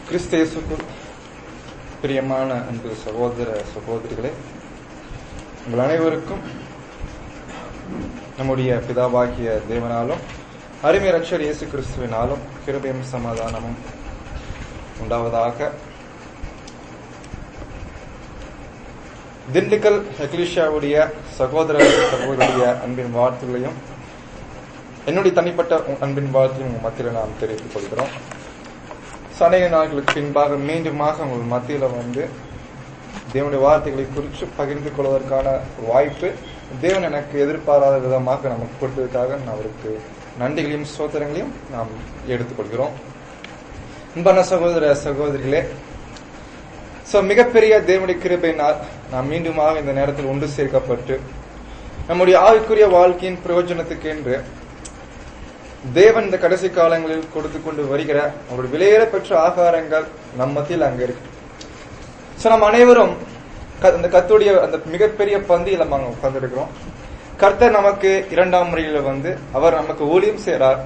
கிறிஸ்தேசுக்குள் பிரியமான அன்பு சகோதர சகோதரிகளே உங்கள் அனைவருக்கும் நம்முடைய பிதாவாகிய தேவனாலும் அருமை ரட்சர் இயேசு கிறிஸ்துவினாலும் கிருபையும் சமாதானமும் உண்டாவதாக திண்டுக்கல் எக்லிஷாவுடைய சகோதர சகோதரிய அன்பின் வாழ்த்துகளையும் என்னுடைய தனிப்பட்ட அன்பின் வாழ்த்தையும் உங்கள் மத்தியில் நாம் தெரிவித்துக் கொள்கிறோம் சனைய நாட்களுக்கு பின்பாக மீண்டுமாக உங்கள் மத்தியில் வந்து தேவனுடைய வார்த்தைகளை குறித்து பகிர்ந்து கொள்வதற்கான வாய்ப்பு தேவன் எனக்கு எதிர்பாராத விதமாக நமக்கு கொடுத்ததுக்காக நான் அவருக்கு நன்றிகளையும் சோதரங்களையும் நாம் எடுத்துக்கொள்கிறோம் அன்பான சகோதர சகோதரிகளே சோ மிகப்பெரிய தேவனுடைய கிருபையினால் நாம் மீண்டுமாக இந்த நேரத்தில் ஒன்று சேர்க்கப்பட்டு நம்முடைய ஆவிக்குரிய வாழ்க்கையின் பிரயோஜனத்துக்கு என்று தேவன் இந்த கடைசி காலங்களில் கொடுத்து கொண்டு வருகிற அவருடைய விலையேற பெற்ற ஆகாரங்கள் நம் மத்தியில் அங்க இருக்கு சோ நம்ம அனைவரும் அந்த கத்துடைய அந்த மிகப்பெரிய பந்தியில் நம்ம அங்க உட்கார்ந்துருக்கிறோம் கர்த்தர் நமக்கு இரண்டாம் முறையில வந்து அவர் நமக்கு ஊழியம் செய்யறார்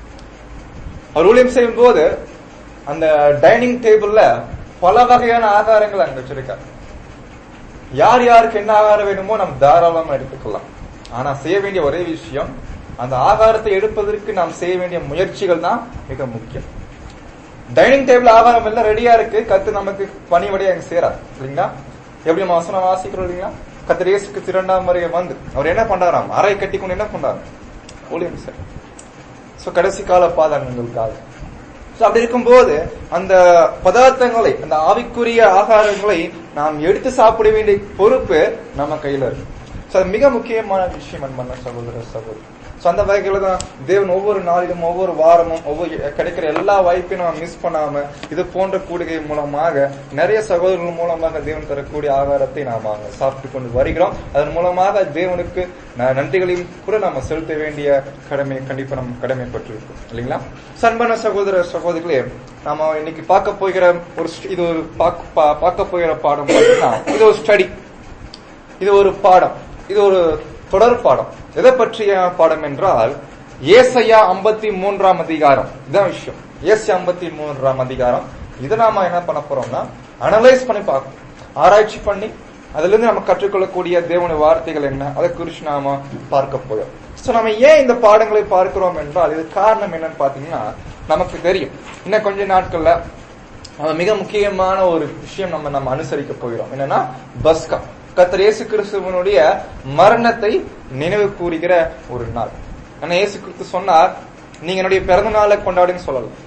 அவர் ஊழியம் செய்யும் போது அந்த டைனிங் டேபிள்ல பல வகையான ஆகாரங்கள் அங்க வச்சிருக்கார் யார் யாருக்கு என்ன ஆகாரம் வேணுமோ நம்ம தாராளமா எடுத்துக்கலாம் ஆனா செய்ய வேண்டிய ஒரே விஷயம் அந்த ஆகாரத்தை எடுப்பதற்கு நாம் செய்ய வேண்டிய முயற்சிகள் தான் மிக முக்கியம் டைனிங் டேபிள் ஆகாரம் எல்லாம் ரெடியா இருக்கு கத்து நமக்கு பணிவடைய அங்க சேராது இல்லைங்களா எப்படி நம்ம வசனம் வாசிக்கிறோம் இல்லைங்களா கத்து ரேசுக்கு இரண்டாம் முறையை வந்து அவர் என்ன பண்றாராம் அறை கட்டி கொண்டு என்ன பண்றாரு ஊழியம் சார் சோ கடைசி கால பாதங்களுக்காக அப்படி இருக்கும்போது அந்த பதார்த்தங்களை அந்த ஆவிக்குரிய ஆகாரங்களை நாம் எடுத்து சாப்பிட வேண்டிய பொறுப்பு நம்ம கையில இருக்கு சோ அது மிக முக்கியமான விஷயம் அன்பான சகோதர சகோதரி சோ அந்த வகையில தான் தேவன் ஒவ்வொரு நாளிலும் ஒவ்வொரு வாரமும் ஒவ்வொரு கிடைக்கிற எல்லா வாய்ப்பையும் நம்ம மிஸ் பண்ணாம இது போன்ற கூடுகை மூலமாக நிறைய சகோதரர்கள் மூலமாக தேவன் தரக்கூடிய ஆகாரத்தை நாம சாப்பிட்டு கொண்டு வருகிறோம் அதன் மூலமாக தேவனுக்கு நன்றிகளையும் கூட நாம செலுத்த வேண்டிய கடமை கண்டிப்பா நம்ம கடமைப்பட்டிருக்கோம் இல்லைங்களா சண்பன சகோதர சகோதரிகளே நாம இன்னைக்கு பார்க்க போகிற ஒரு இது ஒரு பார்க்க போகிற பாடம் பார்த்தீங்கன்னா இது ஒரு ஸ்டடி இது ஒரு பாடம் இது ஒரு தொடர் பாடம் எதை பற்றிய பாடம் என்றால் ஏசையா ஐம்பத்தி மூன்றாம் அதிகாரம் இதான் விஷயம் ஏசி ஐம்பத்தி மூன்றாம் அதிகாரம் இதை நாம என்ன பண்ண போறோம்னா அனலைஸ் பண்ணி பார்க்கணும் ஆராய்ச்சி பண்ணி அதுல இருந்து நம்ம கற்றுக்கொள்ளக்கூடிய தேவனுடைய வார்த்தைகள் என்ன அதை குறித்து நாம பார்க்க போறோம் சோ நம்ம ஏன் இந்த பாடங்களை பார்க்கிறோம் என்றால் இது காரணம் என்னன்னு பாத்தீங்கன்னா நமக்கு தெரியும் இன்னும் கொஞ்ச நாட்கள்ல மிக முக்கியமான ஒரு விஷயம் நம்ம நம்ம அனுசரிக்க போகிறோம் என்னன்னா பஸ்கா கத்தர் இயேசு கிறிஸ்துவனுடைய மரணத்தை நினைவு கூறுகிற ஒரு நாள் ஆனா இயேசு கிறிஸ்து சொன்னார் நீங்க என்னுடைய பிறந்த நாளை கொண்டாடுன்னு சொல்லலாம்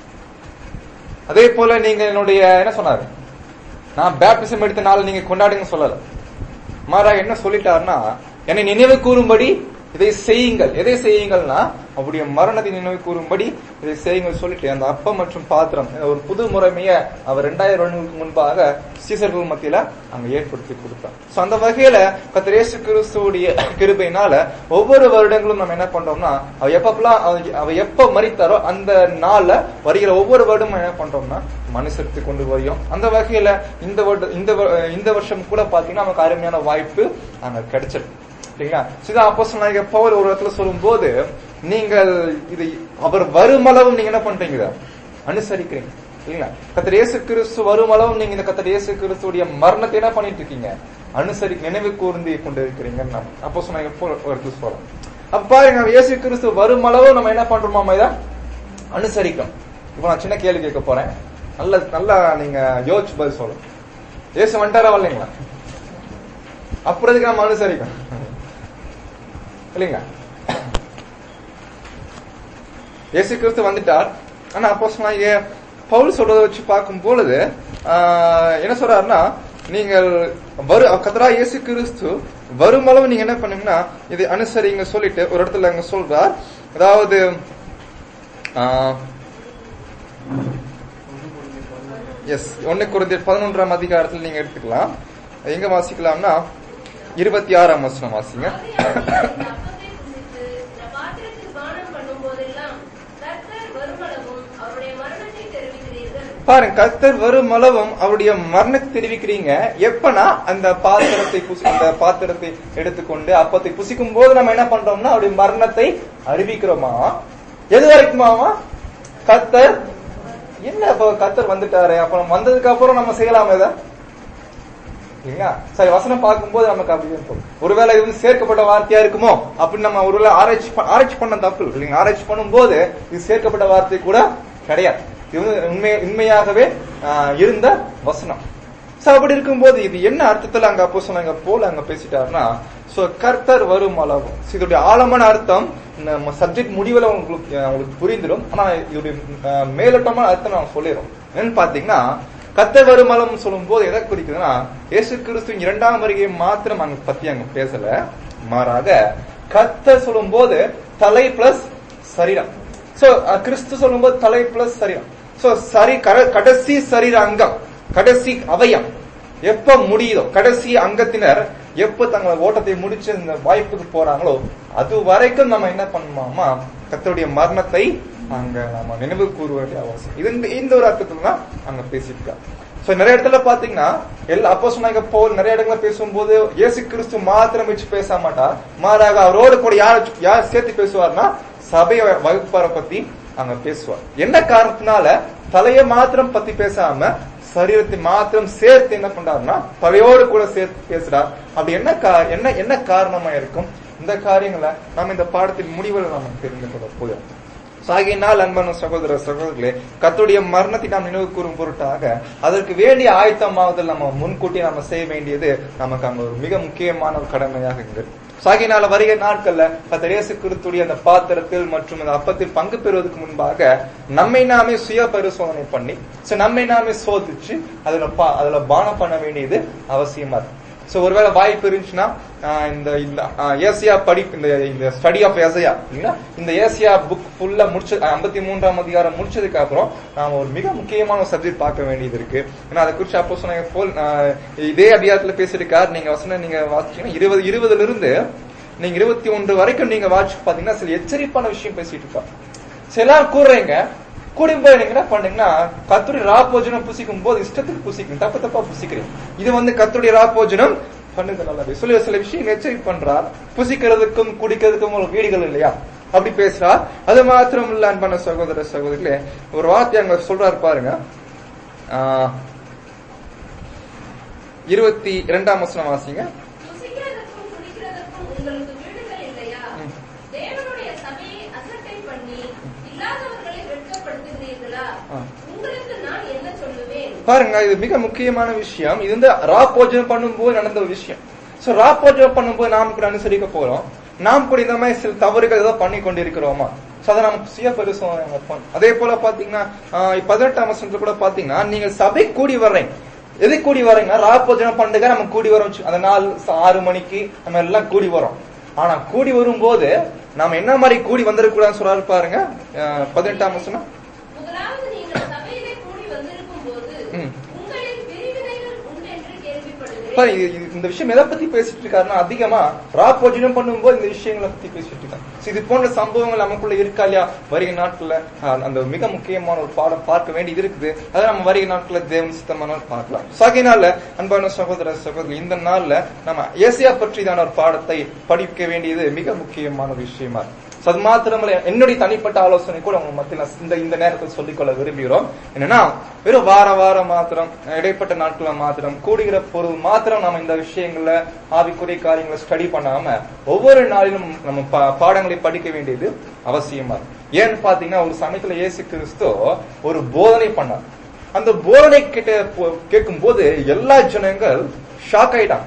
அதே போல நீங்க என்னுடைய என்ன சொன்னாரு நான் பேப்டிசம் எடுத்த நாள் நீங்க கொண்டாடுங்க சொல்லல மாறா என்ன சொல்லிட்டாருன்னா என்னை நினைவு கூறும்படி இதை செய்யுங்கள் எதை செய்யுங்கள்னா அவருடைய மரணத்தை நினைவு கூறும்படி இதை செய்யுங்கள் சொல்லிட்டு அந்த அப்பம் மற்றும் பாத்திரம் ஒரு புது முறைமைய அவர் ரெண்டாயிரம் வருடங்களுக்கு முன்பாக சீசர்கள் மத்தியில அங்க ஏற்படுத்தி கொடுத்தார் சோ அந்த வகையில கத்திரேசு கிறிஸ்துவோடைய கிருபையினால ஒவ்வொரு வருடங்களும் நம்ம என்ன பண்றோம்னா அவ எப்பப்பெல்லாம் அவ எப்ப மறித்தாரோ அந்த நாள்ல வருகிற ஒவ்வொரு வருடமும் என்ன பண்றோம்னா மனுஷத்து கொண்டு வரையும் அந்த வகையில இந்த வருடம் இந்த இந்த வருஷம் கூட பாத்தீங்கன்னா நமக்கு அருமையான வாய்ப்பு அங்க கிடைச்சிருக்கு சரிங்களா சிதா அப்போ சொன்னாங்க பவுல் ஒரு இடத்துல சொல்லும் போது நீங்கள் இது அவர் வருமளவும் நீங்க என்ன பண்றீங்க அனுசரிக்கிறீங்க இல்லைங்களா கத்தர் இயேசு கிறிஸ்து வருமளவும் நீங்க இந்த கத்தர் இயேசு கிறிஸ்துடைய மரணத்தை என்ன பண்ணிட்டு இருக்கீங்க அனுசரி நினைவு கூர்ந்து கொண்டு இருக்கிறீங்கன்னு அப்போ சொன்னாங்க ஒரு இடத்துல சொல்றோம் அப்ப பாருங்க இயேசு கிறிஸ்து வருமளவு நம்ம என்ன பண்றோமா இதை அனுசரிக்கிறோம் இப்போ நான் சின்ன கேள்வி கேட்க போறேன் நல்ல நல்லா நீங்க யோசிச்சு பதில் சொல்லணும் இயேசு வந்துட்டாரா வரலைங்களா அப்புறதுக்கு நம்ம அனுசரிக்கணும் இல்லைங்க இயேசு கிறிஸ்து வந்துட்டார் ஆனா அப்போ சொன்னாங்க பவுல் சொல்றதை வச்சு பார்க்கும் பொழுது என்ன சொல்றாருன்னா நீங்கள் வரு கதரா இயேசு கிறிஸ்து வருமளவு நீங்க என்ன பண்ணுங்கன்னா இதை அனுசரிங்க சொல்லிட்டு ஒரு இடத்துல அங்க சொல்றார் அதாவது எஸ் ஒன்னு குறைந்த பதினொன்றாம் அதிகாரத்தில் நீங்க எடுத்துக்கலாம் எங்க வாசிக்கலாம்னா இருபத்தி ஆறாம் வசனம் வாசிங்க பாருங்க கர்த்தர் வரும் அளவும் அவருடைய மரணத்தை தெரிவிக்கிறீங்க எப்பனா அந்த பாத்திரத்தை புசி அந்த பாத்திரத்தை எடுத்துக்கொண்டு அப்பத்தை புசிக்கும் போது நம்ம என்ன பண்றோம்னா அவருடைய மரணத்தை அறிவிக்கிறோமா எது வரைக்குமாமா கர்த்தர் என்ன இப்ப கத்தர் வந்துட்டாரு அப்ப நம்ம வந்ததுக்கு அப்புறம் நம்ம செய்யலாமே இதை இல்லைங்களா சரி வசனம் பார்க்கும்போது நமக்கு அப்படி இருக்கும் ஒருவேளை இது வந்து சேர்க்கப்பட்ட வார்த்தையா இருக்குமோ அப்படின்னு நம்ம ஒருவேளை ஆராய்ச்சி ப- ஆராய்ச்சி பண்ண தப்பு இல்லைங்க ஆராய்ச்சி பண்ணும்போது இது சேர்க்கப்பட்ட வார்த்தை கூட கிடையாது இது வந்து உண்மை உண்மையாகவே ஆஹ், இருந்த வசனம் சோ அப்படி இருக்கும்போது இது என்ன அர்த்தத்துல அங்க அப்போ சொன்னாங்க போல அங்க பேசிட்டாருன்னா சோ கர்த்தர் வரும் அளவு So, இதோடைய ஆழமான அர்த்தம் நம்ம சப்ஜெக்ட் முடிவுல உங்களுக்கு அஹ், உங்களுக்கு புரிந்துடும் ஆனா இதோடைய அஹ், மேலோட்டமான அர்த்தம் நான் சொல்லிடுறோம் என்னன்னு பாத்தீங்கன்னா கர்த்தர் வரும் அளவு சொல்லும் போது எதை குறிக்குதுன்னா இயேசு கிறிஸ்துவின் இரண்டாம் வருகையை மாத்திரம் அங்க பத்தி அங்க பேசல மாறாக கர்த்தர் சொல்லும் போது தலை பிளஸ் சரீரம் சோ கிறிஸ்து சொல்லும்போது தலை பிளஸ் சரீரம் சோ சரி கட- கடைசி சரீர அங்கம் கடைசி அவயம் எப்ப முடியுதோ கடைசி அங்கத்தினர் எப்ப தங்களை ஓட்டத்தை முடிச்சு இந்த வாய்ப்புக்கு போறாங்களோ அது வரைக்கும் நம்ம என்ன பண்ணுமாமா கர்த்தருடைய மரணத்தை அங்க நம்ம நினைவு கூற வேண்டிய அவசியம் இது இந்த- இந்த ஒரு அர்த்தத்துல தான் அங்க பேசியிருக்காங்க சோ நிறைய இடத்துல பாத்தீங்கன்னா எல்லா அப்போ சொன்னாங்க போல் நிறைய இடங்கள பேசும்போது இயேசு கிறிஸ்து மாத்திரம் வச்சு பேச மாட்டார் மாறாக அவரோடு கூட யார் யார் சேர்த்து பேசுவார்னா சபை வகுப்பார பத்தி அங்க பேசுவார் என்ன காரணத்தினால தலையை மாத்திரம் பத்தி பேசாம சரீரத்தை மாத்திரம் சேர்த்து என்ன பண்றாருன்னா தலையோடு கூட சேர்த்து பேசுறார் அப்படி என்ன கா- என்ன என்ன காரணமா இருக்கும் இந்த காரியங்களை நம்ம இந்த பாடத்தின் முடிவில் நம்ம தெரிந்து கொள்ள போகிறோம் சாகினால் அன்பான சகோதர சகோதரர்களே கர்த்தருடைய மரணத்தை நாம் நினைவு கூறும் பொருட்டாக அதற்கு வேண்டிய ஆயத்தமாவதில் நம்ம முன்கூட்டி நம்ம செய்ய வேண்டியது நமக்கு அங்க ஒரு மிக முக்கியமான ஒரு கடமையாக இருக்கு சாகினால வருகிற நாட்கள்ல கர்த்தர் இயேசு கிறிஸ்துடைய அந்த பாத்திரத்தில் மற்றும் அந்த அப்பத்தில் பங்கு பெறுவதற்கு முன்பாக நம்மை நாமே சுய பரிசோதனை பண்ணி so நம்மை நாமே சோதிச்சு அதுல பா- அதுல பானம் பண்ண வேண்டியது அவசியமா இருக்கு சோ ஒருவேளை வாய்ப்பு இருந்துச்சுன்னா ஆஹ் இந்த இந்த ஆஹ் ஏசியா படிப்பு இந்த இந்த ஸ்டடி ஆஃப் ஏசியா இல்லைங்களா இந்த ஏசியா புக் ஃபுல்லா முடிச்சு ஐம்பத்தி மூன்றாம் அதிகாரம் முடிச்சதுக்கு அப்புறம் நாம ஒரு மிக முக்கியமான சப்ஜெக்ட் பார்க்க வேண்டியது இருக்கு ஏன்னா அதை குறிச்சு அப்போ சொன்னாங்க போல் ஆஹ் இதே அதிகாரத்துல பேசியிருக்கார் நீங்க வசனம் நீங்க வாசிச்சீங்கன்னா இருபது இருபதுல இருந்து நீங்க இருபத்தி ஒன்று வரைக்கும் நீங்க வாட்சி பாத்தீங்கன்னா சில எச்சரிப்பான விஷயம் பேசிட்டு இருப்பார் சில கூறுறீங்க கூடி போய் நீங்க என்ன பண்ணீங்கன்னா கத்துடைய ராப்போஜனம் புசிக்கும் போது இஷ்டத்துக்கு புசிக்கும் தப்பு தப்பா புசிக்கிறீங்க இது வந்து கத்துடைய ராப்போஜனம் பண்ணுது நல்லது சொல்லி சில விஷயம் எச்சரிக்கை பண்றார் புசிக்கிறதுக்கும் குடிக்கிறதுக்கும் ஒரு வீடுகள் இல்லையா அப்படி பேசுறார் அது மாத்திரம் இல்ல அன்பான சகோதர சகோதரிகளே ஒரு வார்த்தை அங்க சொல்றாரு பாருங்க ஆஹ், இருபத்தி இரண்டாம் வசனம் வாசிங்க புசிக்கிறதற்கும் குடிக்கிறதற்கும் உங்களுக்கு வீடுகள் இல்லையா ம். தேவனுடைய சபையை அசட்டை பண்ணி இல்லாதவர்களை வெட்கப்படுத்துகிறீர்களா ஆ. உங்களுக்கு நான் என்ன சொல்லுவேன் பாருங்க இது மிக முக்கியமான விஷயம் இது வந்து ரா போஜனம் பண்ணும்போது நடந்த ஒரு விஷயம் சோ ரா போஜனம் பண்ணும்போது நாம் கூட அனுசரிக்க போறோம் நாம் கூட இந்த மாதிரி சில தவறுகள் ஏதோ பண்ணி கொண்டிருக்கிறோமா சோ அதை நம்ம சுய பரிசோதனை வைப்போம். அதே போல பாத்தீங்கன்னா ஆஹ் பதினெட்டாம் வருஷத்துல கூட பாத்தீங்கன்னா நீங்க சபை கூடி வர்றீங்க எது கூடி வர்றீங்கன்னா ரா போஜனம் பண்ணுங்க நம்ம கூடி வரோம் வச்சு- அந்த நாள் ச- ஆறு மணிக்கு நம்ம எல்லாம் கூடி வரோம் ஆனா கூடி வரும்போது நாம என்ன மாதிரி கூடி வந்துடக்கூடாதுன்னு சொல்றாரு பாருங்க ஆஹ் பதினெட்டாம் வருஷம் முதலாவது நீங்கள் சபையிலே கூடி வந்திருக்கும் போது ம். உங்களில் பிரிவினைகள் உண்டு என்று கேள்விப்படுகிறேன் பாரு, இது- இது- இந்த விஷயம் எதை பத்தி பேசிட்டு இருக்காருன்னா அதிகமா ரா போஜனம் பண்ணும்போது இந்த விஷயங்களை பத்தி பேசிட்டு இருக்காங்க So, இது போன்ற சம்பவங்கள் நமக்குள்ள இருக்கா இல்லையா வருகிற நாட்கள்ல ஆஹ், அந்த மிக முக்கியமான ஒரு பாடம் பார்க்க வேண்டியது இருக்குது அதை நம்ம வருகிற நாட்கள்ல தேவன் சித்தமான பார்க்கலாம் சகைனால அன்பான சகோதர சகோதரி இந்த நாள்ல நம்ம ஏசியா பற்றிதான ஒரு பாடத்தை படிக்க வேண்டியது மிக முக்கியமான ஒரு விஷயமா இருக்கு So, அது மாத்திரமல்ல என்னுடைய தனிப்பட்ட ஆலோசனை கூட உங்க மத்தியில இந்த இந்த நேரத்தில் சொல்லிக்கொள்ள விரும்புகிறோம் என்னன்னா வெறும் வார வாரம் மாத்திரம் இடைப்பட்ட நாட்கள மாத்திரம் கூடுகிற பொருள் மாத்திரம் நம்ம இந்த விஷயங்கள்ல ஆவிக்குரிய காரியங்களை ஸ்டடி பண்ணாம ஒவ்வொரு நாளிலும் நம்ம பா- பாடங்களை படிக்க வேண்டியது அவசியமா இருக்கு ஏன்னு பாத்தீங்கன்னா ஒரு சமயத்துல இயேசு கிறிஸ்து ஒரு போதனை பண்ணார் அந்த போதனை கிட்ட கேட்கும் போது எல்லா ஜனங்கள் ஷாக் ஆயிட்டாங்க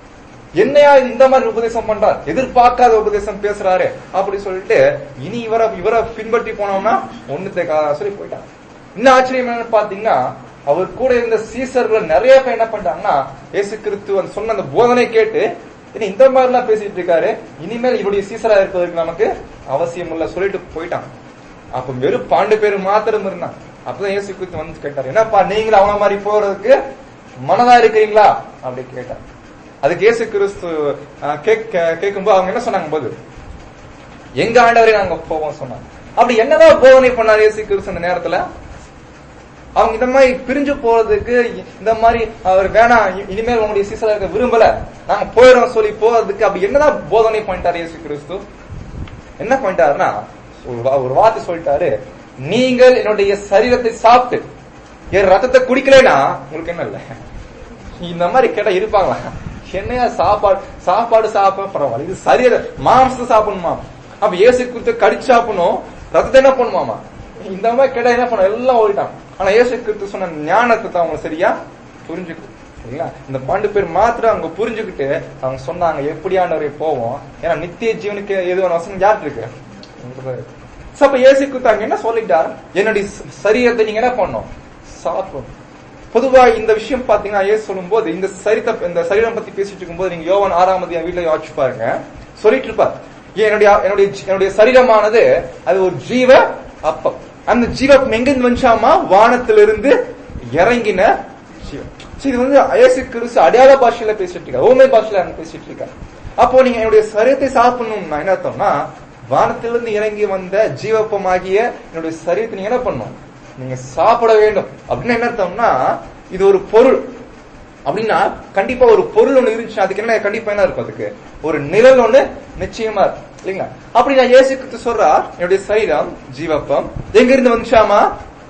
என்னையா இது இந்த மாதிரி உபதேசம் பண்றார் எதிர்பார்க்காத உபதேசம் பேசுறாரு அப்படி சொல்லிட்டு இனி இவரை இவரை பின்பற்றி போனோம்னா ஒண்ணு தேக்காத சொல்லி போயிட்டாங்க இன்னும் ஆச்சரியம் என்னன்னு பாத்தீங்கன்னா அவர் கூட இருந்த சீசர்கள் நிறைய பேர் என்ன பண்ணிட்டாங்கன்னா இயேசு கிறிஸ்து வந்து சொன்ன அந்த போதனை கேட்டு இனி இந்த மாதிரி எல்லாம் பேசிட்டு இருக்காரு இனிமேல் இவருடைய சீசரா இருப்பதற்கு நமக்கு அவசியம் இல்ல சொல்லிட்டு போயிட்டாங்க அப்ப வெறும் பாண்டு பேர் மாத்திரம் இருந்தான் அப்பதான் இயேசு கிறிஸ்து வந்து கேட்டாரு என்னப்பா நீங்களும் அவன மாதிரி போறதுக்கு மனதா இருக்கிறீங்களா அப்படி கேட்டார் அதுக்கு இயேசு கிறிஸ்து அஹ், கேட்க- கேட்கும்போது அவங்க என்ன சொன்னாங்க போது எங்க ஆண்டவரே நாங்க போவோம் சொன்னாங்க அப்படி என்னதான் போதனை பண்ணார் இயேசு கிறிஸ்து அந்த நேரத்துல அவங்க இந்த மாதிரி பிரிஞ்சு போறதுக்கு இந்த மாதிரி அவர் வேணாம் இ- இனிமேல் உங்களுடைய சீசரா இருக்க விரும்பல நாங்க போயிடும் சொல்லி போறதுக்கு அப்படி என்னதான் போதனை பண்ணிட்டார் இயேசு கிறிஸ்து என்ன பண்ணிட்டாருன்னா ஒரு வா- ஒரு வார்த்தை சொல்லிட்டாரு நீங்கள் என்னுடைய சரீரத்தை சாப்பிட்டு என் ரத்தத்தை குடிக்கலைன்னா உங்களுக்கு என்ன இல்ல இந்த மாதிரி கேட்டா இருப்பாங்களா என்னையா சாப்பாடு சாப்பாடு சாப்பிட பரவாயில்ல இது சரீர மாம்சத்தை சாப்பிடணுமா அப்ப ஏசு கிறிஸ்து கடிச்சு சாப்பிடணும் ரத்தத்தை என்ன பண்ணுமாமா இந்த மாதிரி கேட்டா என்ன பண்ண எல்லாம் ஓடிட்டான் ஆனா ஏசு கிறிஸ்து சொன்ன ஞானத்தை தான் அவங்க சரியா புரிஞ்சுக்கிட்டு சரிங்களா இந்த பன்னெண்டு பேர் மாத்திரம் அவங்க புரிஞ்சுக்கிட்டு அவங்க சொன்னாங்க எப்படியானவரை போவோம் ஏன்னா நித்திய ஜீவனுக்கு எதுவான வசனம் யார் இருக்கு உங்ககிட்ட இருக்கு. So, அப்ப இயேசு கிறிஸ்து அங்க என்ன சொல்லிட்டார் என்னுடைய ச- சரீரத்தை நீங்க என்ன பண்ணும் சாப்பிடணும் பொதுவா இந்த விஷயம் பாத்தீங்கன்னா ஏசு சொல்லும்போது இந்த சரித்த இந்த சரீரம் பத்தி பேசிட்டு இருக்கும்போது நீங்க யோவான் ஆறாம் அதிகாரம் வீட்டுல யோசிச்சு பாருங்க சொல்லிட்டு இருப்பார் ஏன் என்னுடைய என்னுடைய என்னுடைய சரீரமானது அது ஒரு ஜீவ அப்பம் அந்த ஜீவப்பம் எங்கிருந்து வந்துச்சாமா வானத்திலிருந்து இறங்கின ஜீவன் So, இது வந்து இயேசு கிறிஸ்து அடையாள பாஷையில பேசிட்டு இருக்காரு ஓமை பாஷையில அங்க பேசிட்டு இருக்காரு அப்போ நீங்க என்னுடைய சரீரத்தை சாப்பிடணும்னா என்ன அர்த்தம்னா வானத்திலிருந்து இறங்கி வந்த ஜீவப்பமாகிய என்னுடைய சரீரத்தை நீங்க என்ன பண்ணணும் நீங்க சாப்பிட வேண்டும் அப்படின்னு என்ன அர்த்தம்னா இது ஒரு பொருள் அப்படின்னா கண்டிப்பா ஒரு பொருள் ஒண்ணு இருந்துச்சு அதுக்கு என்ன கண்டிப்பா என்ன இருக்கும் அதுக்கு ஒரு நிழல் ஒண்ணு நிச்சயமா இருக்கு இல்லைங்களா அப்படி நான் இயேசு கிறிஸ்து சொல்றா என்னுடைய சரீரம் ஜீவப்பம் எங்க இருந்து வந்துச்சாமா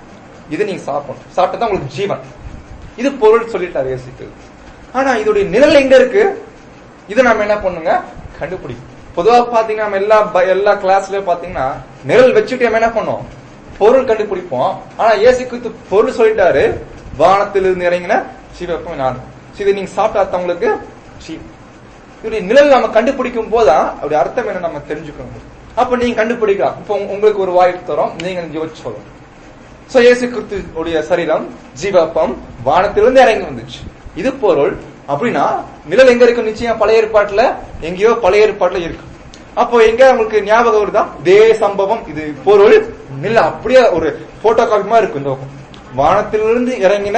இதை நீங்க சாப்பிடணும் சாப்பிட்டா தான் உங்களுக்கு ஜீவன் இது பொருள் சொல்லிட்டாரு இயேசு கிறிஸ்து ஆனா இதோடைய நிழல் எங்க இருக்கு இதை நாம என்ன பண்ணுங்க கண்டுபிடிக்கும் பொதுவா பாத்தீங்கன்னா நம்ம எல்லா ப- எல்லா கிளாஸ்ல பாத்தீங்கன்னா நிழல் வச்சுட்டு நம்ம என்ன பண்ணோம் பொருள் கண்டுபிடிப்போம் ஆனா இயேசு கிறிஸ்து பொருள் சொல்லிட்டாரு வானத்திலிருந்து இறங்கின சிவப்பம் நான் இதை நீங்க சாப்பிட்டா தான் உங்களுக்கு ஜீவன். இதோடைய நிழல் நம்ம கண்டுபிடிக்கும் போதுதான் அப்படி அர்த்தம் என்ன நம்ம தெரிஞ்சுக்கணும் அப்ப நீங்க கண்டுபிடிக்கலாம் இப்போ உங்க- உங்களுக்கு ஒரு வாய்ப்பு தரோம் நீங்க யோசிச்சு சொல்லணும் சோ இயேசு கிறிஸ்துடைய சரீரம் ஜீவப்பம் வானத்திலிருந்து இறங்கி வந்துச்சு இது பொருள் அப்படின்னா நிழல் எங்க இருக்கு நிச்சயம் பழைய ஏற்பாட்டுல எங்கேயோ பழைய ஏற்பாட்டுல இருக்கு அப்போ எங்க உங்களுக்கு ஞாபகம் வருதா இதே சம்பவம் இது பொருள் நிழல் அப்படியே ஒரு போட்டோ காப்பி மாதிரி இருக்கு இந்த பக்கம். வானத்திலிருந்து இறங்கின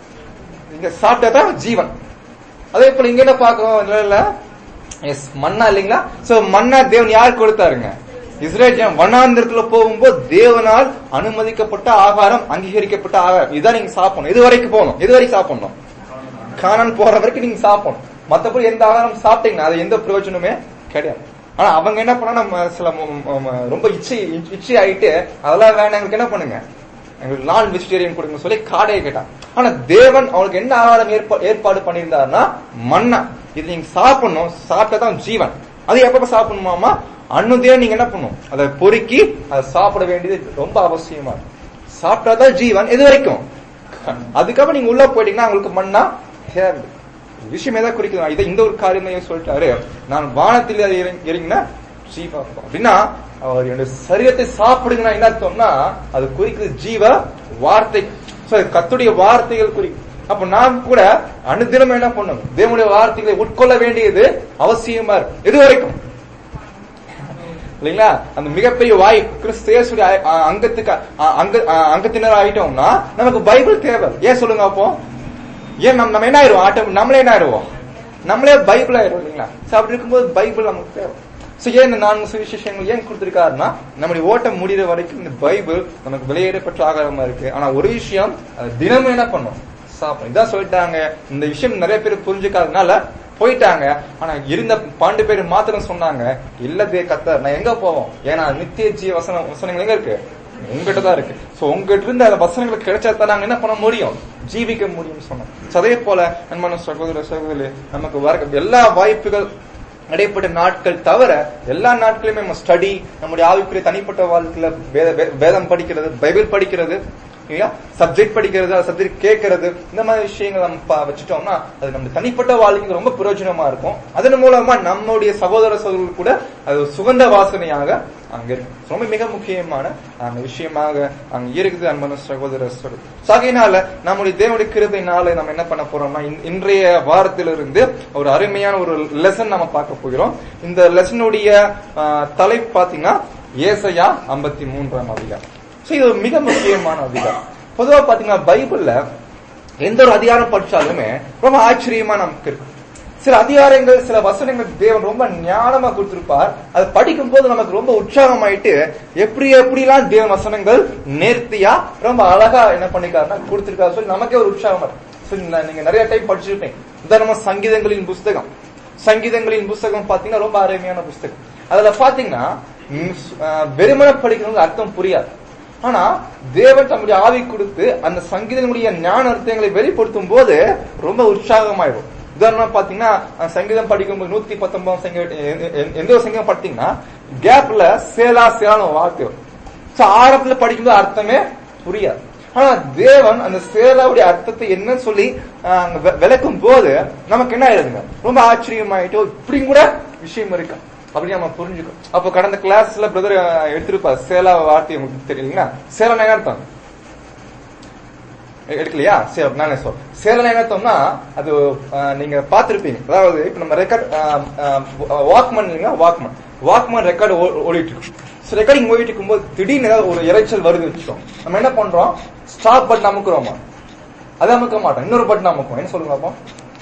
இங்க சாப்பிட்டா தான் ஜீவன் அதே போல இங்க என்ன பார்க்கணும் நிழல்ல எஸ் மண்ணா இல்லைங்களா சோ மண்ணா தேவன் யார் கொடுத்தாருங்க இஸ்ரேல் ஜனம் வண்ணாந்திரத்துல போகும்போது தேவனால் அனுமதிக்கப்பட்ட ஆகாரம் அங்கீகரிக்கப்பட்ட ஆகாரம் இதான் நீங்க சாப்பிடணும் இது வரைக்கும் போகணும் இது வரைக்கும் சாப்பிடணும் காணான் போற வரைக்கும் நீங்க சாப்பிடணும் மத்தபடி எந்த ஆகாரம் சாப்பிட்டீங்கன்னா அது எந்த பிரயோஜனமே கிடையாது ஆனா அவங்க என்ன பண்ணா நம்ம சில ம- ம- ம- ரொம்ப இச்சை இச்சை ஆயிட்டு அதெல்லாம் வேணாம் எங்களுக்கு என்ன பண்ணுங்க எங்களுக்கு நான் வெஜிடேரியன் கொடுங்க சொல்லி காடையை கேட்டான் ஆனா தேவன் அவங்களுக்கு என்ன ஆகாரம் ஏற்பா- ஏற்பாடு பண்ணியிருந்தாருன்னா மண்ணா இது நீங்க சாப்பிடணும் சாப்பிட்டா தான் ஜீவன் அது எப்ப சாப்பிடணுமாமா அன்னுதே நீங்க என்ன பண்ணணும் அதை பொறுக்கி அதை சாப்பிட வேண்டியது ரொம்ப அவசியமா இருக்கு சாப்பிட்டா தான் ஜீவன் இது வரைக்கும் அதுக்கப்புறம் நீங்க உள்ள போயிட்டீங்கன்னா உங்களுக்கு மண்ணா தேவை விஷயம் எதை குறிக்குது இதை இந்த ஒரு காரியம் தான் சொல்லிட்டாரு நான் வானத்தில் இறங்கி- இறங்கின ஜீவ அப்பம். அப்படின்னா அவர் என்னுடைய சரீரத்தை சாப்பிடுங்கன்னா என்ன அர்த்தம்னா அது குறிக்குது ஜீவ வார்த்தை So, அது கர்த்தருடைய வார்த்தைகள் குறிக்கும் அப்ப நாம் கூட அனுதினம் என்ன பண்ணணும் தேவனுடைய வார்த்தைகளை உட்கொள்ள வேண்டியது அவசியமா இருக்கு எது வரைக்கும் இல்லைங்களா அந்த மிகப்பெரிய வாய்ப்பு கிறிஸ்து இயேசுடைய அ- அ- அங்கத்துக்கு அ- அங்க அ- அங்கத்தினர் ஆயிட்டோம்னா நமக்கு பைபிள் தேவை ஏன் சொல்லுங்க அப்போ ஏன் நம்ம நம்ம என்ன ஆயிடுவோம் ஆட்டம் நம்மளே என்ன ஆயிடுவோம் நம்மளே பைபிள் ஆயிடும் இல்லைங்களா So, அப்படி இருக்கும்போது பைபிள் நமக்கு தேவை So, ஏன் இந்த நான்கு சுவிசேஷங்கள் ஏன் கொடுத்திருக்காருன்னா நம்முடைய ஓட்டம் முடிகிற வரைக்கும் இந்த பைபிள் நமக்கு வெளியேறப்பட்ட ஆகாரமா இருக்கு ஆனா ஒரு விஷயம் அது தினமும் என்ன பண்ணும் சாப்பிடும் இதான் சொல்லிட்டாங்க இந்த விஷயம் நிறைய பேர் புரிஞ்சுக்காதனால போயிட்டாங்க ஆனா இருந்த பன்னெண்டு பேர் மாத்திரம் சொன்னாங்க இல்ல தே கத்த நான் எங்க போவோம் ஏன்னா நித்திய ஜீவ வசன வசனங்கள் எங்க இருக்கு உங்ககிட்ட தான் இருக்கு சோ உங்ககிட்ட இருந்து அந்த வசனங்கள் கிடைச்சா தான் நாங்க என்ன பண்ண முடியும் ஜீவிக்க முடியும் சொன்னோம் So, அதே போல அன்பான சகோதர சகோதரி நமக்கு வர எல்லா வாய்ப்புகள் இடைப்பட்ட நாட்கள் தவிர எல்லா நாட்களுமே நம்ம ஸ்டடி நம்முடைய ஆவிக்குரிய தனிப்பட்ட வாழ்க்கையில வேத- வே- வேதம் படிக்கிறது பைபிள் படிக்கிறது இல்லையா சப்ஜெக்ட் படிக்கிறது சப்ஜெக்ட் கேட்கறது இந்த மாதிரி விஷயங்கள் நம்ம ப- வச்சுட்டோம்னா அது நம்ம தனிப்பட்ட வாழ்க்கைக்கு ரொம்ப பிரயோஜனமா இருக்கும் அதன் மூலமா நம்முடைய சகோதர சகோதரர்கள் கூட அது ஒரு சுகந்த வாசனையாக அங்க இருக்கு ரொம்ப மிக முக்கியமான அந்த விஷயமாக அங்க இருக்குது அன்பான சகோதர சகோதரி சாகையினால நம்முடைய தேவனுடைய கிருபையினால நம்ம என்ன பண்ண போறோம்னா இன்- இன்றைய வாரத்திலிருந்து ஒரு அருமையான ஒரு லெசன் நம்ம பார்க்க போகிறோம் இந்த லெசனுடைய தலைப்பு பாத்தீங்கன்னா ஏசையா ஐம்பத்தி மூன்றாம் அதிகாரம் சோ இது ஒரு மிக முக்கியமான அதிகாரம் பொதுவா பாத்தீங்கன்னா பைபிள்ல எந்த ஒரு அதிகாரம் படிச்சாலுமே ரொம்ப ஆச்சரியமா நமக்கு இருக்கு சில அதிகாரங்கள் சில வசனங்கள் தேவன் ரொம்ப ஞானமா கொடுத்திருப்பார் அது படிக்கும் போது நமக்கு ரொம்ப உற்சாகமாயிட்டு எப்படி எப்படிலாம் தேவன் வசனங்கள் நேர்த்தியா ரொம்ப அழகா என்ன பண்ணிருக்காருன்னா கொடுத்திருக்காரு சொல்லி நமக்கே ஒரு உற்சாகமா இருக்கு So, நான் நீங்க நிறைய டைம் படிச்சிருப்பேன் உதாரணமா சங்கீதங்களின் புஸ்தகம் சங்கீதங்களின் புஸ்தகம் பாத்தீங்கன்னா ரொம்ப அருமையான புஸ்தகம் அதுல பாத்தீங்கன்னா ம், ஆஹ், வெறுமனே படிக்கிறது அர்த்தம் புரியாது ஆனா தேவன் தம்முடைய ஆவி கொடுத்து அந்த சங்கீதனுடைய ஞான அர்த்தங்களை வெளிப்படுத்தும் போது ரொம்ப உற்சாகமாயிடும் உதாரணமா பாத்தீங்கன்னா அந்த சங்கீதம் படிக்கும்போது நூத்தி பத்தொன்பதாம் சங்கீதம் எ- எ- எந்த ஒரு சங்கீதம் படித்தீங்கன்னா கேப்ல சேலா சேலான வார்த்தை வரும் So, ஆரம்பத்துல படிக்கும்போது அர்த்தமே புரியாது ஆனா தேவன் அந்த சேலாவுடைய அர்த்தத்தை என்னன்னு சொல்லி ஆஹ், அங்க வெ- விளக்கும் போது நமக்கு என்ன ஆயிருதுங்க ரொம்ப ஆச்சரியமாயிட்டு இப்படி கூட விஷயம் இருக்கு அப்படி நம்ம புரிஞ்சுக்கணும் அப்போ கடந்த கிளாஸ்ல பிரதர் எடுத்திருப்பார் சேலா வார்த்தை உங்களுக்கு தெரியுங்களா சேலா என்ன அர்த்தம் எ- எடுக்கலையா சரி நானே சொல் சேலனை என்னத்தோம்னா அது அஹ், நீங்க பார்த்திருப்பீங்க அதாவது இப்ப நம்ம ரெக்கார்ட் வாக்மன் இல்லைங்களா வாக்மன் வாக்மன் ரெக்கார்டு ஓடிட்டு இருக்கும் ஸோ ரெக்கார்டிங் ஓடிட்டு இருக்கும்போது திடீர்னு ஏதாவது ஒரு இறைச்சல் வருது வச்சுக்கோம் நம்ம என்ன பண்றோம் ஸ்டாப் பட்டன் அமுக்குறோமா அதை அமுக்க மாட்டோம் இன்னொரு பட்டன் அமுக்கும் என்ன சொல்லுங்க அப்போ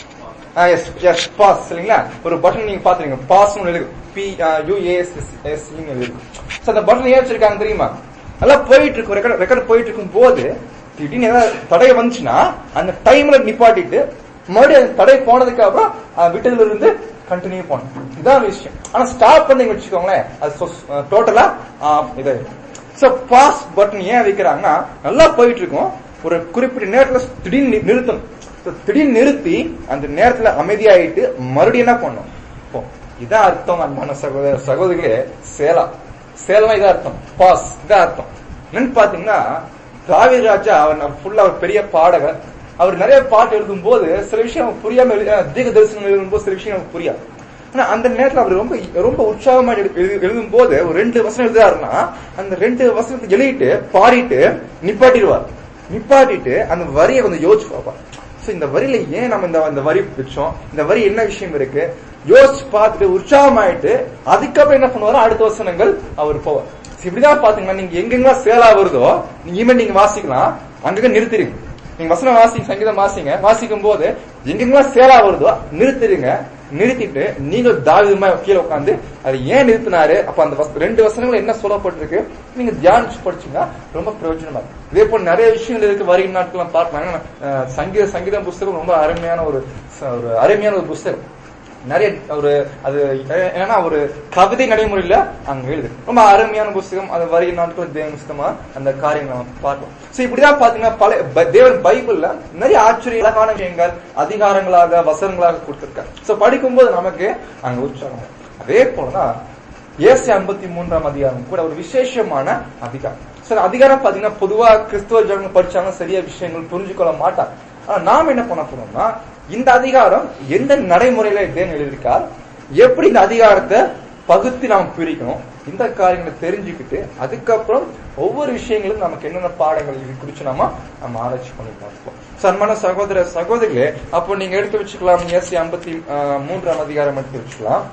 எஸ் எஸ் பாஸ் இல்லைங்களா ஒரு பட்டன் நீங்க பாத்துறீங்க பாஸ் எழுது பி யூஏஎஸ் எஸ் எழுது ஸோ அந்த பட்டன் ஏன் வச்சிருக்காங்க தெரியுமா நல்லா போயிட்டு இருக்கும் ரெக்கார்ட் ரெக்கார்ட் போயிட்டு இருக்கும் போது திடீர்னு ஏதாவது தடை வந்துச்சுன்னா அந்த டைம்ல நிப்பாட்டிட்டு மறுபடியும் அந்த தடை போனதுக்கு அப்புறம் அஹ், விட்டதுல இருந்து கண்டினியூ பண்ணணும் இதான் விஷயம் ஆனா ஸ்டாப் பண்ணி வச்சுக்கோங்களேன் அது டோட்டலா இதாயிடும் சோ பாஸ் பட்டன் ஏன் வைக்கிறாங்கன்னா நல்லா போயிட்டு இருக்கும் ஒரு குறிப்பிட்ட நேரத்துல திடீர்னு நி- நிறுத்தணும் So, திடீர்னு நிறுத்தி அந்த நேரத்துல அமைதியாயிட்டு மறுபடியும் என்ன பண்ணும் இப்போ இதான் அர்த்தம் அன்பான சகோதர சகோதரிகளே சேலா சேலா இதான் அர்த்தம் பாஸ் இதான் அர்த்தம் என்னன்னு பாத்தீங்கன்னா ராவி ராஜா அவர் ஃபுல்லா அவர் பெரிய பாடகர் அவர் நிறைய பாட்டு எழுதும் போது சில விஷயம் அவருக்கு புரியாம எழுதி- அஹ் தீர்க்க தரிசனம் எழுதும் போது சில விஷயம் அவருக்கு புரியாது ஆனா அந்த நேரத்துல அவர் ரொம்ப ரொம்ப உற்சாகமா எழுதும் போது ஒரு ரெண்டு வசனம் எழுதுறாருன்னா அந்த ரெண்டு வசனத்தை எழுதிட்டு பாடிட்டு நிப்பாட்டிடுவார் நிப்பாட்டிட்டு அந்த வரியை கொஞ்சம் யோசிச்சு பார்ப்பார் சோ இந்த வரியில ஏன் நம்ம இந்த இந்த வரி வச்சோம் இந்த வரி என்ன விஷயம் இருக்கு யோசிச்சு பார்த்துட்டு உற்சாகமாயிட்டு அதுக்கப்புறம் என்ன பண்ணுவாரோ அடுத்த வசனங்கள் அவர் போவார் So, இப்படிதான் பாத்தீங்கன்னா நீங்க எங்கெங்கெல்லாம் சேலா வருதோ நீங்க இனிமேல் நீங்க வாசிக்கலாம் அங்கங்க நிறுத்திடுங்க நீங்க வசனம் வாசிங்க சங்கீதம் வாசிங்க வாசிக்கும் போது எங்கெங்கெல்லாம் சேலா வருதோ நிறுத்திடுங்க நிறுத்திட்டு நீங்க தாவிதமா கீழே உட்காந்து அது ஏன் நிறுத்தினாரு அப்ப அந்த வச- ரெண்டு வசனங்கள் என்ன சொல்லப்பட்டிருக்கு நீங்க தியானிச்சு படிச்சீங்கன்னா ரொம்ப பிரயோஜனமா இருக்கும் இதே போல நிறைய விஷயங்கள் இருக்கு வருகிற நாட்கள் பார்க்கலாம் ஏன்னா, அஹ், சங்கீத சங்கீதம் புஸ்தகம் ரொம்ப அருமையான ஒரு ச- ஒரு அருமையான ஒரு புஸ்தகம் நிறைய ஒரு அது எ- ஏன்னா ஒரு கவிதை நடைமுறையில அங்க எழுது ரொம்ப அருமையான புஸ்தகம் அது வருகிற நாட்கள் தேவன் புஸ்தகமா அந்த காரியங்களை நம்ம பார்ப்போம் சோ இப்படிதான் பாத்தீங்கன்னா பல ப- தேவன் பைபிள்ல நிறைய ஆச்சரிய அழகான விஷயங்கள் அதிகாரங்களாக வசனங்களாக கொடுத்திருக்காரு சோ படிக்கும்போது நமக்கு அங்க உற்சாகம் அதே போலதான் ஏசி ஐம்பத்தி மூன்றாம் அதிகாரம் கூட ஒரு விசேஷமான அதிகாரம் சார் அதிகாரம் பாத்தீங்கன்னா பொதுவா கிறிஸ்துவ ஜனங்க படிச்சாங்க சரியா விஷயங்கள் புரிஞ்சுக்கொள்ள மாட்டாங்க ஆனா நாம என்ன பண்ண போறோம்னா இந்த அதிகாரம் எந்த நடைமுறையில தேவன் எழுதியிருக்கார் எப்படி இந்த அதிகாரத்தை பகுத்து நாம் பிரிக்கணும் இந்த காரியங்களை தெரிஞ்சுக்கிட்டு அதுக்கப்புறம் ஒவ்வொரு விஷயங்களும் நமக்கு என்னென்ன பாடங்கள் இது குறிச்சு நாம நம்ம ஆராய்ச்சி பண்ணி பார்ப்போம் சன்மான சகோதர சகோதரிகளே அப்போ நீங்க எடுத்து வச்சுக்கலாம் ஏசி ஐம்பத்தி மூன்றாம் அதிகாரம் எடுத்து வச்சுக்கலாம்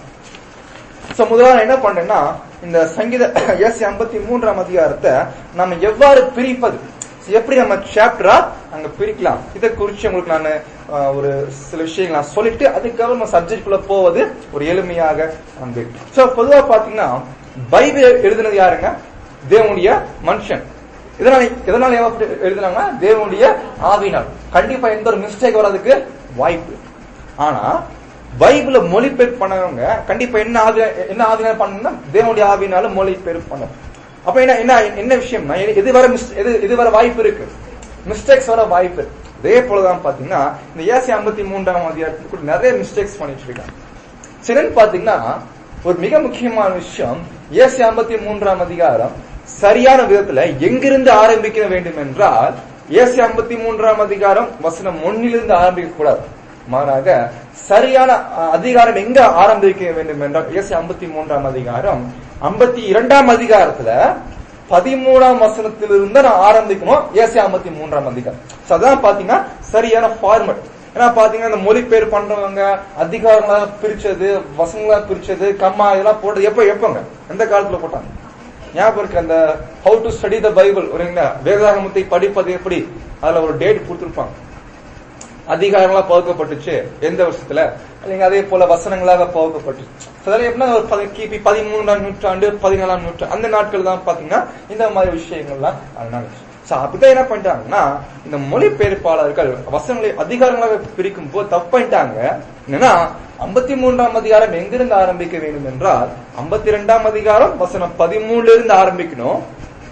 சோ முதல்ல நான் என்ன பண்றேன்னா இந்த சங்கீத எஸ் ஐம்பத்தி மூன்றாம் அதிகாரத்தை நம்ம எவ்வாறு பிரிப்பது So, எப்படி நம்ம சாப்டரா அங்க பிரிக்கலாம் இதை குறிச்சு உங்களுக்கு நான் ஒரு சில விஷயங்கள் நான் சொல்லிட்டு அதுக்கப்புறம் நம்ம சப்ஜெக்ட் குள்ள போவது ஒரு எளிமையாக வந்து சோ பொதுவா பாத்தீங்கன்னா பைபிள் எழுதினது யாருங்க தேவனுடைய மனுஷன் இதனால எதனால எப்படி எழுதுனாங்கன்னா தேவனுடைய ஆவினால் கண்டிப்பா எந்த ஒரு மிஸ்டேக் வர்றதுக்கு வாய்ப்பு ஆனா பைபிள மொழிபெயர்ப்பு பண்ணவங்க கண்டிப்பா என்ன ஆவி என்ன ஆவினால பண்ணணும்னா தேவனுடைய ஆவினால மொழிபெயர்ப்பு பண்ணணும் அப்ப என்ன என்ன என்ன விஷயம்னா எது- எது வர mis- எது எது வர வாய்ப்பு இருக்கு மிஸ்டேக்ஸ் வர வாய்ப்பு இருக்கு. அதே போலதான் பாத்தீங்கன்னா இந்த ஏசி ஐம்பத்தி மூன்றாம் அதிகாரத்துக்கு கூட நிறைய மிஸ்டேக்ஸ் பண்ணிட்டு இருக்காங்க சிலன்னு பாத்தீங்கன்னா ஒரு மிக முக்கியமான விஷயம் ஏசி ஐம்பத்தி மூன்றாம் அதிகாரம் சரியான விதத்துல எங்கிருந்து ஆரம்பிக்க வேண்டும் என்றால் ஏசி ஐம்பத்தி மூன்றாம் அதிகாரம் வசனம் ஒன்னிலிருந்து ஆரம்பிக்க கூடாது மாறாக சரியான அஹ், அதிகாரம் எங்க ஆரம்பிக்க வேண்டும் என்றால் ஏசி ஐம்பத்தி மூன்றாம் அதிகாரம் ஐம்பத்தி இரண்டாம் அதிகாரத்துல பதிமூணாம் வசனத்திலிருந்து நான் ஆரம்பிக்கணும் ஏசி ஐம்பத்தி மூன்றாம் அதிகாரம் So, அதான் பாத்தீங்கன்னா சரியான ஃபார்மட் ஏன்னா பாத்தீங்கன்னா இந்த மொழிபெயர் பண்றவங்க அதிகாரங்களா பிரிச்சது வசனங்களா பிரிச்சது கம்மா இதெல்லாம் போட்டது எப்ப எப்பங்க எந்த காலத்துல போட்டாங்க ஞாபகம் இருக்கு அந்த how to study the Bible ஒருங்களா வேதாகமத்தை படிப்பது எப்படி அதுல ஒரு டேட் கொடுத்திருப்பாங்க அதிகாரங்களா பகுக்கப்பட்டுச்சு எந்த வருஷத்துல இல்லைங்க அதே போல வசனங்களாக பகுக்கப்பட்டுச்சு So, அதெல்லாம் எப்படின்னா ஒரு பதி- கிபி பதிமூன்றாம் நூற்றாண்டு பதினாலாம் நூற்றாண்டு அந்த நாட்கள் தான் பாத்தீங்கன்னா இந்த மாதிரி விஷயங்கள்லாம் நடந்துச்சு So, அப்படிதான் என்ன பண்ணிட்டாங்கன்னா இந்த மொழிபெயர்ப்பாளர்கள் வசனங்களை அதிகாரங்களாக பிரிக்கும் போது தப்பு பண்ணிட்டாங்க என்னன்னா ஐம்பத்தி மூன்றாம் அதிகாரம் எங்கிருந்து ஆரம்பிக்க வேண்டும் என்றால் ஐம்பத்தி ரெண்டாம் அதிகாரம் வசனம் பதிமூணுல இருந்து ஆரம்பிக்கணும்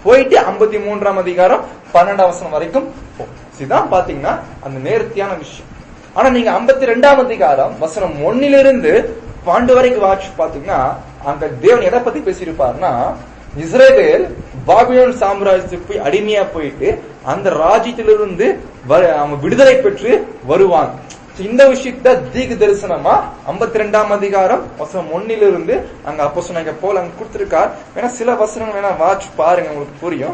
போயிட்டு ஐம்பத்தி மூன்றாம் அதிகாரம் பன்னெண்டாம் வசனம் வரைக்கும் போகும் இதுதான் பாத்தீங்கன்னா அந்த நேர்த்தியான விஷயம் ஆனா நீங்க ஐம்பத்தி ரெண்டாம் அதிகாரம் வசனம் ஒன்னிலிருந்து பன்னெண்டு வரைக்கும் வாட்சி பாத்தீங்கன்னா அங்க தேவன் எதை பத்தி பேசியிருப்பாருன்னா இஸ்ரேல் பாபிலோன் சாம்ராஜ்யத்துக்கு போய் அடிமையா போயிட்டு அந்த ராஜ்யத்திலிருந்து வ- அவன் விடுதலை பெற்று வருவான் So, இந்த விஷயத்த தீக தரிசனமா 52 ரெண்டாம் அதிகாரம் வசனம் ஒன்னிலிருந்து அங்க அப்போ சொன்னாங்க போல அங்க கொடுத்திருக்கார் வேணா சில வசனங்கள் வேணா வாட்ச் பாருங்க உங்களுக்கு புரியும்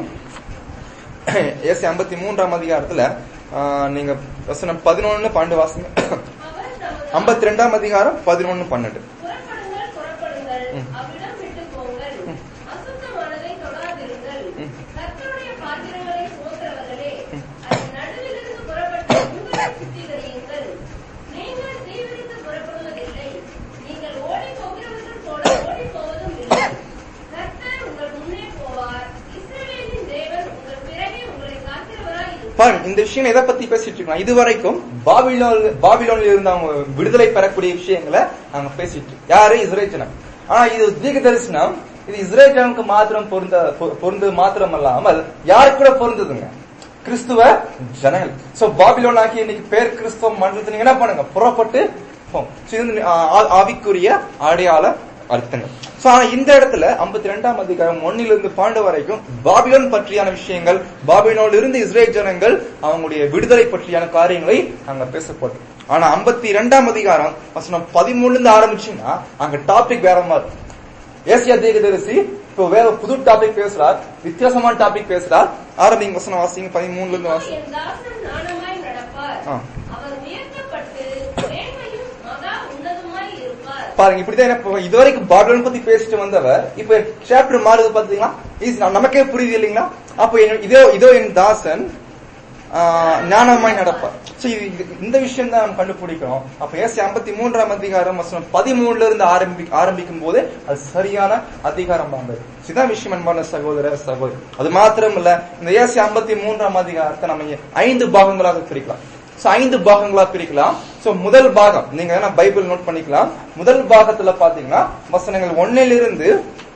ஏசி ஐம்பத்தி மூன்றாம் அதிகாரத்துல ஆஹ், நீங்க வசனம் பதினொன்னு பன்னெண்டு வாசங்க அவர் தமது ஐம்பத்தி ரெண்டாம் அதிகாரம் பதினொன்னு பன்னெண்டு புறப்படுங்கள் புறப்படுங்கள் அவ்விடம் விட்டு போங்கள் அசுத்தமானதை தொடாதிருங்கள் கர்த்தருடைய பாத்திரங்களை சுமக்கிறவர்களே அதன் நடுவிலிருந்து புறப்பட்டு உங்களை சுத்திகரியுங்கள் நீங்கள் தீவிரித்து புறப்படுவதில்லை நீங்கள் ஓடி போகிறவர்கள் போல ஓடி போவதும் இல்லை கர்த்தர் உங்கள் முன்னே போவார் இஸ்ரவேலின் தேவன் உங்கள் பிறகே உங்களை காக்கிறவராய் இருப்பார் பாருங்க இந்த விஷயம் எதை பத்தி பேசிட்டு இருக்கோம் இது வரைக்கும் பாபிலோன் பாபிலோன்ல இருந்து அவங்க விடுதலை பெறக்கூடிய விஷயங்களை நாங்க பேசிட்டு இருக்கோம். யாரு இஸ்ரேல் ஜனம் ஆனா இது தீர்க்க தரிசனம் இது இஸ்ரேல் ஜனமுக்கு மாத்திரம் பொருந்த பொ- பொருந்தது மாத்திரம் அல்லாமல் யாருக்கு கூட பொருந்ததுங்க கிறிஸ்துவ ஜனங்கள் சோ பாபிலோன் ஆகிய இன்னைக்கு பேர் கிறிஸ்துவ மண்டலத்தை நீங்க என்ன பண்ணுங்க புறப்பட்டு போங்க. So, இது வந்து, ஆ, ஆ- ஆவிக்குரிய அடையாள அர்த்தங்கள் சோ ஆனா இந்த இடத்துல 52 ரெண்டாம் அதிகாரம் ஒன்னிலிருந்து இருந்து பன்னெண்டு வரைக்கும் பாபிலோன் பற்றியான விஷயங்கள் பாபிலோனில் இருந்து இஸ்ரேல் ஜனங்கள் அவங்களுடைய விடுதலை பற்றியான காரியங்களை அங்க பேசப்படும் ஆனா 52 ரெண்டாம் அதிகாரம் வசனம் பதிமூணுல இருந்து ஆரம்பிச்சுன்னா அங்க டாபிக் வேற மாதிரி இருக்கும். ஏசியா தீர்க்கதரிசி இப்போ வேற புது டாபிக் பேசுறார் வித்தியாசமான டாபிக் பேசுறார் ஆரம்பிங்க வசனம் வாசிங்க பதிமூணுல இருந்து வாசிங்க என் தாசன் ஞானமாய் நடப்பார் ஆ. அவர் உயர்த்தப்பட்டு மேன்மையும் மகா உன்னதமாய் இருப்பார் பாருங்க இப்படிதான் என்ன இதுவரைக்கும் பாபிலோன் பத்தி பேசிட்டு வந்தவர் இப்ப சாப்டர் மாறுது பாத்தீங்களா இது ந- நமக்கே புரியுது இல்லைங்களா அப்ப என்ன- இதோ இதோ என் தாசன் ஆ, ஞானமாய் நடப்பார் So, இது- இது- இந்த விஷயம் தான் நம்ம கண்டுபிடிக்கிறோம் அப்ப ஏசி ஐம்பத்தி மூன்றாம் அதிகாரம் வசனம் பதிமூணுல இருந்து ஆரம்பி ஆரம்பிக்கும் போது அது சரியான அதிகாரம் வாங்க இதான் விஷயம் அன்பான சகோதர சகோதரி அது மாத்திரம் இல்ல இந்த ஏசி ஐம்பத்தி மூன்றாம் அதிகாரத்தை நம்ம இங்க ஐந்து பாகங்களாக பிரிக்கலாம் சோ ஐந்து பாகங்களா பிரிக்கலாம் சோ முதல் பாகம் நீங்க வேணா பைபிள் நோட் பண்ணிக்கலாம் முதல் பாகத்துல பாத்தீங்கன்னா வசனங்கள் ஒன்னிலிருந்து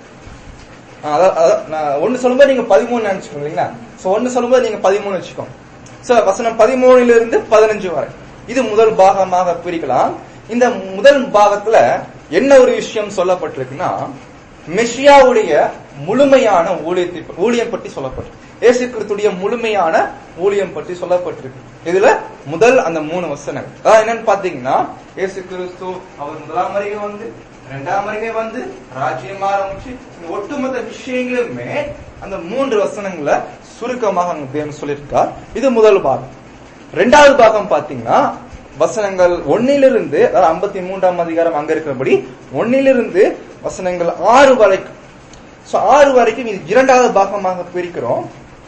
ஆஹ் அதான் அதான் நான் ஒன்னு சொல்லும்போது நீங்க பதிமூணு நினைச்சுக்கோங்க இல்லைங்களா சோ ஒன்னு சொல்லும்போது நீங்க பதிமூணு வச்சுக்கோங்க சோ வசனம் பதிமூணுல இருந்து பதினஞ்சு வரை இது முதல் பாகமாக பிரிக்கலாம் இந்த முதல் பாகத்துல என்ன ஒரு விஷயம் சொல்லப்பட்டிருக்குன்னா மெஷியாவுடைய முழுமையான ஊழியத்தை ஊழியம் பற்றி சொல்லப்பட்டிருக்கு இயேசு கிறிஸ்துடைய முழுமையான ஊழியம் பற்றி சொல்லப்பட்டிருக்கு இதுல முதல் அந்த மூணு வசனங்கள் அதாவது என்னன்னு பாத்தீங்கன்னா இயேசு கிறிஸ்து அவர் முதலாம் வருகை வந்து இரண்டாம் வருகை வந்து ராஜ்யம் ஆரம்பிச்சு இந்த ஒட்டுமொத்த விஷயங்களுமே அந்த மூன்று வசனங்களை சுருக்கமாக அங்க தேவன் சொல்லியிருக்கார் இது முதல் பாகம் ரெண்டாவது பாகம் பாத்தீங்கன்னா வசனங்கள் ஒன்னிலிருந்து அதாவது ஐம்பத்தி மூன்றாம் அதிகாரம் அங்க இருக்கிறபடி ஒன்னிலிருந்து வசனங்கள் ஆறு வரைக்கும் சோ ஆறு வரைக்கும் இது இரண்டாவது பாகமாக பிரிக்கிறோம்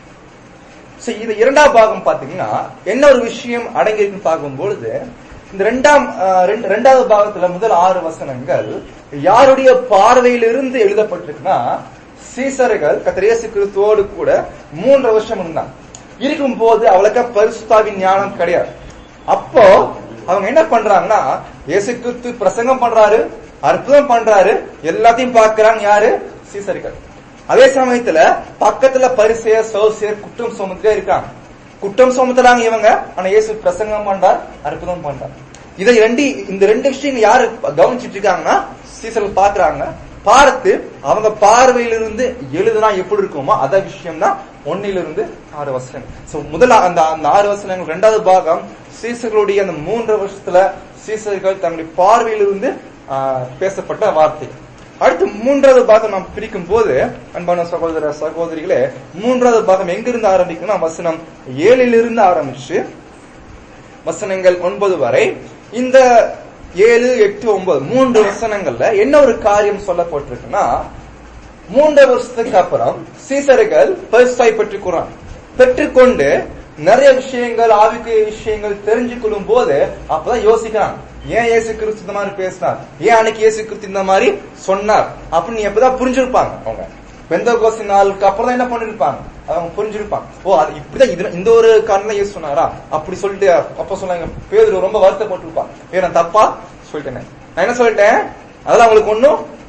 சோ இது இரண்டாம் பாகம் பாத்தீங்கன்னா என்ன ஒரு விஷயம் அடங்கியிருக்குன்னு பார்க்கும்பொழுது இந்த ரெண்டாம் அஹ், ரெண்டு- ரெண்டாவது பாகத்துல முதல் ஆறு வசனங்கள் யாருடைய பார்வையிலிருந்து எழுதப்பட்டிருக்குன்னா சீசர்கள் கர்த்தர் இயேசு கிறிஸ்துவோடு கூட மூன்று வருஷம் இருந்தாங்க இருக்கும் போது அவளுக்கு பரிசுத்தாவின் ஞானம் கிடையாது அப்போ அவங்க என்ன பண்றாங்கன்னா இயேசு கிறிஸ்து பிரசங்கம் பண்றாரு அற்புதம் பண்றாரு எல்லாத்தையும் பார்க்கறாங்க யாரு சீசர்கள் அதே சமயத்துல பக்கத்துல பரிசெய சோசியர் குற்றம் சுமத்துட்டே இருக்காங்க குற்றம் சுமத்துறாங்க இவங்க ஆனா இயேசு பிரசங்கம் பண்றார் அற்புதம் பண்றார் இதை ரெண்டு இந்த ரெண்டு விஷயம் யாரு கவனிச்சிட்டு இருக்காங்கன்னா சீசர்கள் பாக்குறாங்க பார்த்து அவங்க பார்வையிலிருந்து எழுதுனா எப்படி இருக்குமோ அத விஷயம் தான் ஒன்னிலிருந்து ஆறு வசனங்கள் சோ முதல்ல அந்த அந்த ஆறு வசனங்கள் ரெண்டாவது பாகம் சீசர்களுடைய அந்த மூன்று வருஷத்துல சீசர்கள் தங்களுடைய பார்வையிலிருந்து ஆஹ், பேசப்பட்ட வார்த்தை அடுத்து மூன்றாவது பாகம் நாம் பிரிக்கும் போது அன்பான சகோதர சகோதரிகளே மூன்றாவது பாகம் எங்கிருந்து ஆரம்பிக்கும்னா வசனம் ஏழிலிருந்து ஆரம்பிச்சு வசனங்கள் ஒன்பது வரை இந்த ஏழு எட்டு ஒன்பது மூன்று வசனங்கள்ல என்ன ஒரு காரியம் சொல்லப்பட்டிருக்குன்னா மூன்று வருஷத்துக்கு அப்புறம் சீசர்கள் பரிசாய் பெற்றுக்கொள்றாங்க பெற்றுக்கொண்டு நிறைய விஷயங்கள் ஆவிக்குரிய விஷயங்கள் தெரிஞ்சு கொள்ளும் போது அப்பதான் யோசிக்கிறாங்க ஏன் இயேசு கிறிஸ்து இந்த மாதிரி பேசினார் ஏன் அன்னைக்கு இயேசு கிறிஸ்து இந்த மாதிரி சொன்னார் அப்படின்னு எப்பதான் புரிஞ்சிருப்பாங்க அவங்க பெந்தகோசி நாளுக்கு அப்புறம் தான் என்ன பண்ணிருப்பாங்க அவங்க புரிஞ்சிருப்பாங்க ஓ அது இப்படிதான் இது இந்த ஒரு காரணம் இயேசு சொன்னாரா அப்படி சொல்லிட்டு அப்ப சொன்னாங்க பேதுரு ரொம்ப வருத்தப்பட்டிருப்பாங்க ஏ நான் தப்பா சொல்லிட்டேனே நான் என்ன சொல்லிட்டேன் அதெல்லாம் அவங்களுக்கு ஒண்ணும்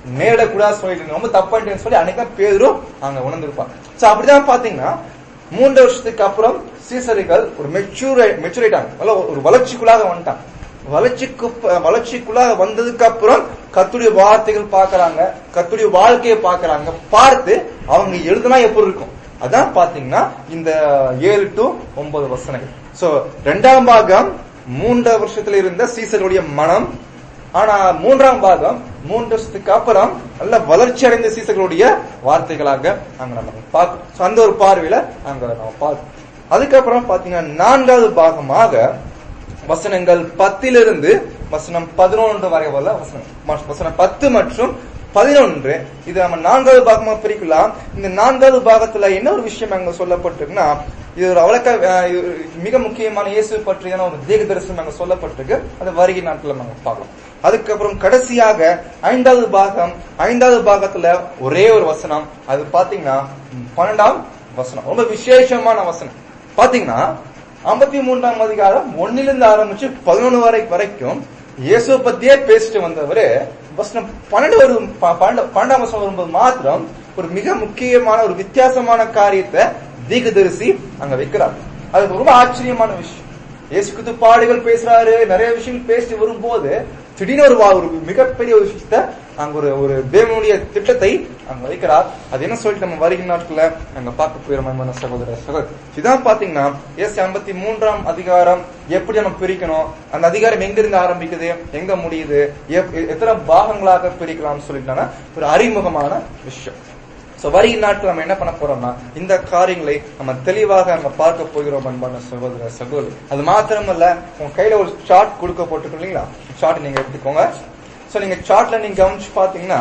நேரிடக்கூடாது சொல்லிட்டு ரொம்ப தப்பாயிட்டேன்னு சொல்லி அன்னைக்கு தான் பேரும் அங்க உணர்ந்திருப்பான் சோ அப்படிதான் பாத்தீங்கன்னா மூன்று வருஷத்துக்கு அப்புறம் சீசரிகள் ஒரு மெச்சூர் மெச்சூரேட்டாங்க ஒரு வளர்ச்சிக்குள்ளாக வந்துட்டாங்க வளர்ச்சிக்கு வளர்ச்சிக்குள்ளாக வந்ததுக்கு அப்புறம் கத்துடைய வார்த்தைகள் பாக்குறாங்க கத்துடைய வாழ்க்கையை பாக்குறாங்க பார்த்து அவங்க எழுதுனா எப்படி இருக்கும் அதான் பாத்தீங்கன்னா இந்த ஏழு டு ஒன்பது வசனங்கள் சோ ரெண்டாம் பாகம் மூன்றாம் வருஷத்துல இருந்த சீசருடைய மனம் ஆனா மூன்றாம் பாகம் மூன்று வருஷத்துக்கு அப்புறம் நல்ல வளர்ச்சி அடைந்த சீசர்களுடைய வார்த்தைகளாக அங்க நம்ம பார்க்கணும் So, அந்த ஒரு பார்வையில அங்க நம்ம பார்க்கணும் அதுக்கப்புறம் பாத்தீங்கன்னா நான்காவது பாகமாக வசனங்கள் பத்திலிருந்து வசனம் பதினொன்று வரை உள்ள வசனம் ம- வசனம் பத்து மற்றும் பதினொன்று இது நம்ம நான்காவது பாகமா பிரிக்கலாம் இந்த நான்காவது பாகத்துல என்ன ஒரு விஷயம் அங்க சொல்லப்பட்டிருக்குன்னா இது ஒரு அவலக்க அஹ், இது மிக முக்கியமான இயேசு பற்றியான ஒரு தீர்க்க தரிசனம் அங்க சொல்லப்பட்டிருக்கு அது வருகை நாட்கள் நம்ம பார்க்கலாம் அதுக்கப்புறம் கடைசியாக ஐந்தாவது பாகம் ஐந்தாவது பாகத்துல ஒரே ஒரு வசனம் அது பாத்தீங்கன்னா பன்னெண்டாம் வசனம் ரொம்ப விசேஷமான வசனம் பாத்தீங்கன்னா ஐம்பத்தி மூன்றாம் அதிகாரம் ஒன்னிலிருந்து ஆரம்பிச்சு பதினொன்று வரை வரைக்கும் இயேசுவை பத்தியே பேசிட்டு வந்தவரு வசனம் பன்னெண்டு ஒரு ப- பன்னெண்டு- பன்னெண்டாம் வசனம் வரும்போது மாத்திரம் ஒரு மிக முக்கியமான ஒரு வித்தியாசமான காரியத்தை தீர்க்கதரிசி அங்க வைக்கிறார் அது ரொம்ப ஆச்சரியமான விஷயம் இயேசு கிறிஸ்து பாடுகள் பேசுறாரு நிறைய விஷயங்கள் பேசிட்டு வரும்போது திடீர்னு ஒரு வா- ஒரு மிகப்பெரிய ஒரு விஷயத்த அங்க ஒரு ஒரு தேவனுடைய திட்டத்தை அங்க வைக்கிறார் அது என்ன சொல்லிட்டு நம்ம வருகிற நாட்கள்ல அங்க பார்க்க போயிடும் அன்பான சகோதர சகோதரி இதான் பாத்தீங்கன்னா ஏசி ஐம்பத்தி மூன்றாம் அதிகாரம் எப்படி நம்ம பிரிக்கணும் அந்த அதிகாரம் எங்க இருந்து ஆரம்பிக்குது எங்க முடியுது எப்- எத்தனை பாகங்களாக பிரிக்கலாம்னு சொல்லிட்டாங்கன்னா ஒரு அறிமுகமான விஷயம் சோ வருகிற நாட்கள் நம்ம என்ன பண்ண போறோம்னா இந்த காரியங்களை நம்ம தெளிவாக நம்ம பார்க்க போகிறோம் அன்பான சகோதர சகோதரி அது மாத்திரமல்ல உங்க கையில ஒரு சார்ட் கொடுக்கப்பட்டிருக்கும் இல்லைங்களா சார்ட் நீங்க எடுத்துக்கோங்க சோ நீங்க சார்ட்ல நீங்க கவனிச்சு பாத்தீங்கன்னா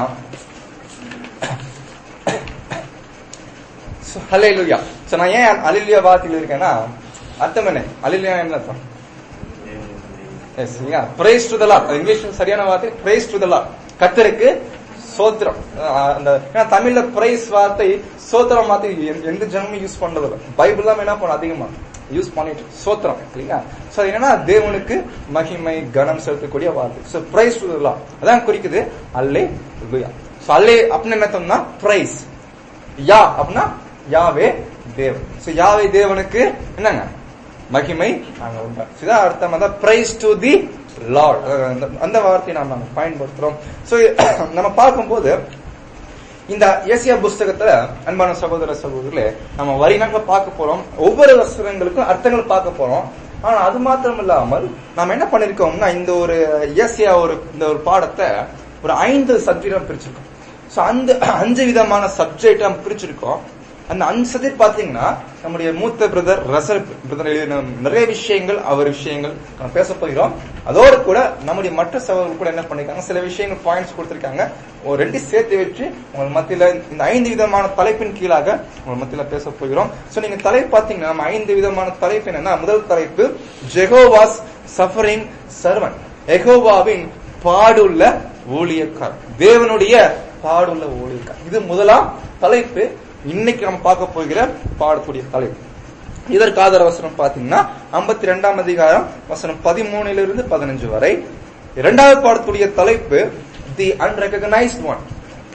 ஹalleluya சோ நான் ஏன் அலிலியா வார்த்தையில் இருக்கேன்னா அர்த்தம் என்ன அலிலியா என்ன அர்த்தம் எஸ் இல்லையா praise to the Lord English சரியான வார்த்தை பிரைஸ் டு த லார்ட் கர்த்தருக்கு சோத்திரம் அஹ் அந்த ஏன்னா தமிழ்ல பிரைஸ் வார்த்தை சோத்திரம் வார்த்தை எந்த- எந்த ஜனமும் யூஸ் பண்றது இல்ல பைபிள் தான் என்ன பண்ணும் அதிகமா யூஸ் பண்ணிட்டு சோத்திரம் இல்லையா சோ அது என்னன்னா தேவனுக்கு மகிமை கனம் செலுத்தக்கூடிய வார்த்தை so praise to the Lord அதான் குறிக்குது அல்லே லுயா சோ அல்லே அப்படின்னு என்ன அர்த்தம்னா பிரைஸ் யா அப்படின்னா யாவே தேவன் சோ யாவே தேவனுக்கு என்னங்க மகிமை அங்க உண்டா இதான் அர்த்தம் அதான் பிரைஸ் டு தி லார்ட் அந்த வார்த்தையை நாம் நாம பயன்படுத்துறோம் சோ நம்ம பார்க்கும்போது இந்த ஏசியா புஸ்தகத்துல அன்பான சகோதர சகோதரர்களே நம்ம வரி நாட்கள் பார்க்க போறோம் ஒவ்வொரு வசனங்களுக்கும் அர்த்தங்கள் பார்க்க போறோம் ஆனா அது மாத்திரம் இல்லாமல் நாம என்ன பண்ணிருக்கோம்னா இந்த ஒரு ஏசியா ஒரு இந்த ஒரு பாடத்தை ஒரு ஐந்து சப்ஜெக்ட் பிரிச்சிருக்கோம் சோ அந்த அஞ்சு விதமான சப்ஜெக்ட் நம்ம பிரிச்சிருக்கோம் அந்த அஞ்சு சப்ஜெக்ட் பாத்தீங்கன்னா நம்முடைய மூத்த பிரதர் ரசல் பிரதர் எழுதின நிறைய விஷயங்கள் அவர் விஷயங்கள் நம்ம பேச போகிறோம் அதோடு கூட நம்முடைய மற்ற சகோதரர்கள் கூட என்ன பண்ணிருக்காங்க சில விஷயங்கள் பாயிண்ட்ஸ் கொடுத்திருக்காங்க ஒரு ரெண்டு சேர்த்து வச்சு உங்க மத்தியில இந்த ஐந்து விதமான தலைப்பின் கீழாக உங்க மத்தியில பேச போகிறோம் சோ நீங்க தலைப்பு பாத்தீங்கன்னா நம்ம ஐந்து விதமான தலைப்பு என்னன்னா முதல் தலைப்பு ஜெகோவாஸ் சஃபரிங் சர்வன் எகோவாவின் பாடுள்ள ஊழியக்கார் தேவனுடைய பாடுள்ள ஊழியக்கார் இது முதலாம் தலைப்பு இன்னைக்கு நம்ம பார்க்க போகிற பாடக்கூடிய தலைப்பு இதற்கு ஆதார வசனம் பாத்தீங்கன்னா ஐம்பத்தி ரெண்டாம் அதிகாரம் வசனம் பதிமூணுல இருந்து பதினஞ்சு வரை இரண்டாவது பாடத்துடைய தலைப்பு தி அன்ரெகனைஸ்ட் ஒன்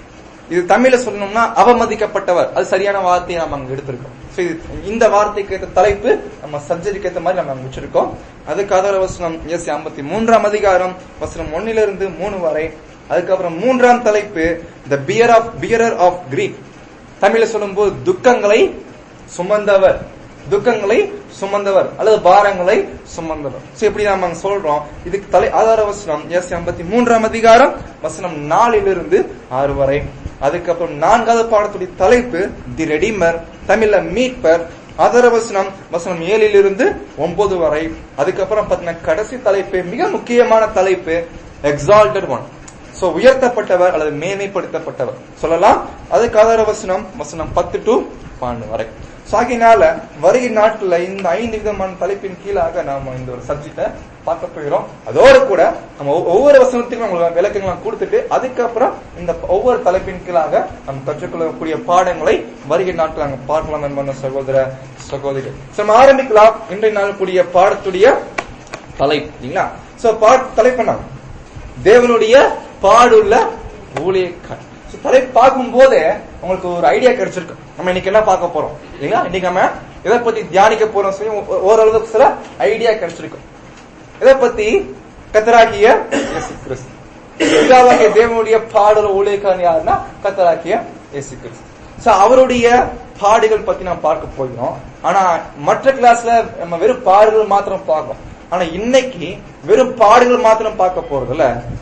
இது தமிழ்ல சொல்லணும்னா அவமதிக்கப்பட்டவர் அது சரியான வார்த்தையை நம்ம அங்க எடுத்திருக்கோம் So, இது இந்த வார்த்தைக்கு ஏற்ற தலைப்பு நம்ம சப்ஜெக்டுக்கு ஏற்ற மாதிரி நம்ம அங்க வச்சிருக்கோம் அதுக்கு ஆதார வசனம் எஸ் ஐம்பத்தி மூன்றாம் அதிகாரம் வசனம் ஒன்னிலிருந்து இருந்து மூணு வரை அதுக்கப்புறம் மூன்றாம் தலைப்பு the bear of bearer of Greek தமிழ்ல சொல்லும்போது துக்கங்களை சுமந்தவர் துக்கங்களை சுமந்தவர் அல்லது பாரங்களை சுமந்தவர் சோ இப்படி நாம அங்க சொல்றோம் இதுக்கு தலை ஆதார வசனம் எஸ் ஐம்பத்தி மூன்றாம் அதிகாரம் வசனம் நாலிலிருந்து ஆறு வரை அதுக்கப்புறம் நான்காவது பாடத்துடைய தலைப்பு தி ரெடிமர் தமிழ்ல மீட்பர் ஆதார வசனம் வசனம் ஏழிலிருந்து ஒன்பது வரை அதுக்கப்புறம் பாத்தீங்கன்னா கடைசி தலைப்பு மிக முக்கியமான தலைப்பு எக்ஸால்டட் ஒன் சோ உயர்த்தப்பட்டவர் அல்லது மேன்மைப்படுத்தப்பட்டவர் சொல்லலாம் அதுக்கு ஆதார வசனம் வசனம் பத்து டு பன்னெண்டு வரை So, ஆகையினால வருகிற நாட்கள்ல இந்த ஐந்து விதமான தலைப்பின் கீழாக நாம இந்த ஒரு சப்ஜெக்ட பார்க்க போகிறோம் அதோடு கூட நம்ம ஒவ்வொ- ஒவ்வொரு வசனத்துக்கும் உங்களுக்கு விளக்கங்களாம் கொடுத்துட்டு அதுக்கப்புறம் இந்த ஒவ்வொரு தலைப்பின் கீழாக நம்ம கற்றுக்கொள்ளக்கூடிய பாடங்களை வருகிற நாட்கள் அங்க பார்க்கலாம் என்பன சகோதர சகோதரிகள் So, நம்ம ஆரம்பிக்கலாம் இன்றைய நாள் கூடிய பாடத்துடைய தலைப்பு இல்லைங்களா சோ பாட் தலைப்பு என்ன தேவனுடைய பாடுள்ள ஊழியக்காரன் So, தலை பார்க்கும் போது உங்களுக்கு ஒரு ஐடியா கிடைச்சிருக்கும் நம்ம இன்னைக்கு என்ன பார்க்க போறோம் இல்லைங்களா இன்னைக்கு நம்ம எதை பத்தி தியானிக்க போறோம் சொல்லி ஓ- ஓரளவுக்கு சில ஐடியா கிடைச்சிருக்கும் இதை பத்தி கத்தராகிய இயேசு கிறிஸ்து பிதாவாகிய தேவனுடைய பாடல் ஊழியக்காரன் யாருன்னா கத்தராகிய இயேசு கிறிஸ்து சோ அவருடைய பாடுகள் பத்தி நான் பார்க்க போகிறோம் ஆனா மற்ற கிளாஸ்ல நம்ம வெறும் பாடுகள் மாத்திரம் பார்க்கோம் ஆனா இன்னைக்கு வெறும் பாடுகள் மாத்திரம் பார்க்க போறதுல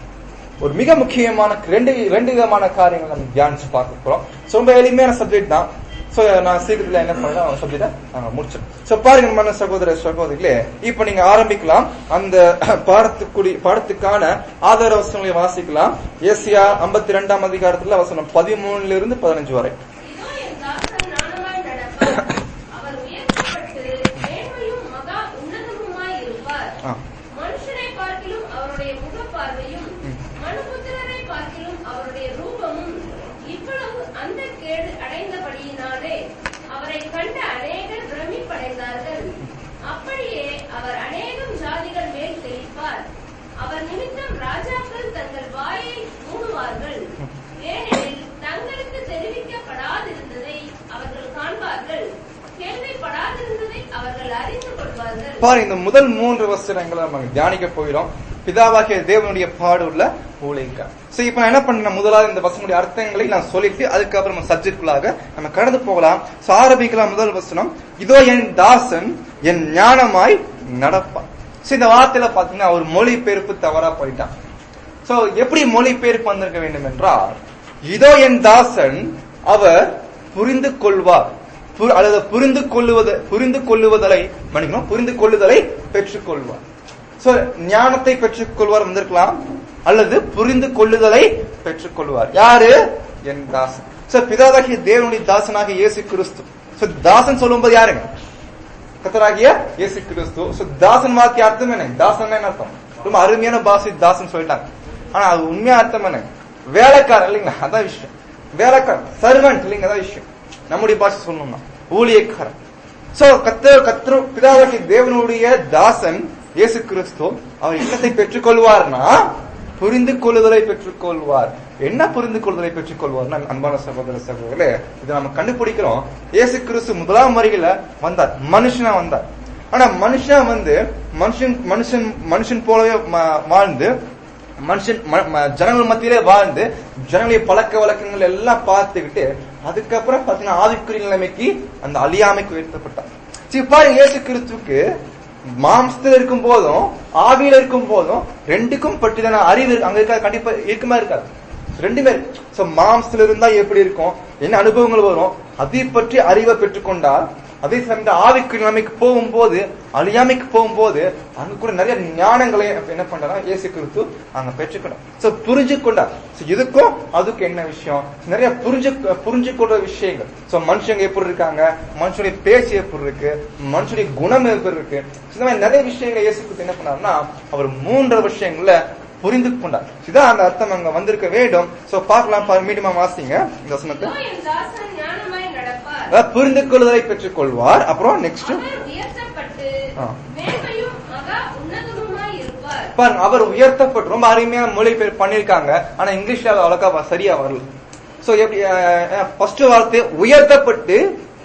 ஒரு மிக முக்கியமான ரெண்டு ரெண்டு விதமான காரியங்கள் நம்ம தியானிச்சு பார்க்க போறோம் So, ரொம்ப எளிமையான சப்ஜெக்ட் தான் சோ நான் சீக்கிரத்துல என்ன பண்ணலாம் சப்ஜெக்ட நாங்க முடிச்சிடும் சோ பாருங்க நம்ம சகோதர சகோதரிகளே இப்ப நீங்க ஆரம்பிக்கலாம் அந்த பாடத்துக்குடி பாடத்துக்கான ஆதார வசனங்களை வாசிக்கலாம் ஏசியா 52 ரெண்டாம் அதிகாரத்துல வசனம் பதிமூணுல இருந்து பதினஞ்சு வரை இதோ என் தாசன் ஞானமாய் நடப்பார். அவர் உயர்த்தப்பட்டு மேன்மையும் மகா உன்னதமுமாய் இருப்பார். ஆ. மனுஷரை பார்க்கிலும் அவருடைய முகப்பார்வையும் மனுபுத்திரரை பார்க்கிலும் அவருடைய ரூபமும் இவ்வளவு அந்த கேடு அடைந்தபடியினாலே அவரை கண்ட அநேகர் பிரமிப்படைந்தார்கள் அப்படியே அவர் அநேகம் ஜாதிகள் மேல் தெளிப்பார் அவர் நிமித்தம் ராஜாக்கள் தங்கள் வாயை மூடுவார்கள் ஏனெனில் தங்களுக்கு தெரிவிக்கப்படாதிருந்ததை அவர்கள் காண்பார்கள் கேள்விப்படாதிருந்ததை அவர்கள் அறிந்து கொள்வார்கள் பாரு இந்த முதல் மூன்று வசனங்களை நம்ம தியானிக்க போகிறோம் பிதாவாகிய தேவனுடைய பாடுள்ள ஊழியக்கா சோ இப்ப நான் என்ன பண்ணேன் முதலாவது இந்த வசனுடைய அர்த்தங்களை நான் சொல்லிட்டு அதுக்கப்புறம் நம்ம சப்ஜெக்டுக்குள்ளாக நம்ம கடந்து போகலாம் சோ ஆரம்பிக்கலாம் முதல் வசனம் இதோ என் தாசன் என் ஞானமாய் நடப்பான் சோ இந்த வார்த்தையில பாத்தீங்கன்னா ஒரு மொழிபெயர்ப்பு தவறா போயிட்டான் சோ எப்படி மொழிபெயர்ப்பு வந்திருக்க வேண்டும் என்றால் இதோ என் தாசன் அவர் புரிந்து கொள்வார் பு- அல்லது புரிந்து கொள்ளுவது புரிந்து கொள்ளுவதலை மன்னிக்கணும் புரிந்து கொள்ளுதலை பெற்றுக் கொள்வார் சோ ஞானத்தை பெற்றுக் கொள்வார் வந்திருக்கலாம் அல்லது புரிந்து கொள்ளுதலை பெற்றுக் கொள்வார் யாரு என் தாசன் சோ பிதாதாகிய தேவனுடைய தாசனாக இயேசு கிறிஸ்து சோ தாசன் சொல்லும்போது யாருங்க கத்தராகிய இயேசு கிறிஸ்து So, தாசன் வார்த்தை அர்த்தம் என்ன தாசன் என்ன அர்த்தம் ரொம்ப அருமையான பாஷை தாசன் சொல்லிட்டாங்க ஆனா அது உண்மையா அர்த்தம் என்ன வேலைக்காரன் இல்லைங்களா அதான் விஷயம் வேலைக்காரன் சர்வன்ட் இல்லைங்க அதான் விஷயம் நம்முடைய பாஷை சொல்லணும்னா ஊழியக்காரன் சோ கத்த கத்திர பிதாவாகிய தேவனுடைய தாசன் இயேசு கிறிஸ்து அவர் என்னத்தை பெற்றுக் கொள்வார்னா புரிந்து கொள்ளுதலை பெற்றுக் கொள்வார் என்ன புரிந்து கொள்ளுதலை பெற்றுக் கொள்வார்னா அன்பான சகோதர சகோதரர்களே இதை நம்ம கண்டுபிடிக்கிறோம் இயேசு கிறிஸ்து முதலாம் வருகையில வந்தார் மனுஷனா வந்தார் ஆனா மனுஷன் வந்து மனுஷன் மனுஷன் மனுஷன் போலவே ம- வாழ்ந்து மனுஷன் ம- ம- ஜனங்கள் மத்தியிலே வாழ்ந்து ஜனங்களுடைய பழக்க வழக்கங்கள் எல்லாம் பார்த்துக்கிட்டு அதுக்கப்புறம் பாத்தீங்கன்னா ஆவிக்குரிய நிலைமைக்கு அந்த அழியாமைக்கு உயர்த்தப்பட்டார் சரி பாருங்க இயேசு கிறிஸ்துவுக்கு மாம்சத்தில் இருக்கும் போதும் ஆவியில இருக்கும் போதும் ரெண்டுக்கும் பற்றிதான அறிவு இருக்கு. அங்க இருக்க கண்டிப்பா இருக்குமா இருக்காது ரெண்டுமே சோ மாம்சத்துல இருந்தா எப்படி இருக்கும் என்ன அனுபவங்கள் வரும் அதை பற்றி அறிவை பெற்றுக்கொண்டால் அதே சமயம் ஆவிக்கு நிலைமைக்கு போகும்போது அழியாமைக்கு போகும்போது அங்க கூட நிறைய ஞானங்களை என்ன பண்றா இயேசு கிறிஸ்து அங்க பெற்றுக்கணும் சோ புரிஞ்சு கொண்டார் So, இதுக்கும் அதுக்கு என்ன விஷயம் நிறைய புரிஞ்சு புரிஞ்சு கொள்ற விஷயங்கள் சோ மனுஷங்க எப்படி இருக்காங்க மனுஷனுடைய பேச்சு எப்படி இருக்கு மனுஷனுடைய குணம் எப்படி இருக்கு So, இந்த மாதிரி நிறைய விஷயங்களை இயேசு கிறிஸ்து என்ன பண்ணாருன்னா அவர் மூன்று விஷயங்கள புரிந்து கொண்டார் இதான் அந்த அர்த்தம் அங்க வந்திருக்க வேண்டும் சோ பார்க்கலாம் பாரு மீடியமா வாசிங்க இந்த வசனத்தை இதோ என் தாசன் ஞானமாய் நடப்பார் அதாவது புரிந்து கொள்வதை பெற்றுக் கொள்வார் அப்புறம் நெக்ஸ்ட் அவர் உயர்த்தப்பட்டு ஆ. மேன்மையும் மகா உன்னதமுமாய் இருப்பார் பாருங்க அவர் உயர்த்தப்பட்டு ரொம்ப அருமையான மொழிபெயர் பண்ணிருக்காங்க ஆனா இங்கிலீஷ்ல அது அவ்வளோக்கா வ- சரியா வரல சோ எப்படி ஃபர்ஸ்ட் வார்த்தை உயர்த்தப்பட்டு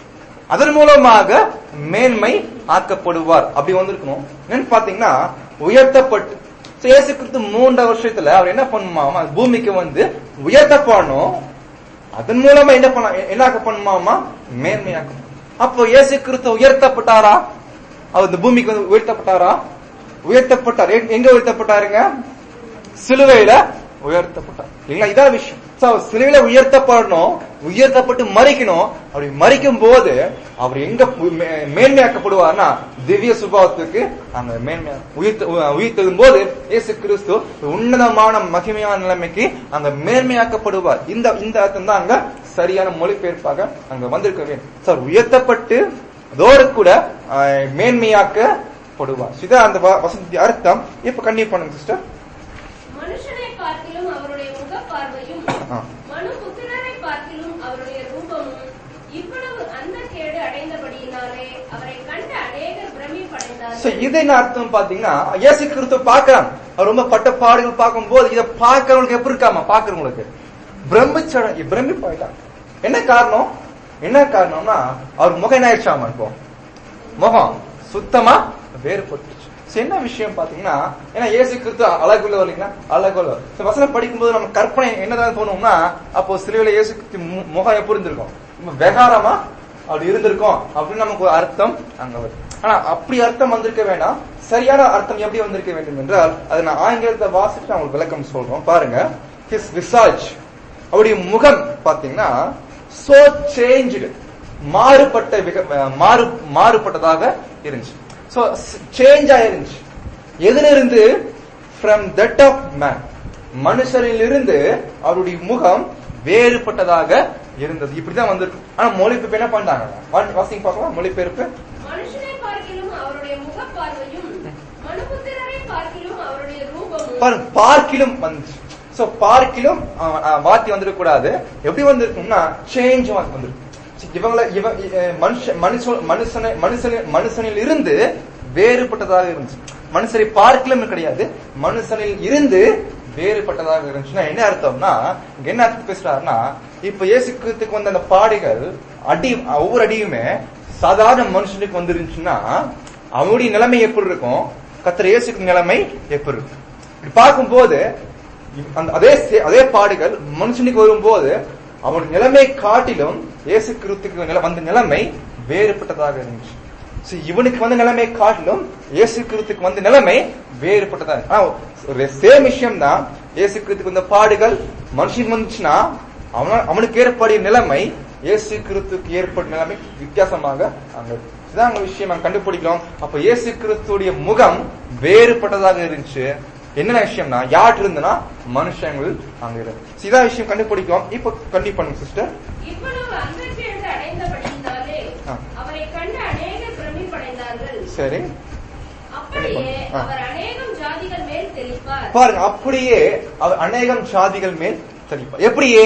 அதன் மூலமாக மேன்மை ஆக்கப்படுவார் அப்படி வந்திருக்கணும் என்னன்னு பாத்தீங்கன்னா உயர்த்தப்பட்டு So, இயேசு கிறிஸ்து மூன்று வருஷத்துல அவர் என்ன பண்ணுமாமா பூமிக்கு வந்து உயர்த்தப்படணும் அதன் மூலமா என்ன பண்ண என்ன ஆக்க பண்ணுமாமா மேன்மையாக்கணும் அப்போ இயேசு கிறிஸ்து உயர்த்தப்பட்டாரா அவர் இந்த பூமிக்கு வந்து உயர்த்தப்பட்டாரா உயர்த்தப்பட்டார் எங்க- எங்க உயர்த்தப்பட்டாருங்க சிலுவையில உயர்த்தப்பட்டார் இல்லைங்களா இதான் விஷயம் So, அவர் சிலுவையில உயர்த்தப்படணும் உயர்த்தப்பட்டு மறிக்கணும் அப்படி மறிக்கும் போது அவர் எங்க பு- மே- மேன்மையாக்கப்படுவார்னா திவ்ய சுபாவத்துக்கு அங்க மேன்மையா உயிர்த்த உயிர்த்தெழும் போது இயேசு கிறிஸ்து உன்னதமான மகிமையான நிலைமைக்கு அங்க மேன்மையாக்கப்படுவார் இந்த இந்த அர்த்தம் தான் அங்க சரியான மொழிபெயர்ப்பாக அங்க வந்திருக்க வேண்டும் சார் உயர்த்தப்பட்டு அதோடு கூட ஆஹ், மேன்மையாக்கப்படுவார் இதான் அந்த வ- வசனத்தின் அர்த்தம் இப்ப கண்டிப்பா பண்ணுங்க சிஸ்டர் மனுஷனை பார்க்கிலும் அவருடைய முகப்பார்வையும் ஆ. மனுபுத்திரரை பார்க்கிலும் அவருடைய ரூபமும் இவ்வளவு அந்த கேடு அடைந்தபடியினாலே அவரை கண்ட அநேகர் சோ பிரமிப்படைந்தார்கள் இது என்ன அர்த்தம் பாத்தீங்கன்னா இயேசு கிறிஸ்து பாக்குறாங்க அவர் ரொம்ப பட்ட பாடுகள் பார்க்கும் போது இதை பார்க்கறவங்களுக்கு எப்படி இருக்காமா பாக்குறவங்களுக்கு பிரமிச்ச பிரமிப்பாயிட்டாங்க என்ன காரணம் என்ன காரணம்னா அவர் முகம் என்ன ஆயிடுச்சாமா இப்போ முகம் சுத்தமா வேறுபட்டுச்சு சரி, என்ன விஷயம் பாத்தீங்கன்னா ஏன்னா இயேசு கிறிஸ்து அழகுள்ள இல்லைங்களா அழகுள்ள சரி, வசனம் படிக்கும்போது நம்ம கற்பனை என்னதான் தோணும்னா அப்போ சிலுவையில இயேசு கிறிஸ்து மு- முகம் எப்படி இருந்திருக்கும் ரொம்ப வெகாரமா அப்படி இருந்திருக்கும் அப்படின்னு நமக்கு ஒரு அர்த்தம் அங்க வருது ஆனா அப்படி அர்த்தம் வந்திருக்க வேண்டாம் சரியான அர்த்தம் எப்படி வந்திருக்க வேண்டும் என்றால் அதை நான் ஆங்கிலத்தை வாசிட்டு நான் உங்களுக்கு விளக்கம் சொல்றோம் பாருங்க his visage அவருடைய முகம் பாத்தீங்கன்னா so changed மாறுபட்ட விக- அஹ் மாறு மாறுபட்டதாக இருந்துச்சு சோ சேஞ்ச் ஆயிருந்துச்சு எதுல இருந்து ஃப்ரம் தட் ஆஃப் மேன் மனுஷரிலிருந்து அவருடைய முகம் வேறுபட்டதாக இருந்தது இப்படிதான் வந்திருக்கு ஆனா மொழிபெயர்ப்பு என்ன பண்றாங்க வா- வாசிங்க பார்க்கலாம் மொழிபெயர்ப்பு மனுஷனை பார்க்கிலும் அவருடைய முகப்பார்வையும் மனுபுத்திரரை பார்க்கிலும் அவருடைய ரூபமும் பாருங்க பார்க்கிலும் வந்துச்சு சோ பார்க்கிலும் அஹ், அஹ், வார்த்தை வந்துடக் கூடாது எப்படி வந்திருக்கும்னா சேஞ்ச் வந்திருக்கு இவங்கள இவ அஹ், மனுஷ மனுஷ மனுஷனை மனுஷன மனுஷனில் இருந்து வேறுபட்டதாக இருந்துச்சு மனுஷரை பார்க்கலும் கிடையாது மனுஷனில் இருந்து வேறுபட்டதாக இருந்துச்சுன்னா என்ன அர்த்தம்னா இங்க என்ன அர்த்தம் பேசுறாருன்னா இப்ப இயேசு கிறிஸ்துக்கு வந்த அந்த பாடுகள் அடி ஒவ்வொரு அடியுமே சாதாரண மனுஷனுக்கு வந்துருந்துச்சுன்னா அவனுடைய நிலைமை எப்படி இருக்கும் கத்திர இயேசுக்கு நிலைமை எப்படி இருக்கும் இப்படி பார்க்கும்போது அந்த அதே சே- அதே பாடுகள் மனுஷனுக்கு வரும்போது அவன் நிலைமை காட்டிலும் இயேசு கிறிஸ்துக்கு நில- வந்த நிலைமை வேறுபட்டதாக இருந்துச்சு So, இவனுக்கு வந்த நிலைமை காட்டிலும் இயேசு கிறிஸ்துக்கு வந்த நிலைமை வேறுபட்டதா இருக்கு. ஆனா ஒரு சேம் விஷயம் தான் இயேசு கிறிஸ்துக்கு வந்த பாடுகள் மனுஷனுக்கு வந்துச்சுன்னா அவன அவனுக்கு ஏற்படிய நிலைமை இயேசு கிறிஸ்துக்கு ஏற்பட்ட நிலைமை வித்தியாசமாக அங்க இருக்கு. இதான் அங்க விஷயம் நாங்க கண்டுபிடிக்கிறோம் அப்ப இயேசு கிறிஸ்துடைய முகம் வேறுபட்டதாக இருந்துச்சு என்ன விஷயம்னா யார் இருந்துன்னா மனுஷங்கள் அங்க இருந்து So, இதான் விஷயம் கண்டுபிடிக்கிறோம் இப்ப கண்டிப்பா பண்ணுங்க சிஸ்டர் இவ்வளவு அந்தஸ்து என்று அடைந்தபடியினாலே ஆ. அவரை கண்டு அநேகர் பிரமிப்படைந்தார்கள் சரி அப்படியே ஆ. அவர் அநேகம் ஜாதிகள் மேல் தெளிப்பார் பாருங்க அப்படியே அவர் அநேகம் சாதிகள் மேல் தெளிப்பார் எப்படியே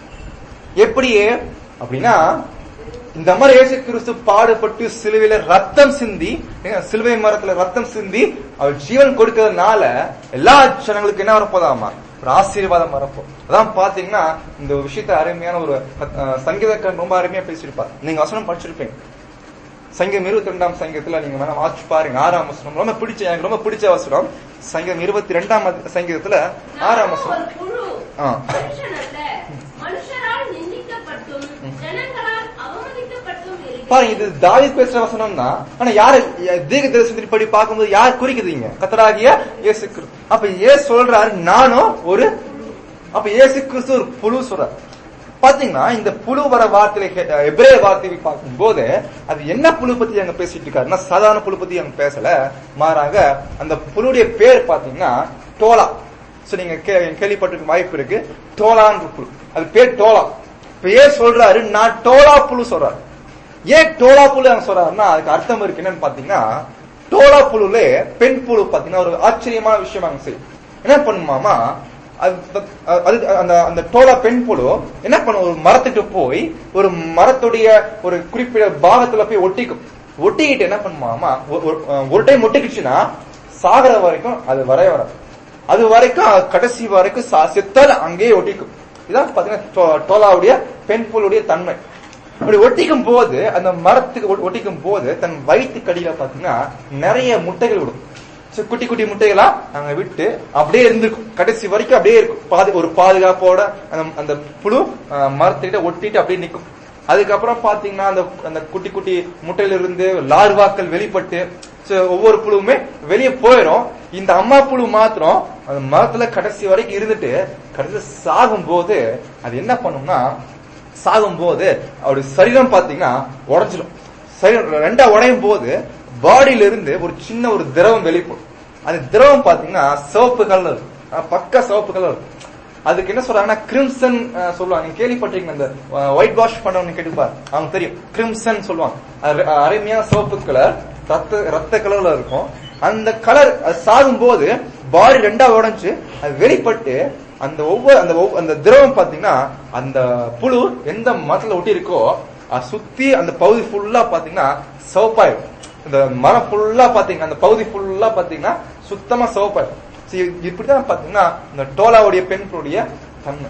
எப்படியே அப்படின்னா இந்த மாதிரி இயேசு கிறிஸ்து பாடுபட்டு சிலுவையில ரத்தம் சிந்தி ஏங்க, சிலுவை மரத்துல ரத்தம் சிந்தி அவர் ஜீவன் கொடுக்கறதுனால எல்லா ஜனங்களுக்கு என்ன வரப்போதாமா ஒரு ஆசீர்வாதம் வரப்போ அதான் பாத்தீங்கன்னா இந்த விஷயத்த அருமையான ஒரு அஹ், சங்கீதக்காரன் ரொம்ப அருமையா பேசியிருப்பார் நீங்க வசனம் படிச்சிருப்பீங்க சங்கீதம் இருபத்தி ரெண்டாம் சங்கீதத்துல நீங்க வேணா வாட்சி பாருங்க ஆறாம் வசனம் ரொம்ப பிடிச்ச எனக்கு ரொம்ப பிடிச்ச வசனம் சங்கீதம் இருபத்தி ரெண்டாம் சங்கீதத்துல ஆறாம் நானும் வசனம் ஒரு குழு ஆ. மனுஷன் அல்ல மனுஷரால் நிந்திக்கப்பட்டும் ஜனங்களால் அவமதிக்கப்பட்டும் பாருங்க இது தாவி பேசுற வசனம் தான் ஆனா யாரு தீக தரிசனத்தின் படி பார்க்கும்போது யார் குறிக்குதுங்க கத்தராகிய இயேசு கிறிஸ்து அப்ப ஏ சொல்றாரு நானும் ஒரு அப்ப இயேசு கிறிஸ்து ஒரு புழு சொல்றாரு பாத்தீங்கன்னா இந்த புழு வர வார்த்தையில எப்ரே வார்த்தையை பார்க்கும்போது அது என்ன புழு பத்தி அங்க பேசிட்டு இருக்காருன்னா சாதாரண புழு பத்தி அங்க பேசல மாறாக அந்த புழுடைய பேர் பாத்தீங்கன்னா டோலா சோ நீங்க கே- கேள்விப்பட்டிருக்க வாய்ப்பு இருக்கு டோலான்ற புழு அது பேர் டோலா இப்ப ஏன் சொல்றாரு நான் டோலா புழு சொல்றாரு ஏன் டோலா புழு அங்க சொல்றாருன்னா அதுக்கு அர்த்தம் இருக்கு என்னன்னு பாத்தீங்கன்னா டோலா புழுல பெண் புழு பாத்தீங்கன்னா ஒரு ஆச்சரியமான விஷயம் அங்க செய்யும் என்ன பண்ணுமாமா அது அது அந்த அந்த டோலா பெண் புழு என்ன பண்ணும் ஒரு மரத்துக்கு போய் ஒரு மரத்துடைய ஒரு குறிப்பிட்ட பாகத்துல போய் ஒட்டிக்கும் ஒட்டிக்கிட்டு என்ன பண்ணுமாமா ஒரு- ஒரு- ஒரு டைம் ஒட்டிக்கிச்சுன்னா சாகர வரைக்கும் அது வரைய வராது அது வரைக்கும் அது கடைசி வரைக்கும் சா- செத்தால் அங்கேயே ஒட்டிக்கும் இதான் பாத்தீங்கன்னா டோ- டோலாவுடைய பெண் புழுடைய தன்மை அப்படி ஒட்டிக்கும் போது அந்த மரத்துக்கு ஒ- ஒட்டிக்கும் போது தன் வயிற்று கடியில பாத்தீங்கன்னா நிறைய முட்டைகள் விடும் So, குட்டி குட்டி முட்டைகளா அங்க விட்டு அப்படியே இருந்திருக்கும் கடைசி வரைக்கும் அப்படியே இருக்கும் பாது ஒரு பாதுகாப்போட அந்த அந்த புழு அஹ், மரத்துக்கிட்ட ஒட்டிட்டு அப்படியே நிக்கும் அதுக்கப்புறம் பாத்தீங்கன்னா அந்த அந்த குட்டி குட்டி முட்டையில இருந்து லார்வாக்கள் வெளிப்பட்டு so, ஒவ்வொரு புழுவுமே வெளியே போயிடும் இந்த அம்மா புழு மாத்திரம் அந்த மரத்துல கடைசி வரைக்கும் இருந்துட்டு கடைசி சாகும் போது அது என்ன பண்ணும்னா சாகும்போது அவருடைய சரீரம் பாத்தீங்கன்னா உடைஞ்சிடும் சரீரம் ரெண்டா உடையும் போது பாடியில இருந்து ஒரு சின்ன ஒரு திரவம் வெளிப்படும் அந்த திரவம் பாத்தீங்கன்னா சிவப்பு கலர் இருக்கும். அஹ் பக்கா சிவப்பு கலர் இருக்கும். அதுக்கு என்ன சொல்றாங்கன்னா கிரிம்சன் சொல்லுவாங்க நீங்க கேள்விப்பட்டிருக்கீங்க அந்த ஒயிட் வாஷ் பண்ணவங்க கேட்டுப்பார் அவங்க தெரியும் கிரிம்சன் சொல்லுவாங்க அது அஹ் அருமையான சிவப்பு கலர் ரத்த ரத்த கலர்ல இருக்கும் அந்த கலர் சாகும் போது பாடி ரெண்டா உடைஞ்சு அது வெளிப்பட்டு அந்த ஒவ்வொரு அந்த ஒவ்வொரு- அந்த திரவம் பாத்தீங்கன்னா அந்த புழு எந்த மரத்துல ஒட்டி இருக்கோ அது சுத்தி அந்த பகுதி ஃபுல்லா பாத்தீங்கன்னா சிவப்பாயிடும் இந்த மரம் ஃபுல்லா பாத்தீங்கன்னா அந்த பகுதி ஃபுல்லா பாத்தீங்கன்னா சுத்தமா சிவப்பாயிடும் So, இ- இப்படிதான் பாத்தீங்கன்னா இந்த டோலாவுடைய பெண்களுடைய தன்மை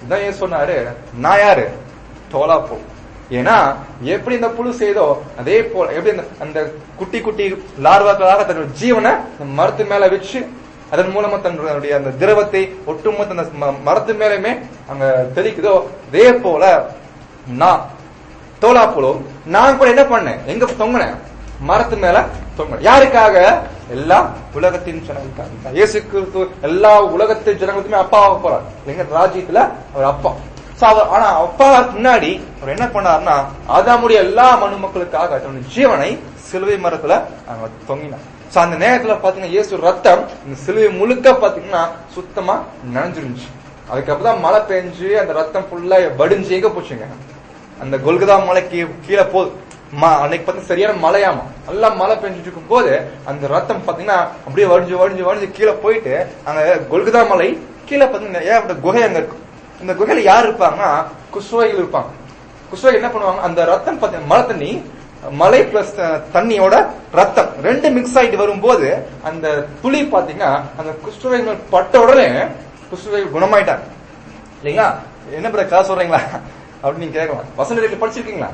இதான் ஏன் சொன்னாரு நான் யாரு தோலா போ ஏன்னா எப்படி இந்த புழு செய்தோ அதே போல எப்படி அந்த- அந்த குட்டி குட்டி லார்வாக்களாக தன்னோட ஜீவனை அந்த மரத்து மேல வச்சு அதன் மூலமா தன்னுடைய அந்த திரவத்தை ஒட்டுமொத்த அந்த ம- மரத்து மேலயுமே அங்க தெளிக்குதோ அதே போல நான் தோலா புழு நான் கூட என்ன பண்ணேன் எங்க தொங்கினேன் மரத்து மேல தொங்கினேன் யாருக்காக எல்லா உலகத்தின் ஜனங்களுக்காக இயேசு கிறிஸ்து எல்லா உலகத்தின் ஜனங்களுக்குமே அப்பாவாக போறார் எங்க ராஜ்யத்துல அவர் அப்பா So, அவர் ஆனா அப்பா முன்னாடி அவர் என்ன பண்ணாருன்னா ஆதாமுடைய எல்லா மனு மக்களுக்காக தன்னுடைய ஜீவனை சிலுவை மரத்துல அங்க தொங்கினார் சோ அந்த நேரத்துல பாத்தீங்கன்னா இயேசு ரத்தம் இந்த சிலுவை முழுக்க பாத்தீங்கன்னா சுத்தமா நனைஞ்சிருந்துச்சு அதுக்கப்புறம் தான் மழை பெஞ்சு அந்த ரத்தம் ஃபுல்லா வடிஞ்சு எங்க போச்சுங்க அந்த கொல்கதா மலைக்கு கீழே போகுது ம- அன்னைக்கு பார்த்தா சரியான மழையாமா நல்லா மழை பெஞ்சிட்டு இருக்கும் போது அந்த ரத்தம் பாத்தீங்கன்னா அப்படியே வடிஞ்சு வடிஞ்சு வடிஞ்சு கீழே போயிட்டு அங்க கொல்கதா மலை கீழே பாத்தீங்கன்னா ஏகப்பட்ட குகை அங்க இருக்கும் இந்த குகையில யார் இருப்பாங்கன்னா குஸ்வாய்கள் இருப்பாங்க குஸ்வாய்கள் என்ன பண்ணுவாங்க அந்த ரத்தம் பாத்தீங்கன்னா மழை தண்ணி மலை பிளஸ் தண்ணியோட ரத்தம் ரெண்டு மிக்ஸ் ஆயிட்டு வரும்போது அந்த துளி பாத்தீங்கன்னா அந்த குஷ்டரோகிகள் பட்ட உடனே குஷ்டரோகிகள் குணமாயிட்டாங்க இல்லைங்களா என்ன பிற கிளாஸ் சொல்றீங்களா அப்படின்னு நீங்க கேட்கலாம் வசந்த படிச்சிருக்கீங்களா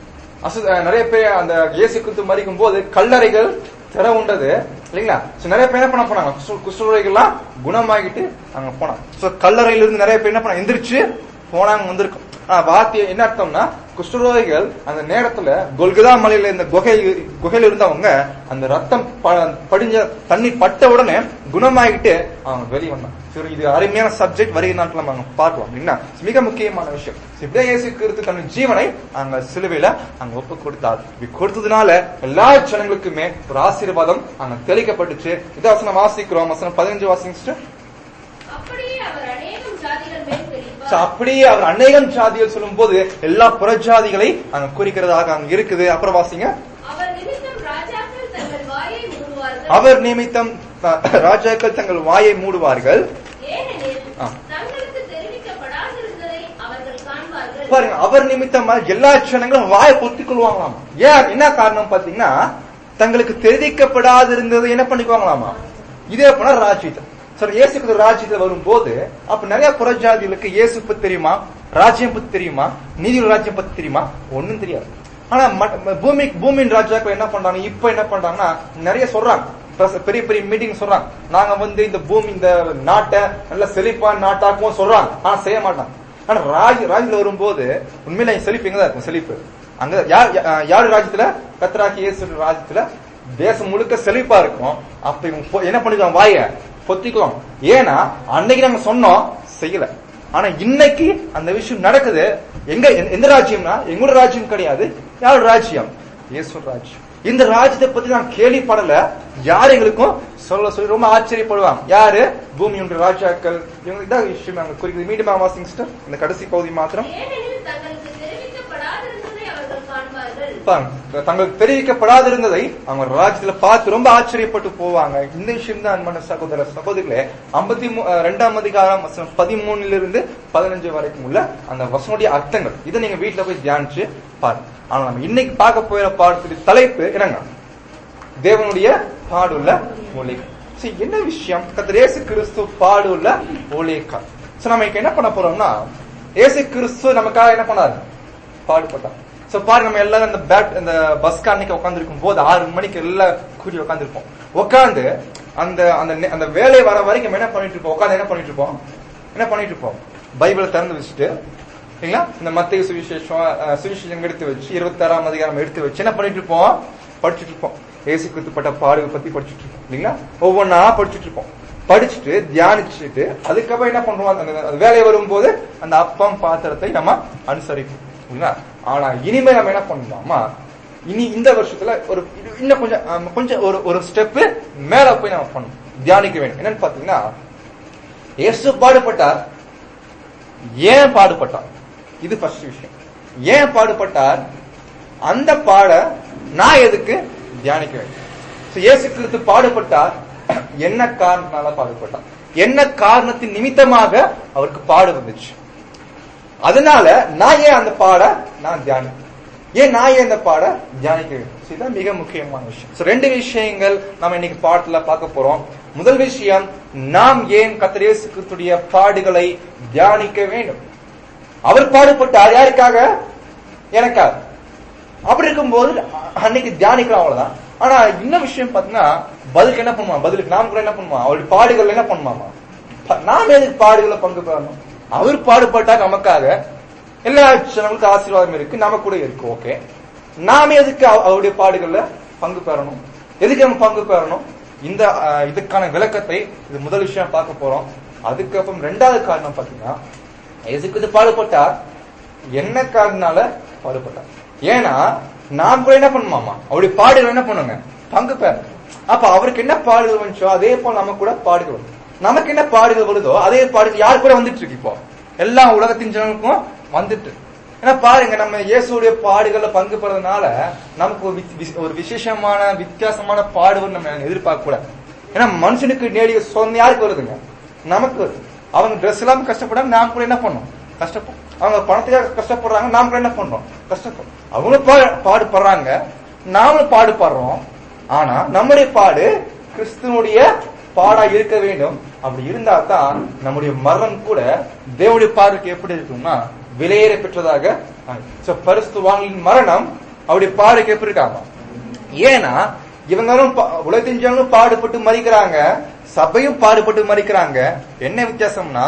அசு அஹ் நிறைய பேர் அந்த இயேசு கிறிஸ்து மறிக்கும் போது கல்லறைகள் திற உண்டது இல்லைங்களா சோ நிறைய பேர் என்ன பண்ண போனாங்க குஷ்ட- குஷ்டரோகிகள்லாம் குணமாகிட்டு அங்க போனாங்க சோ கல்லறையில இருந்து நிறைய பேர் என்ன பண்ண எந்திரிச்சு போனாங்க வந்திருக்கும் ஆனா வார்த்தை என்ன அர்த்தம்னா குஷ்டரோகிகள் அந்த நேரத்துல கொல்கதா மலையில இந்த குகை குகையில இருந்தவங்க அந்த ரத்தம் ப- படிஞ்ச தண்ணி பட்ட உடனே குணமாகிட்டு அவங்க வெளியே வந்தாங்க சரி இது அருமையான சப்ஜெக்ட் வருகிற நாட்கள் நம்ம அங்க பார்க்கலாம் அப்படின்னா மிக முக்கியமான விஷயம் இப்படியே இயேசு கிறிஸ்து தன் ஜீவனை அங்க சிலுவையில அங்க ஒப்பு கொடுத்தார் இப்படி கொடுத்ததுனால எல்லா ஜனங்களுக்குமே ஒரு ஆசீர்வாதம் அங்க தெளிக்கப்பட்டுச்சு இதை வசனம் வாசிக்கிறோம் வசனம் பதினஞ்சு வாசிச்சுட்டு அப்படியே அவர் அநேகம் ஜாதிகள் மேல் So, தெளிப்பார் அப்படியே அவர் அநேகம் ஜாதிகள் சொல்லும் போது எல்லா புறஜாதிகளை அங்க குறிக்கிறதாக அங்க இருக்குது அப்புறம் வாசிங்க அவர் நிமித்தம் ராஜாக்கள் தங்கள் வாயை மூடுவார்கள் அவர் நிமித்தம் அஹ், ராஜாக்கள் தங்கள் வாயை மூடுவார்கள் ஏனெனில் ஆ. தங்களுக்கு தெரிவிக்கப்படாதிருந்ததை அவர்கள் காண்பார்கள் பாருங்க அவர் நிமித்தமா எல்லா ஜனங்களும் வாயை பொத்திக் கொள்வாங்களாம் ஏன் என்ன காரணம் பாத்தீங்கன்னா தங்களுக்கு தெரிவிக்கப்படாது இருந்தது என்ன பண்ணிக்குவாங்களாமா இதே போல ராஜ்யத்தை சரி இயேசுக்கு ராஜ்யத்துல வரும்போது அப்ப நிறைய புறஜாதிகளுக்கு இயேசு பத்தி தெரியுமா ராஜ்யம் பத்தி தெரியுமா நீதி ராஜ்யம் பத்தி தெரியுமா ஒண்ணும் தெரியாது ஆனா ம- பூமி பூமியின் ராஜாக்கள் என்ன பண்றாங்க இப்ப என்ன பண்றாங்கன்னா நிறைய சொல்றாங்க Plus பெரிய பெரிய மீட்டிங் சொல்றாங்க நாங்க வந்து இந்த பூமி இந்த நாட்டை நல்ல செழிப்பான நாட்டாக்குவோம் சொல்றாங்க ஆனா செய்ய மாட்டாங்க ஆனா ராஜ் ராஜ்யத்துல வரும்போது உண்மையில செழிப்பு எங்கதான் இருக்கும் செழிப்பு அங்க யார் யா- யார் ராஜ்யத்துல கத்ராக்கி இயேசு ராஜ்யத்துல தேசம் முழுக்க செழிப்பா இருக்கும் அப்ப இவங்க பொ- என்ன பண்ணிக்கலாம் வாய பொத்திக்கலாம் ஏன்னா அன்னைக்கு நாங்க சொன்னோம் செய்யல ஆனா இன்னைக்கு அந்த விஷயம் நடக்குது எங்க எந்த- எந்த ராஜ்யம்னா எங்களோட ராஜ்யம் கிடையாது யாரோட ராஜ்யம் இயேசு ராஜ்யம் இந்த ராஜ்யத்தை பத்தி நான் கேள்விப்படல யார் எங்களுக்கும் சொல்ல சொல்லி ரொம்ப ஆச்சரியப்படுவாங்க யாரு பூமியுடைய ராஜாக்கள் இவங்க இதான் விஷயம் அங்க குறிக்குது மீண்டும் வாசிங் சிஸ்டர் இந்த கடைசி பகுதி மாத்திரம் ஏனெனில் தங்களுக்கு தெரிவிக்கப்படாதிருந்ததை அவர்கள் காண்பார்கள் பாருங்க, தங்களுக்கு தெரிவிக்கப்படாதிருந்ததை அவங்க ராஜ்யத்துல பார்த்து ரொம்ப ஆச்சரியப்பட்டு போவாங்க இந்த விஷயம் தான் அன்பான சகோதர சகோதரிகளே ஐம்பத்தி ரெண்டாம் அதிகாரம் வசனம் பதிமூணுல இருந்து பதினஞ்சு வரைக்கும் உள்ள அந்த வசனுடைய அர்த்தங்கள் இதை நீங்க வீட்டுல போய் தியானிச்சு பாருங்க ஆனா நம்ம இன்னைக்கு பார்க்க போகிற பாடத்துடைய தலைப்பு என்னங்க தேவனுடைய பாடுள்ள ஒளிகள் சரி என்ன விஷயம் கத்தர் இயேசு கிறிஸ்து பாடுள்ள ஒளிகள் சோ நம்ம இப்ப என்ன பண்ண போறோம்னா இயேசு கிறிஸ்து நமக்காக என்ன பண்ணாரு பாடுபட்டார் சோ பாருங்க நம்ம எல்லாரும் அந்த பேட் அந்த பஸ் அன்னைக்கு உட்காந்துருக்கும் போது ஆறு மணிக்கு எல்லாம் கூடி உட்காந்துருப்போம் உட்காந்து அந்த அந்த நே- அந்த வேலை வர வரைக்கும் நம்ம என்ன பண்ணிட்டு இருப்போம் உட்காந்து என்ன பண்ணிட்டு இருப்போம் என்ன பண்ணிட்டு இருப்போம் பைபிளை திறந்து வச்சுட்டு இல்லைங்களா இந்த மத்திய சுவிசேஷம் அஹ், சுவிசேஷம் எடுத்து வச்சு இருபத்தாறாம் அதிகாரம் எடுத்து வச்சு என்ன பண்ணிட்டு இருப்போம் படிச்சுட்டு இருப்போம் ஏசு கிறிஸ்துப்பட்ட பாடுகள் பத்தி படிச்சுட்டு இருப்போம் இல்லைங்களா ஒவ்வொன்னா படிச்சுட்டு இருப்போம் படிச்சுட்டு தியானிச்சுட்டு அதுக்கப்புறம் என்ன பண்றோம் அந்த அந்த வேலை வரும்போது அந்த அப்பம் பாத்திரத்தை நம்ம அனுசரிப்போம் இல்லைங்களா ஆனா இனிமே நம்ம என்ன பண்ணலாமா இனி இந்த வருஷத்துல ஒரு இது- இன்னும் கொஞ்சம் ஆம், கொஞ்சம் ஒரு ஒரு ஸ்டெப் மேல போய் நம்ம பண்ணணும் தியானிக்க வேண்டும் என்னன்னு பாத்தீங்கன்னா இயேசு பாடுபட்டார் ஏன் பாடுபட்டார் இது ஃபர்ஸ்ட் விஷயம் ஏன் பாடுபட்டார் அந்த பாட நான் எதுக்கு தியானிக்க வேண்டும் So, இயேசு கிறிஸ்து பாடுபட்டார் என்ன காரணத்தினால பாடுபட்டார் என்ன காரணத்தின் நிமித்தமாக அவருக்கு பாடு வந்துச்சு அதனால நான் ஏன் அந்த பாட நான் தியானி ஏன் நான் ஏன் அந்த பாட தியானிக்க வேண்டும் So, இதுதான் மிக முக்கியமான விஷயம் So, ரெண்டு விஷயங்கள் நம்ம இன்னைக்கு பாடத்துல பார்க்க போறோம் முதல் விஷயம் நாம் ஏன் கர்த்தர் இயேசு கிறிஸ்துடைய பாடுகளை தியானிக்க வேண்டும் அவர் பாடுபட்டார் யாருக்காக எனக்காக அப்படி இருக்கும்போது அன்னைக்கு தியானிக்கிறோம் அவ்வளவுதான் ஆனா இன்னும் விஷயம் பாத்தீங்கன்னா பதிலுக்கு என்ன பண்ணுவான் பதிலுக்கு நாம் கூட என்ன பண்ணுவான் அவருடைய பாடுகள் என்ன பண்ணுவாமா ப- நாம எதுக்கு பாடுகளை பங்கு பெறணும் அவர் பாடுபட்டா நமக்காக எல்லா ஜனங்களுக்கு ஆசீர்வாதம் இருக்கு நம்ம கூட இருக்கு ஓகே நாம எதுக்கு அவ- அவருடைய பாடுகள்ல பங்கு பெறணும் எதுக்கு நம்ம பங்கு பெறணும் இந்த அஹ், இதுக்கான விளக்கத்தை இது முதல் விஷயம் பார்க்க போறோம் அதுக்கப்புறம் ரெண்டாவது காரணம் பாத்தீங்கன்னா எதுக்கு இது பாடுபட்டார் என்ன காரணனால பாடுபட்டார் ஏன்னா நாம் கூட என்ன பண்ணுமாமா அவருடைய பாடுகள் என்ன பண்ணுங்க பங்கு பெற அப்ப அவருக்கு என்ன பாடுகள் வந்துச்சோ அதே போல நமக்கு கூட பாடுகள் வரும் நமக்கு என்ன பாடுகள் வருதோ அதே பாடுகள் யார் கூட வந்துட்டு இருக்கு இப்போ எல்லா உலகத்தின் ஜனங்களுக்கும் வந்துட்டு இருக்கு. ஏன்னா பாருங்க நம்ம இயேசுடைய பாடுகள்ல பங்கு பெறதுனால நமக்கு ஒரு வி- வி- ஒரு விசேஷமான வித்தியாசமான பாடுகள் நம்ம எதிர்பார்க்க கூடாது ஏன்னா மனுஷனுக்கு நேடிய சொந்த யாருக்கு வருதுங்க நமக்கு வருது அவங்க ட்ரெஸ் எல்லாம் கஷ்டப்படாம நாம் கூட என்ன பண்ணோம் கஷ்டப்படும் அவங்க பணத்துக்காக கஷ்டப்படுறாங்க நாம் கூட என்ன பண்றோம் கஷ்டப்படும் அவங்களும் பா- பாடுபடுறாங்க நாமளும் பாடுபடுறோம் ஆனா நம்முடைய பாடு கிறிஸ்துவனுடைய பாடா இருக்க வேண்டும் அப்படி இருந்தா தான் நம்முடைய மரணம் கூட தேவனுடைய பார்வைக்கு எப்படி இருக்கும்னா விலையேற பெற்றதாக சோ பரிசுத்தவான்களின் மரணம் அவருடைய பார்வைக்கு எப்படி இருக்காங்க ஏன்னா இவங்களும் பா- உலகத்தின் ஜனங்களும் பாடுபட்டு மறிக்கிறாங்க சபையும் பாடுபட்டு மறிக்கிறாங்க என்ன வித்தியாசம்னா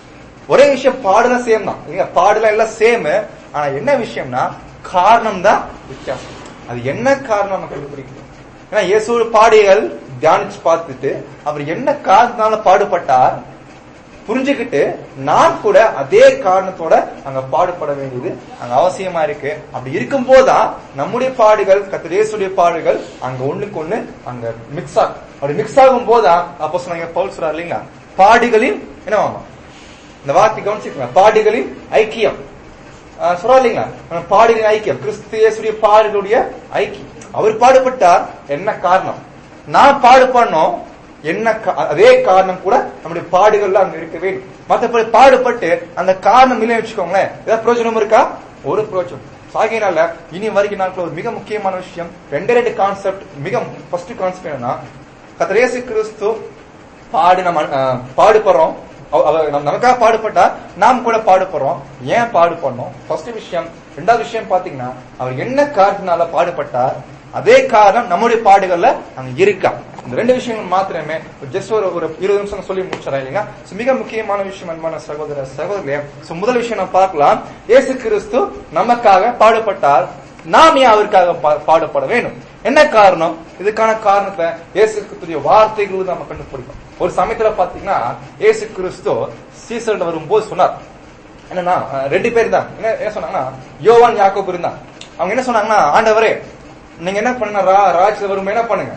ஒரே விஷயம் பாடுலாம் சேம் தான் இல்லைங்க பாடுலாம் எல்லாம் சேம் ஆனா என்ன விஷயம்னா காரணம் தான் வித்தியாசம் அது என்ன காரணம் நம்ம கண்டுபிடிக்கணும் ஏன்னா இயேசு பாடிகள் தியானிச்சு பார்த்துட்டு அவர் என்ன காரணத்தினால பாடுபட்டார் புரிஞ்சுக்கிட்டு நான் கூட அதே காரணத்தோட அங்க பாடுபட வேண்டியது அங்க அவசியமா இருக்கு அப்படி இருக்கும் போதுதான் நம்முடைய பாடுகள் கத்திரேசுடைய பாடுகள் அங்க ஒண்ணுக்கு ஒண்ணு அங்க மிக்ஸ் ஆகும் அப்படி மிக்ஸ் ஆகும் போதுதான் அப்போ சொன்னாங்க பவுல் சொல்றாரு இல்லைங்களா பாடுகளின் என்னவாமா இந்த வார்த்தை கவனிச்சுக்கோங்க பாடுகளின் ஐக்கியம் ஆஹ் சொல்றா இல்லைங்களா ஆஹ் பாடுகளின் ஐக்கியம் கிறிஸ்து இயேசுடைய பாடுகளுடைய ஐக்கியம் அவர் பாடுபட்டார் என்ன காரணம் நான் பாடுபடணும் என்ன கா- அதே காரணம் கூட நம்முடைய பாடுகள்ல அங்க இருக்க வேண்டும் மத்தபடி பாடுபட்டு அந்த காரணம் இல்லைன்னு வச்சுக்கோங்களேன் ஏதாவது பிரயோஜனம் இருக்கா ஒரு பிரயோஜனம் ஆகையினால இனி வருகிற நாட்கள் ஒரு மிக முக்கியமான விஷயம் ரெண்டே ரெண்டு கான்செப்ட் மிக ஃபர்ஸ்ட் கான்செப்ட் என்னன்னா கர்த்தர் இயேசு கிறிஸ்து பாடு நம்ம அஹ், பாடுபடுறோம் அவ- அவர் நம்ம- நமக்காக பாடுபட்டா நாம் கூட பாடுபடுறோம் ஏன் பாடுபடணும் ஃபர்ஸ்ட் விஷயம் ரெண்டாவது விஷயம் பாத்தீங்கன்னா அவர் என்ன காரணத்தினால பாடுபட்டார் அதே காரணம் நம்முடைய பாடுகள்ல அங்க இருக்கா இந்த ரெண்டு விஷயங்கள் மாத்திரமே ஜஸ்ட் ஒரு ஒரு இருபது நிமிஷம் சொல்லி முடிச்சிடறேன் இல்லைங்க So, மிக முக்கியமான விஷயம் அன்பான சகோதர சகோதரியே So, முதல் விஷயம் நம்ம பார்க்கலாம் இயேசு கிறிஸ்து நமக்காக பாடுபட்டார் நாம் ஏன் அவருக்காக பா- பாடுபட வேண்டும் என்ன காரணம் இதுக்கான காரணத்தை இயேசு கிறிஸ்துடைய வார்த்தைகள் நம்ம கண்டுபிடிக்கும் ஒரு சமயத்துல பாத்தீங்கன்னா இயேசு கிறிஸ்து சீசர்ல வரும்போது சொன்னார் என்னன்னா அஹ், ரெண்டு பேர் தான் என்ன என்ன சொன்னாங்கன்னா யோவான் யாக்கோபு இருந்தான் அவங்க என்ன சொன்னாங்கன்னா ஆண்டவரே நீங்க என்ன பண்ணுங்க ரா- ராஜ்யத்துல வரும்போது என்ன பண்ணுங்க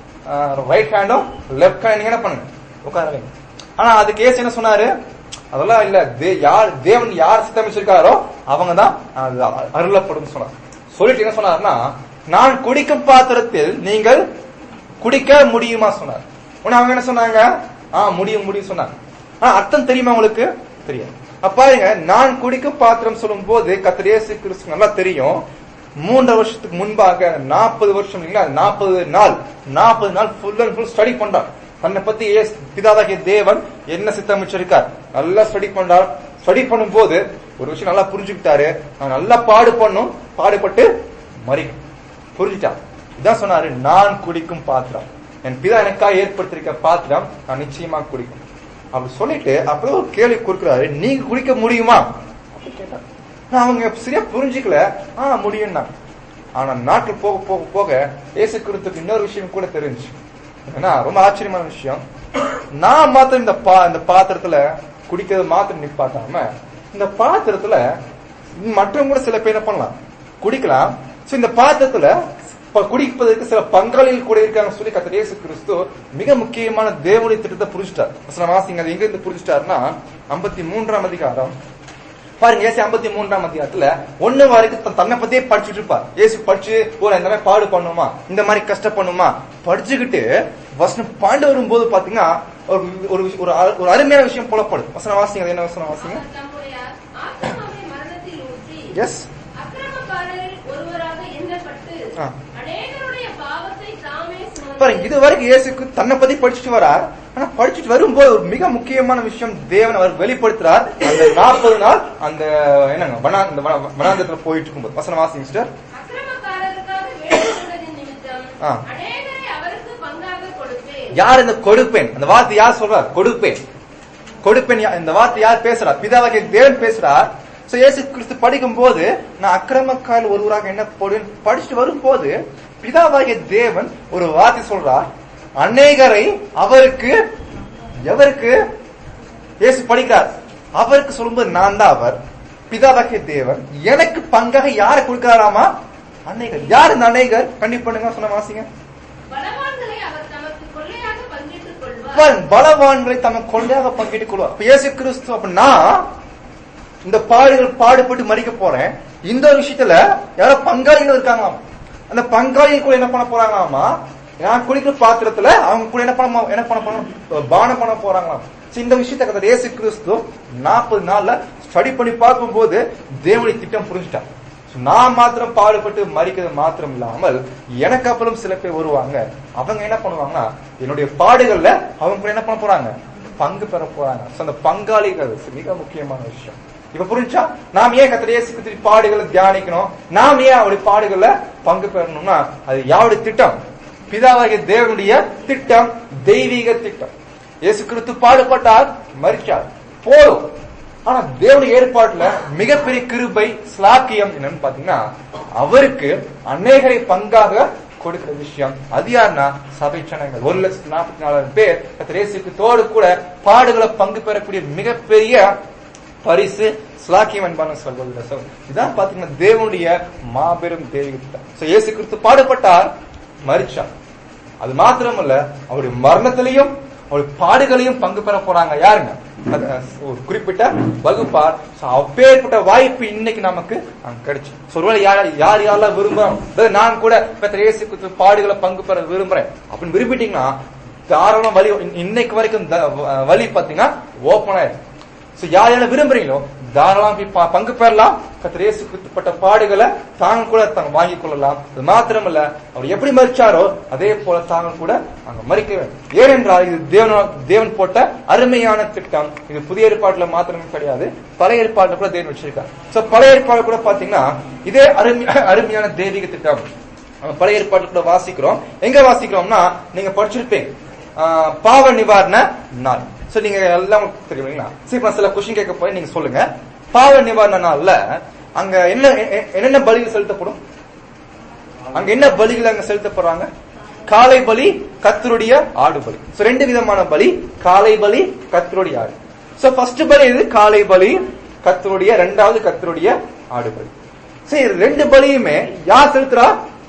ரைட் ஹேண்டும் லெஃப்ட் ஹேண்ட் நீங்க என்ன பண்ணுங்க உட்கார வைங்க ஆனா அதுக்கு ஏசு என்ன சொன்னாரு அதெல்லாம் இல்ல தே- யார் தேவன் யார் சித்தமிச்சிருக்காரோ அவங்க தான் அது அருளப்படும் சொன்னார் சொல்லிட்டு என்ன சொன்னாருன்னா நான் குடிக்கும் பாத்திரத்தில் நீங்கள் குடிக்க முடியுமா சொன்னார் உடனே அவங்க என்ன சொன்னாங்க ஆ முடியும் முடியும் சொன்னாங்க ஆ அர்த்தம் தெரியுமா உங்களுக்கு தெரியும் அப்ப பாருங்க நான் குடிக்கும் பாத்திரம் சொல்லும் போது கர்த்தர் இயேசு கிறிஸ்து நல்லா தெரியும் மூன்று வருஷத்துக்கு முன்பாக நாற்பது வருஷம் இல்லைங்களா நாற்பது நாள் நாற்பது நாள் ஃபுல் அண்ட் ஃபுல் ஸ்டடி பண்றார் தன்னை பத்தி ஏசு- பிதாவாகிய தேவன் என்ன சித்தமிச்சிருக்கார் நல்லா ஸ்டடி பண்றார் ஸ்டடி பண்ணும்போது ஒரு விஷயம் நல்லா புரிஞ்சுக்கிட்டாரு நான் நல்லா பாடு பண்ணும் பாடுபட்டு மறிக்கும் புரிஞ்சுட்டார் இதான் சொன்னாரு நான் குடிக்கும் பாத்திரம் என் பிதா எனக்காக ஏற்படுத்திருக்க பாத்திரம் நான் நிச்சயமா குடிக்கும் அப்படி சொல்லிட்டு அப்புறம் ஒரு கேள்வி கொடுக்குறாரு நீங்க குடிக்க முடியுமா அப்படி கேட்டார் ஆனா அவங்க சரியா புரிஞ்சுக்கல ஆ முடியும்னா ஆனா நாட்கள் போக போக போக இயேசு கிறிஸ்துக்கு இன்னொரு விஷயம் கூட தெரிஞ்சு ஏன்னா ரொம்ப ஆச்சரியமான விஷயம் நான் மாத்திரம் இந்த பா இந்த பாத்திரத்துல குடிக்கிறது மாத்திரம் நிப்பாட்டாம இந்த பாத்திரத்துல மற்றவங்க கூட சில பேர் என்ன பண்ணலாம் குடிக்கலாம் சோ இந்த பாத்திரத்துல ப- குடிப்பதற்கு சில பங்காளிகள் கூட இருக்காங்க சொல்லி கர்த்தர் இயேசு கிறிஸ்து மிக முக்கியமான தேவனுடைய திட்டத்தை புரிஞ்சுட்டார் வசனம் வாசிங்க அது எங்க இருந்து புரிஞ்சுட்டாருன்னா ஐம்பத்தி மூன்றாம் அதிகாரம் பாருங்க ஏசு ஐம்பத்தி மூன்றாம் அதிகாரத்துல ஒண்ணு வரைக்கும் தன் தன்னை பத்தியே படிச்சுட்டு இருப்பார் ஏசு படிச்சு ஓ நான் இந்த மாதிரி பாடு பண்ணுமா இந்த மாதிரி கஷ்டப்பண்ணுமா படிச்சுக்கிட்டு வசனம் பாண்டு வரும்போது பாத்தீங்கன்னா ஒரு ஒரு விஷயம்- ஒரு அரு- ஒரு அருமையான விஷயம் புலப்படும் வசனம் வாசிங்க அது என்ன வசனம் வாசிங்க அவர் தம்முடைய ஆத்துமாவை மரணத்தில் ஊற்றி எஸ் அக்கிரமக்காரரில் ஒருவராக எண்ணப்பட்டு ஆ. அநேகருடைய பாவத்தை தாமே சுமந்து பாருங்க இது வரைக்கும் இயேசுக்கு தன்னை பத்தி படிச்சுட்டு வரார் ஆனா படிச்சுட்டு வரும்போது ஒரு மிக முக்கியமான விஷயம் தேவன் அவர் வெளிப்படுத்துறார் அந்த நாற்பது நாள் அந்த என்னங்க வனா அந்த வன- வனாந்தரத்துல போயிட்டு இருக்கும்போது வசனம் வாசி மிஸ்டர் அக்கிரமக்காரருக்காக வேண்டிக்கொண்டதின் நிமித்தம் ஆ. அநேகரை அவருக்கு பங்காக கொடுப்பேன் யார் இந்த கொடுப்பேன் அந்த வார்த்தை யார் சொல்றார் கொடுப்பேன் கொடுப்பேன் யா- இந்த வார்த்தை யார் பேசுறார் பிதாவாகிய தேவன் பேசுறார் சோ இயேசு கிறிஸ்து படிக்கும் போது நான் அக்கிரமக்கால் ஒருவராக என்ன போடுவேன் படிச்சுட்டு வரும்போது பிதாவாகிய தேவன் ஒரு வார்த்தை சொல்றார் அநேகரை அவருக்கு எவருக்கு இயேசு படிக்கிறார் அவருக்கு சொல்லும்போது நான் தான் அவர் பிதாவாகிய தேவன் எனக்கு பங்காக யாரை கொடுக்கிறாராமா அநேகர் யார் இந்த அநேகர் கண்டிப்பா பண்ணுங்க சொன்ன வாசிங்க பலவான்களை அவர் தமக்கு கொள்ளையாக பங்கிட்டுக் கொள்வார் பலவான் பலவான்களை தமக்கு கொள்ளையாக பங்கிட்டுக் கொள்வார் அப்ப இயேசு கிறிஸ்து அப்படின்னா இந்த பாடுகள் பாடுபட்டு மறிக்க போறேன் இந்த ஒரு விஷயத்துல யாரோ பங்காளிகள் இருக்காங்களாம் அந்த பங்காளிகள் கூட என்ன பண்ண போறாங்களாமா நான் குடிக்கிற பாத்திரத்துல அவங்க கூட என்ன பண்ண என்ன பண்ண போறாங்க பானம் பண்ண போறாங்களாம் So, இந்த விஷயத்த கதை இயேசு கிறிஸ்து நாற்பது நாள்ல ஸ்டடி பண்ணி பார்க்கும்போது தேவனுடைய திட்டம் புரிஞ்சுட்டார் So, நான் மாத்திரம் பாடுபட்டு மறிக்கிறது மாத்திரம் இல்லாமல் எனக்கு அப்புறம் சில பேர் வருவாங்க அவங்க என்ன பண்ணுவாங்கன்னா என்னுடைய பாடுகள்ல அவங்க கூட என்ன பண்ண போறாங்க பங்கு பெற போறாங்க So, அந்த பங்காளிகள் மிக முக்கியமான விஷயம் இப்ப புரிஞ்சா நாம் ஏன் கத்திர இயேசு கிறிஸ்து பாடுகளை தியானிக்கணும் நாம் ஏன் அவருடைய பாடுகள்ல பங்கு பெறணும்னா அது யாருடைய திட்டம் பிதாவாகிய தேவனுடைய திட்டம் தெய்வீக திட்டம் இயேசு கிறிஸ்து பாடுபட்டார் மறிச்சார் போதும் ஆனா தேவனுடைய ஏற்பாட்டுல மிகப்பெரிய கிருபை ஸ்லாக்கியம் என்னன்னு பாத்தீங்கன்னா அவருக்கு அநேகரை பங்காக கொடுக்கிற விஷயம் அது யாருன்னா சபை ஜனங்கள் ஒரு லட்சத்து நாற்பத்தி நாலாயிரம் பேர் கர்த்தர் இயேசு கிறிஸ்துவோடு கூட பாடுகளை பங்கு பெறக்கூடிய மிகப்பெரிய பரிசு ஸ்லாக்கியம் அன்பான சொல்வது So, இதான் பாத்தீங்கன்னா தேவனுடைய மாபெரும் தெய்வீக திட்டம் So, இயேசு கிறிஸ்து பாடுபட்டார் மறிச்சார் அது மாத்திரமல்ல அவருடைய மரணத்திலையும் அவருடைய பாடுகளையும் பங்கு பெற போறாங்க யாருங்க அது, அஹ், ஒரு குறிப்பிட்ட வகுப்பார் So, அப்பேற்பட்ட வாய்ப்பு இன்னைக்கு நமக்கு அங்க கிடைச்சு So, ஒருவேளை யார் யார் யாரெல்லாம் விரும்புறோம் அதாவது நான் கூட பெற்ற இயேசு கிறிஸ்து பாடுகளை பங்கு பெற விரும்புறேன் அப்படின்னு விரும்பிட்டீங்கன்னா தாராளமா வழி இன்னைக்கு வரைக்கும் த- வழி பாத்தீங்கன்னா ஓப்பன் ஆயிரும் சோ யார் யாரை விரும்புறீங்களோ தாராளம் போய் ப- பங்கு பெறலாம் கர்த்தர் இயேசு கிறிஸ்துப்பட்ட பாடுகளை தாங்க கூட தாங்க வாங்கிக் கொள்ளலாம் அது மாத்திரமல்ல அவர் எப்படி மறிச்சாரோ அதே போல தாங்க கூட அங்க மறிக்க வேண்டும் ஏனென்றால் இது தேவன் தேவன் போட்ட அருமையான திட்டம் இது புதிய ஏற்பாட்டுல மாத்திரமே கிடையாது பழைய ஏற்பாட்டுல கூட தேவன் வச்சிருக்கார் சோ பழைய ஏற்பாடு கூட பாத்தீங்கன்னா இதே அருமை அருமையான தெய்வீக திட்டம் நம்ம பழைய ஏற்பாட்டுல கூட வாசிக்கிறோம் எங்க வாசிக்கிறோம்னா நீங்க படிச்சிருப்பீங்க ஆஹ் பாவ நிவாரண நாள் சோ நீங்க எல்லாம் உங்களுக்கு தெரியும் இல்லைங்களா சரி இப்ப நான் சில கொஸ்டின் கேட்க போய் நீங்க சொல்லுங்க பாவ நிவாரண நாள்ல அங்க என்ன எ- எ- என்னென்ன பலிகள் செலுத்தப்படும் அங்க என்ன பலிகள் அங்க செலுத்தப்படுறாங்க காளை பலி கத்தருடைய ஆடு பலி சோ ரெண்டு விதமான பலி காளை பலி கத்தருடைய ஆடு சோ ஃபர்ஸ்ட் பலி இது காளை பலி கத்தருடைய ரெண்டாவது கத்தருடைய ஆடு பலி சரி ரெண்டு பலியுமே யார் செலுத்துறா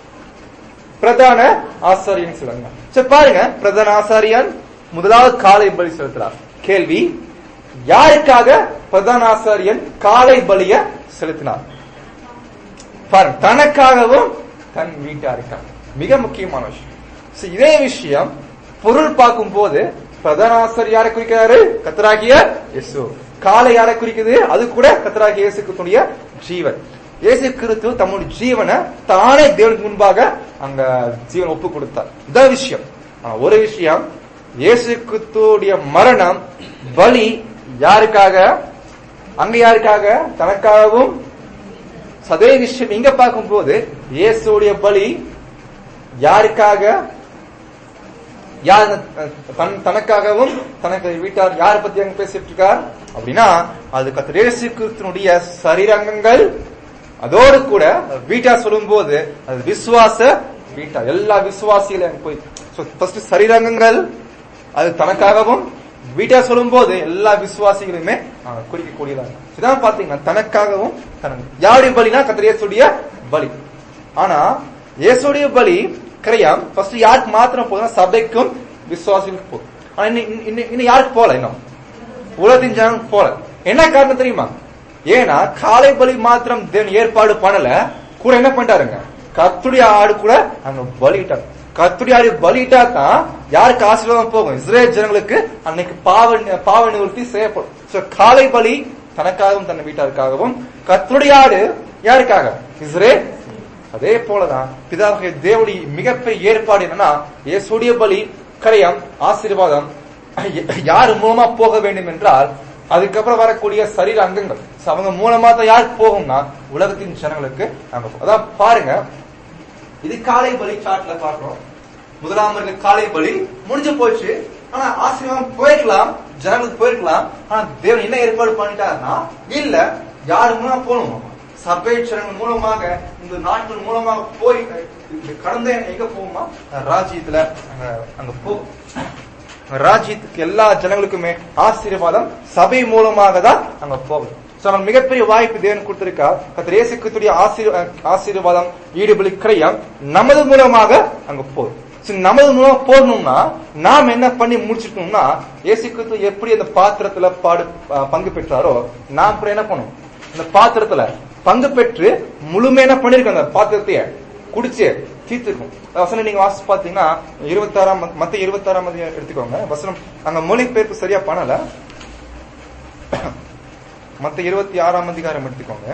பிரதான ஆசாரியன் சொல்லுங்க சரி பாருங்க பிரதான ஆசாரியன் முதலாவது காலை பலி செலுத்துறார் கேள்வி யாருக்காக பிரதான ஆசாரியன் காலை பலிய செலுத்தினார் பாருங்க தனக்காகவும் தன் வீட்டாருக்காக மிக முக்கியமான விஷயம் So, இதே விஷயம் பொருள் பார்க்கும் போது பிரதான ஆசாரியர் யாரை குறிக்கிறாரு கத்தராகிய இயேசு காலை யாரை குறிக்குது அது கூட கத்தராகிய இயேசு கிறிஸ்துடைய ஜீவன் இயேசு கிறிஸ்து தம்முடைய ஜீவனை தானே தேவனுக்கு முன்பாக அங்க ஜீவன் ஒப்பு கொடுத்தார் இதான் விஷயம் ஆனா ஒரு விஷயம் இயேசு கிறிஸ்துடைய மரணம் பலி யாருக்காக அங்க யாருக்காக தனக்காகவும் சதே விஷயம் இங்க பார்க்கும்போது இயேசுடைய பலி யாருக்காக யார் தன் தனக்காகவும் தனக்கு வீட்டார் யாரை பத்தி அங்க பேசிட்டு இருக்கார் அப்படின்னா அது கர்த்தர் இயேசு கிறிஸ்துனுடைய சரீரங்கங்கள் அதோடு கூட வீட்டார் சொல்லும்போது அது விசுவாச வீட்டார் எல்லா விசுவாசிகளும் அங்க போய் ஃபர்ஸ்ட் சரீரங்கங்கள் அது தனக்காகவும் வீட்டா சொல்லும்போது எல்லா விசுவாசிகளுமே அஹ், குறிக்கக்கூடியதாக இதான் பாத்தீங்கன்னா தனக்காகவும் தனக்கு யாருடைய பலினா கத்திர இயேசுடைய பலி ஆனா இயேசுடைய பலி கிரையாம் ஃபர்ஸ்ட் யாருக்கு மாத்திரம் போதும் சபைக்கும் விசுவாசிகளுக்கு போதும் ஆனா இன்னும் இன்னும் இன்னும் யாருக்கு போல இன்னும் உலகத்தின் ஜனம் போல என்ன காரணம் தெரியுமா ஏன்னா காலை பலி மாத்திரம் தேவன் ஏற்பாடு பண்ணல கூட என்ன பண்ணிட்டாருங்க கத்துடைய ஆடு கூட அங்க பலிட்டார் கத்துடைய ஆடு பலிட்டா தான் யாருக்கு ஆசீர்வாதம் போகும் இஸ்ரேல் ஜனங்களுக்கு அன்னைக்கு பாவ பாவ நிவர்த்தி செய்யப்படும் சோ காலை பலி தனக்காகவும் தன் வீட்டாருக்காகவும் கத்துடைய ஆடு யாருக்காக இஸ்ரேல் அதே போலதான் பிதாவுடைய தேவனுடைய மிகப்பெரிய ஏற்பாடு என்னன்னா இயேசுடைய பலி கரையம் ஆசீர்வாதம் யார் மூலமா போக வேண்டும் என்றால் அதுக்கப்புறம் வரக்கூடிய சரீர அங்கங்கள் So, அவங்க மூலமா தான் யார் போகும்னா உலகத்தின் ஜனங்களுக்கு அங்க போ- அதான் பாருங்க இது காலை பலி சாட்ல பாக்குறோம் முதலாம் இருக்க காலை பலி முடிஞ்சு போச்சு ஆனா ஆசீர்வாதம் போயிருக்கலாம் ஜனங்களுக்கு போயிருக்கலாம் ஆனா தேவன் என்ன ஏற்பாடு பண்ணிட்டாருன்னா இல்ல யாரு மூலமா போகணும் சபை ஜனங்கள் மூலமாக இந்த நாட்கள் மூலமாக போய் இது கடந்த எங்க போகுமா ராஜ்யத்துல அங்க அங்க போகும் ராஜ்யத்துக்கு எல்லா ஜனங்களுக்குமே ஆசீர்வாதம் சபை மூலமாக தான் அங்க போகுது சோ நமக்கு மிகப்பெரிய வாய்ப்பு தேவன் கொடுத்திருக்கா கத்திர இயேசு கிறிஸ்துடைய ஆசீர் ஆசீர்வாதம் ஈடுபலி கிரயம் நமது மூலமாக அங்க போகுது So, நமது மூலம் போடணும்னா நாம் என்ன பண்ணி முடிச்சிருக்கணும்னா இயேசு கிறிஸ்து எப்படி அந்த பாத்திரத்துல பாடு அஹ், பங்கு பெற்றாரோ நாம் அப்புறம் என்ன பண்ணணும் இந்த பாத்திரத்துல பங்கு பெற்று முழுமை என்ன பண்ணிருக்கோம் அந்த பாத்திரத்தைய குடிச்சு தீர்த்துக்கும் வசனம் நீங்க வாசிச்சு பாத்தீங்கன்னா இருபத்தாறாம் மத்த இருபத்தாறாம் அதிகாரம் எடுத்துக்கோங்க வசனம் அங்க மொழிபெயர்ப்பு சரியா பண்ணல மத்த இருபத்தி ஆறாம் அதிகாரம் எடுத்துக்கோங்க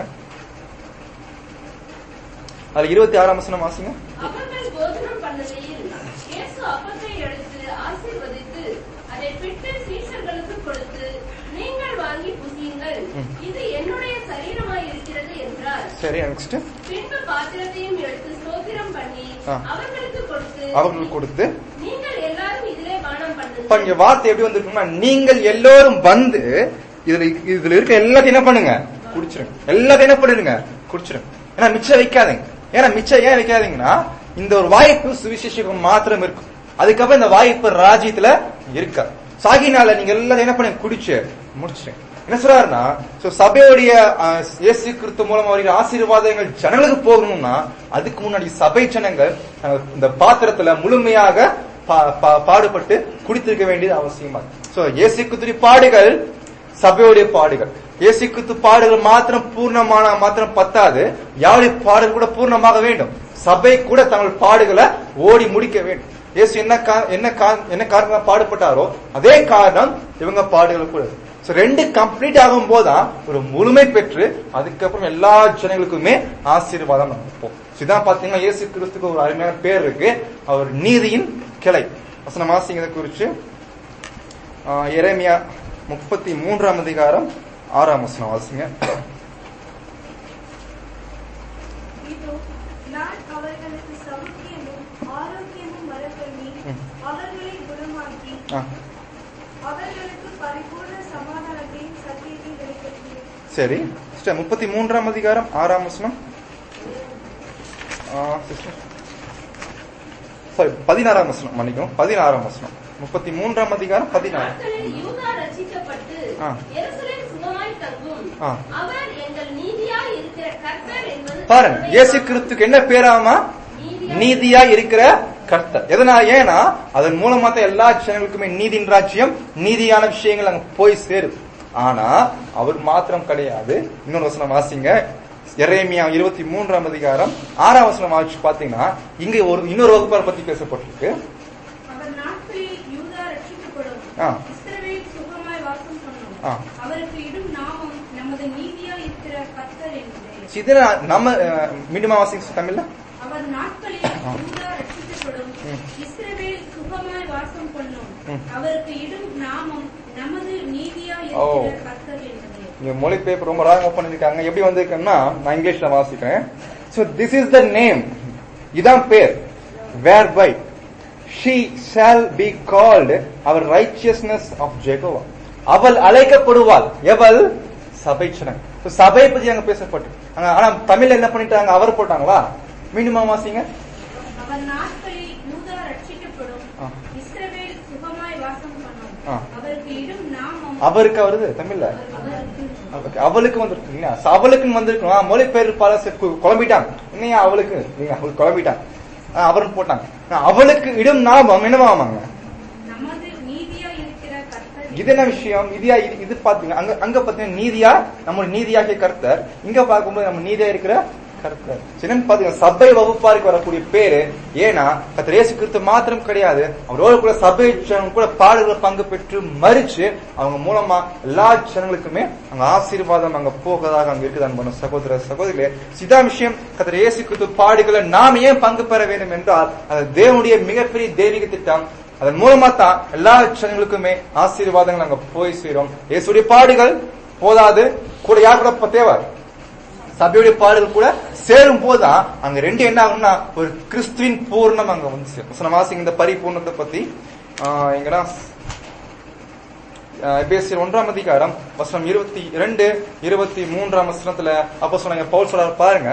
அதுல இருபத்தி ஆறாம் வசனம் வாசிங்க அவர்கள் போஜனம் பண்ணுகையில் இயேசு அப்பத்தை எடுத்து ஆசீர்வதித்து அதை பிட்டு சீஷர்களுக்கு கொடுத்து நீங்கள் வாங்கி புசியுங்கள் இது என்னுடைய சரீரமாய் இருக்கிறது என்றார் சரி நெக்ஸ்ட் பின்பு பாத்திரத்தையும் எடுத்து ஸ்தோத்திரம் பண்ணி ஆ. அவர்களுக்கு கொடுத்து அவங்களுக்கு கொடுத்து நீங்கள் எல்லாரும் இதிலே பானம் இப்ப இங்க பண்ணுங்கள் வார்த்தை எப்படி வந்திருக்குன்னா நீங்கள் எல்லோரும் வந்து இதுல இதுல இருக்க எல்லாத்தையும் என்ன பண்ணுங்க குடிச்சிருங்க எல்லாத்தையும் என்ன பண்ணிடுங்க குடிச்சிருங்க ஏன்னா மிச்சம் வைக்காதீங்க ஏன்னா மிச்சம் ஏன் வைக்காதீங்கன்னா இந்த ஒரு வாய்ப்பு சுவிசேஷம் மாத்திரம் இருக்கும் அதுக்கப்புறம் இந்த வாய்ப்பு ராஜ்யத்துல இருக்கா சாகினால நீங்க எல்லாத்தையும் என்ன பண்ணுங்க குடிச்சு முடிச்சிருங்க என்ன சொல்றாருன்னா சோ சபையுடைய அஹ், இயேசு கிறிஸ்து மூலமா வருகிற ஆசீர்வாதங்கள் ஜனங்களுக்கு போகணும்னா அதுக்கு முன்னாடி சபை ஜனங்கள் அஹ், இந்த பாத்திரத்துல முழுமையாக பா- பா- பாடுபட்டு குடித்திருக்க வேண்டியது அவசியமா சோ இயேசு கிறிஸ்துவின் பாடுகள் சபையுடைய பாடுகள் இயேசு கிறிஸ்து பாடுகள் மாத்திரம் பூர்ணமான மாத்திரம் பத்தாது யாருடைய பாடுகள் கூட பூர்ணமாக வேண்டும் சபை கூட தங்கள் பாடுகளை ஓடி முடிக்க வேண்டும் இயேசு என்ன கா- என்ன கா- என்ன காரணம் பாடுபட்டாரோ அதே காரணம் இவங்க பாடுகள் கூட சோ ரெண்டு கம்ப்ளீட் ஆகும் போதுதான் ஒரு முழுமை பெற்று அதுக்கப்புறம் எல்லா ஜனங்களுக்குமே ஆசீர்வாதம் நடப்போம் இதான் பாத்தீங்கன்னா இயேசு கிறிஸ்துக்கு ஒரு அருமையான பேர் இருக்கு அவர் நீதியின் கிளை வசனம் வாசிங்கதை குறிச்சு ஆஹ், எரேமியா முப்பத்தி மூன்றாம் அதிகாரம் ஆறாம் வசனம் வாசிங்க இதோ நான் அவர்களுக்கு சௌக்கியமும் ஆரோக்கியமும் வரப்பண்ணி ம். அவர்களை குணமாக்கி ஆ, அவர்களுக்கு பரிபூர்ண சமாதானத்தையும் சத்தியத்தையும் வெளிப்படுத்தினேன் சரி சிஸ்டர் முப்பத்தி மூன்றாம் அதிகாரம் ஆறாம் வசனம் சாரி பதினாறாம் வசனம் மன்னிக்கும் பதினாறாம் வசனம் முப்பத்தி மூன்றாம் அதிகாரம் பதினாறு நாட்களில் யூதா ரட்சிக்கப்பட்டு ஆ. எருசலேம் சுகமாய் தங்கும் ஆ. அவர் எங்கள் நீதியாய் இருக்கிற கர்த்தர் என்பது பாருங்க தன்னுடைய இயேசு கிறிஸ்துக்கு என்ன பேராமா நீதியாய் நீதியா இருக்கிற கர்த்தர் எதனால ஏன்னா அதன் மூலமா தான் எல்லா ஜனங்களுக்குமே நீதியின் ராஜ்யம் நீதியான விஷயங்கள் அங்க போய் சேருது ஆனா அவர் மாத்திரம் கிடையாது இன்னொரு வசனம் வாசிங்க எரேமியா இருபத்தி மூன்றாம் அதிகாரம் ஆறாம் வசனம் வாசிச்சு பாத்தீங்கன்னா இங்க ஒரு இன்னொரு வகுப்பார் பத்தி பேசப்பட்டிருக்கு அவர் நாட்களில் யூதா ரட்சிக்கப்படும் ஆ. இஸ்ரவேல் சுகமாய் வாசம் பண்ணும் ஆ. அவருக்கு இடும் நாமம் நமது நீதியா இருக்கிற கர்த்தர் என்பதே இதுல நம்ம அஹ், மீண்டுமா வாசிங்க தமிழ்ல அவர் நாட்களில் ஆ. யூதா ரட்சிக்கப்படும் ம். இஸ்ரவேல் சுகமாய் வாசம் பண்ணும் ம். அவருக்கு இடும் நாமம் நமது நீதியா ஓ. இருக்கிற கர்த்தர் என்பதே இங்க மொழிபெயர்ப்பு ரொம்ப ராங்கா பண்ணிருக்காங்க எப்படி வந்திருக்குன்னா நான் இங்கிலீஷ்ல வாசிக்கிறேன் so this is the name இதான் பேர் whereby she shall be called our righteousness of Jehovah அவள் அழைக்கப்படுவாள் எவள் சபை சனம் So, சபை பத்தி அங்க பேசப்பட்டு அங்க ஆனா தமிழ்ல என்ன பண்ணிட்டாங்க அவர் போட்டாங்களா மீண்டும் வாசிங்க அவர் நாட்களில் யூதா ரட்சிக்கப்படும் ஆ. இஸ்ரவேல் சுகமாய் வாசம் பண்ணும் ஆ. அவருக்கு இடும் நாமம் அவருக்கு வருது தமிழ்ல அவருக்கு அவளுக்கு- அவளுக்கு வந்திருக்கு இல்லையா? So, அவளுக்குன்னு வந்திருக்கும் ஆ, மொழிபெயர்ப்பாளர் சரி, கு- குழம்பிட்டாங்க என்னையா அவளுக்கு நீங்க அவளுக்கு குழம்பிட்டாங்க ஆ, அவருன்னு போட்டாங்க ஆ, அவளுக்கு இடும் ஞாபகம் என்னவாமாங்க நமது நீதியா இருக்கிற கர்த்தர் இது என்ன விஷயம் இதியா இது இது பாத்தீங்க அங்க அங்க பாத்தீங்கன்னா நீதியா நம்ம நீதியாகிய கர்த்தர் இங்க பார்க்கும்போது நம்ம நீதியா இருக்கிற கர்த்தர் சின்னன்னு பாத்தீங்கன்னா சபை வகுப்பாருக்கு வரக்கூடிய பேரு ஏன்னா கர்த்தர் இயேசு கிறிஸ்து மாத்திரம் கிடையாது அவரோட கூட சபை ஜனங்க கூட பாடுகளை பங்கு பெற்று மறிச்சு அவங்க மூலமா எல்லா ஜனங்களுக்குமே அங்க ஆசீர்வாதம் அங்க போகதாக அங்க இருக்குது அன்பான சகோதர சகோதரிகளே சிதா விஷயம் கர்த்தர் இயேசு கிறிஸ்து பாடுகளை நாம் ஏன் பங்கு பெற வேண்டும் என்றால் அது தேவனுடைய மிகப்பெரிய தெய்வீக திட்டம் அதன் மூலமா தான் எல்லா ஜனங்களுக்குமே ஆசீர்வாதங்கள் நாங்க போய் சேரும் இயேசுடைய பாடுகள் போதாது கூட யார் கூட இப்ப தேவை சபையுடைய பாடல் கூட சேரும் போதுதான் அங்க ரெண்டு என்ன ஆகும்னா ஒரு கிறிஸ்துவின் பூர்ணம் அங்க வந்து சேரும் So, நம்ம வாசிங்க இந்த பரிபூர்ணத்தை பத்தி ஆஹ், எங்கன்னா எபேசியர் ஒன்றாம் அதிகாரம் வசனம் இருபத்தி இரண்டு இருபத்தி மூன்றாம் வசனத்துல அப்போ சொன்னாங்க பவுல் சொல்றாரு பாருங்க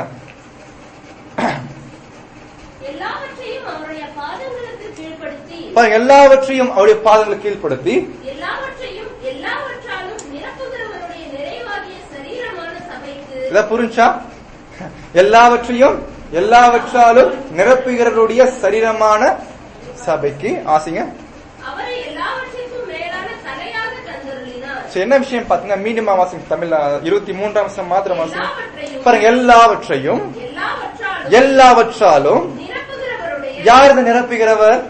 எல்லாவற்றையும் அவருடைய பாதங்களுக்கு கீழ்ப்படுத்தி பாருங்க எல்லாவற்றையும் அவருடைய பாதங்களுக்கு கீழ்ப்படுத்தி எல்லாவற்றையும் எல்லாவற்றாலும் நிரப்புகிறவருடைய நிறைவாகிய சரீரமான சபைக்கு இத புரிஞ்சா எல்லாவற்றையும் எல்லாவற்றாலும் நிரப்புகிறவருடைய சரீரமான சபைக்கு ஆசைங்க அவரை எல்லாவற்றிற்கும் மேலான தலையாக தந்தருளினார் சரி, என்ன விஷயம் பாத்தீங்கன்னா மீண்டும் வாசிங்க தமிழ்ல இருபத்தி மூன்றாம் வருஷம் மாத்திரம் வாசிங்க எல்லாவற்றையும் பாருங்க எல்லாவற்றையும் எல்லாவற்றாலும் எல்லாவற்றாலும் நிரப்புகிறவருடைய யார் இந்த நிரப்புகிறவர்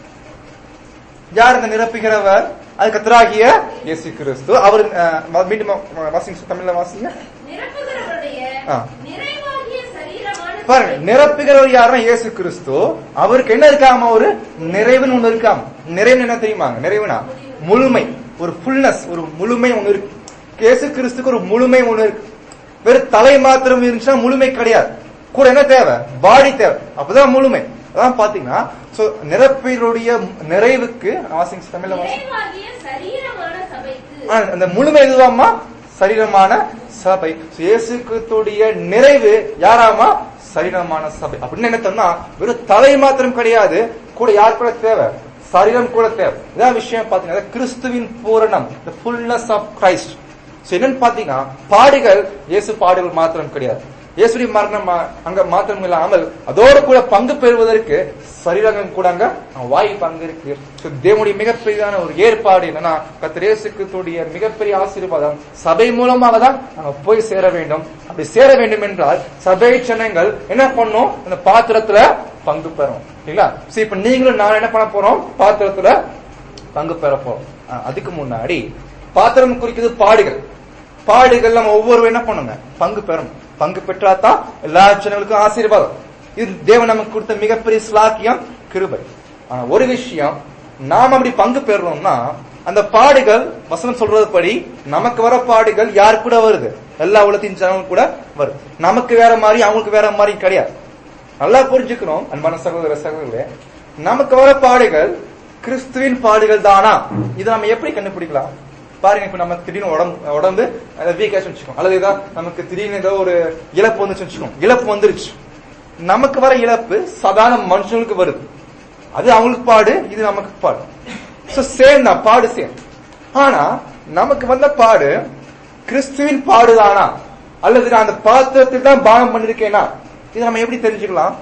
யார் இந்த நிரப்புகிறவர் அது கத்தராகிய இயேசு கிறிஸ்து அவர் அஹ், மீண்டும் வாசிங்க தமிழ்ல வாசிங்க நிரப்புகிறவருடைய ஆ. நிறைவாகிய சரீரமான பாருங்க சபைக்கு நிரப்புகிறவர் யாருன்னா இயேசு கிறிஸ்து அவருக்கு என்ன இருக்காம ஒரு நிறைவுன்னு ஒண்ணு இருக்காம நிறைவு என்ன தெரியுமாங்க நிறைவுனா முழுமை ஒரு ஃபுல்னஸ் ஒரு முழுமை ஒண்ணு இருக்கு இயேசு கிறிஸ்துக்கு ஒரு முழுமை ஒண்ணு இருக்கு வெறும் தலை மாத்திரம் இருந்துச்சுன்னா முழுமை கிடையாது கூட என்ன தேவை பாடி தேவை அப்பதான் முழுமை அதான் பாத்தீங்கன்னா சோ நிரப்பினுடைய நிறைவுக்கு வாசிங்க தமிழ்ல வாசிங்க நிறைவாகிய சரீரமான சபைக்கு ஆ, அந்த முழுமை எதுவாமா சரீரமான சபை So, இயேசு கிறிஸ்துடைய நிறைவு யாராமா சரீரமான சபை அப்படின்னு என்ன சொன்னா வெறும் தலை மாத்திரம் கிடையாது கூட யார் கூட தேவை சரீரம் கூட தேவை இதான் விஷயம் பாத்தீங்கன்னா கிறிஸ்துவின் பூரணம் the fullness of Christ So, என்னன்னு பாத்தீங்கன்னா பாடுகள் இயேசு பாடுகள் மாத்திரம் கிடையாது இயேசுடைய மரணம் மா- அங்க மாத்திரம் இல்லாமல் அதோடு கூட பங்கு பெறுவதற்கு சரீரங்கம் கூட அங்க வாய் பங்கு இருக்கு So, தேவனுடைய மிகப்பெரியான ஒரு ஏற்பாடு என்னன்னா கர்த்தர் இயேசு கிறிஸ்துவுடைய மிகப்பெரிய ஆசீர்வாதம் சபை மூலமாக தான் நாங்க போய் சேர வேண்டும் அப்படி சேர வேண்டும் என்றால் சபை ஜனங்கள் என்ன பண்ணும் அந்த பாத்திரத்துல பங்கு பெறும் இல்லைங்களா சரி இப்ப நீங்களும் நான் என்ன பண்ண போறோம் பாத்திரத்துல பங்கு பெற போறோம் ஆ, அதுக்கு முன்னாடி பாத்திரம் குறிக்கிறது பாடுகள் பாடுகள் நம்ம ஒவ்வொரு என்ன பண்ணுங்க பங்கு பெறணும் பங்கு பெற்றாதான் எல்லா ஜனங்களுக்கும் ஆசீர்வாதம் இது தேவன் நமக்கு கொடுத்த மிகப்பெரிய ஸ்லாக்கியம் கிருபை ஆனா ஒரு விஷயம் நாம் அப்படி பங்கு பெறணும்னா அந்த பாடுகள் வசனம் சொல்றது படி நமக்கு வர பாடுகள் யார் கூட வருது எல்லா உலகத்தின் ஜனங்கள் கூட வருது நமக்கு வேற மாதிரி அவங்களுக்கு வேற மாதிரி கிடையாது நல்லா புரிஞ்சுக்கணும் அன்பான சகோதர சகோதரர்களே நமக்கு வர பாடுகள் கிறிஸ்துவின் பாடுகள் தானா இதை நம்ம எப்படி கண்டுபிடிக்கலாம் பாருங்க இப்ப நம்ம திடீர்னு உடம்பு உடம்பு வீக்காச்சு வச்சுக்கோம் அல்லது ஏதோ நமக்கு திடீர்னு ஏதோ ஒரு இழப்பு வந்துச்சு வச்சுக்கோம் இழப்பு வந்துருச்சு நமக்கு வர இழப்பு சாதாரண மனுஷங்களுக்கு வருது அது அவங்களுக்கு பாடு இது நமக்கு பாடு சோ சேம் தான் பாடு சேம் ஆனா நமக்கு வந்த பாடு கிறிஸ்துவின் பாடுதானா அல்லது நான் அந்த பாத்திரத்தில் தான் பானம் பண்ணிருக்கேனா இதை நம்ம எப்படி தெரிஞ்சுக்கலாம்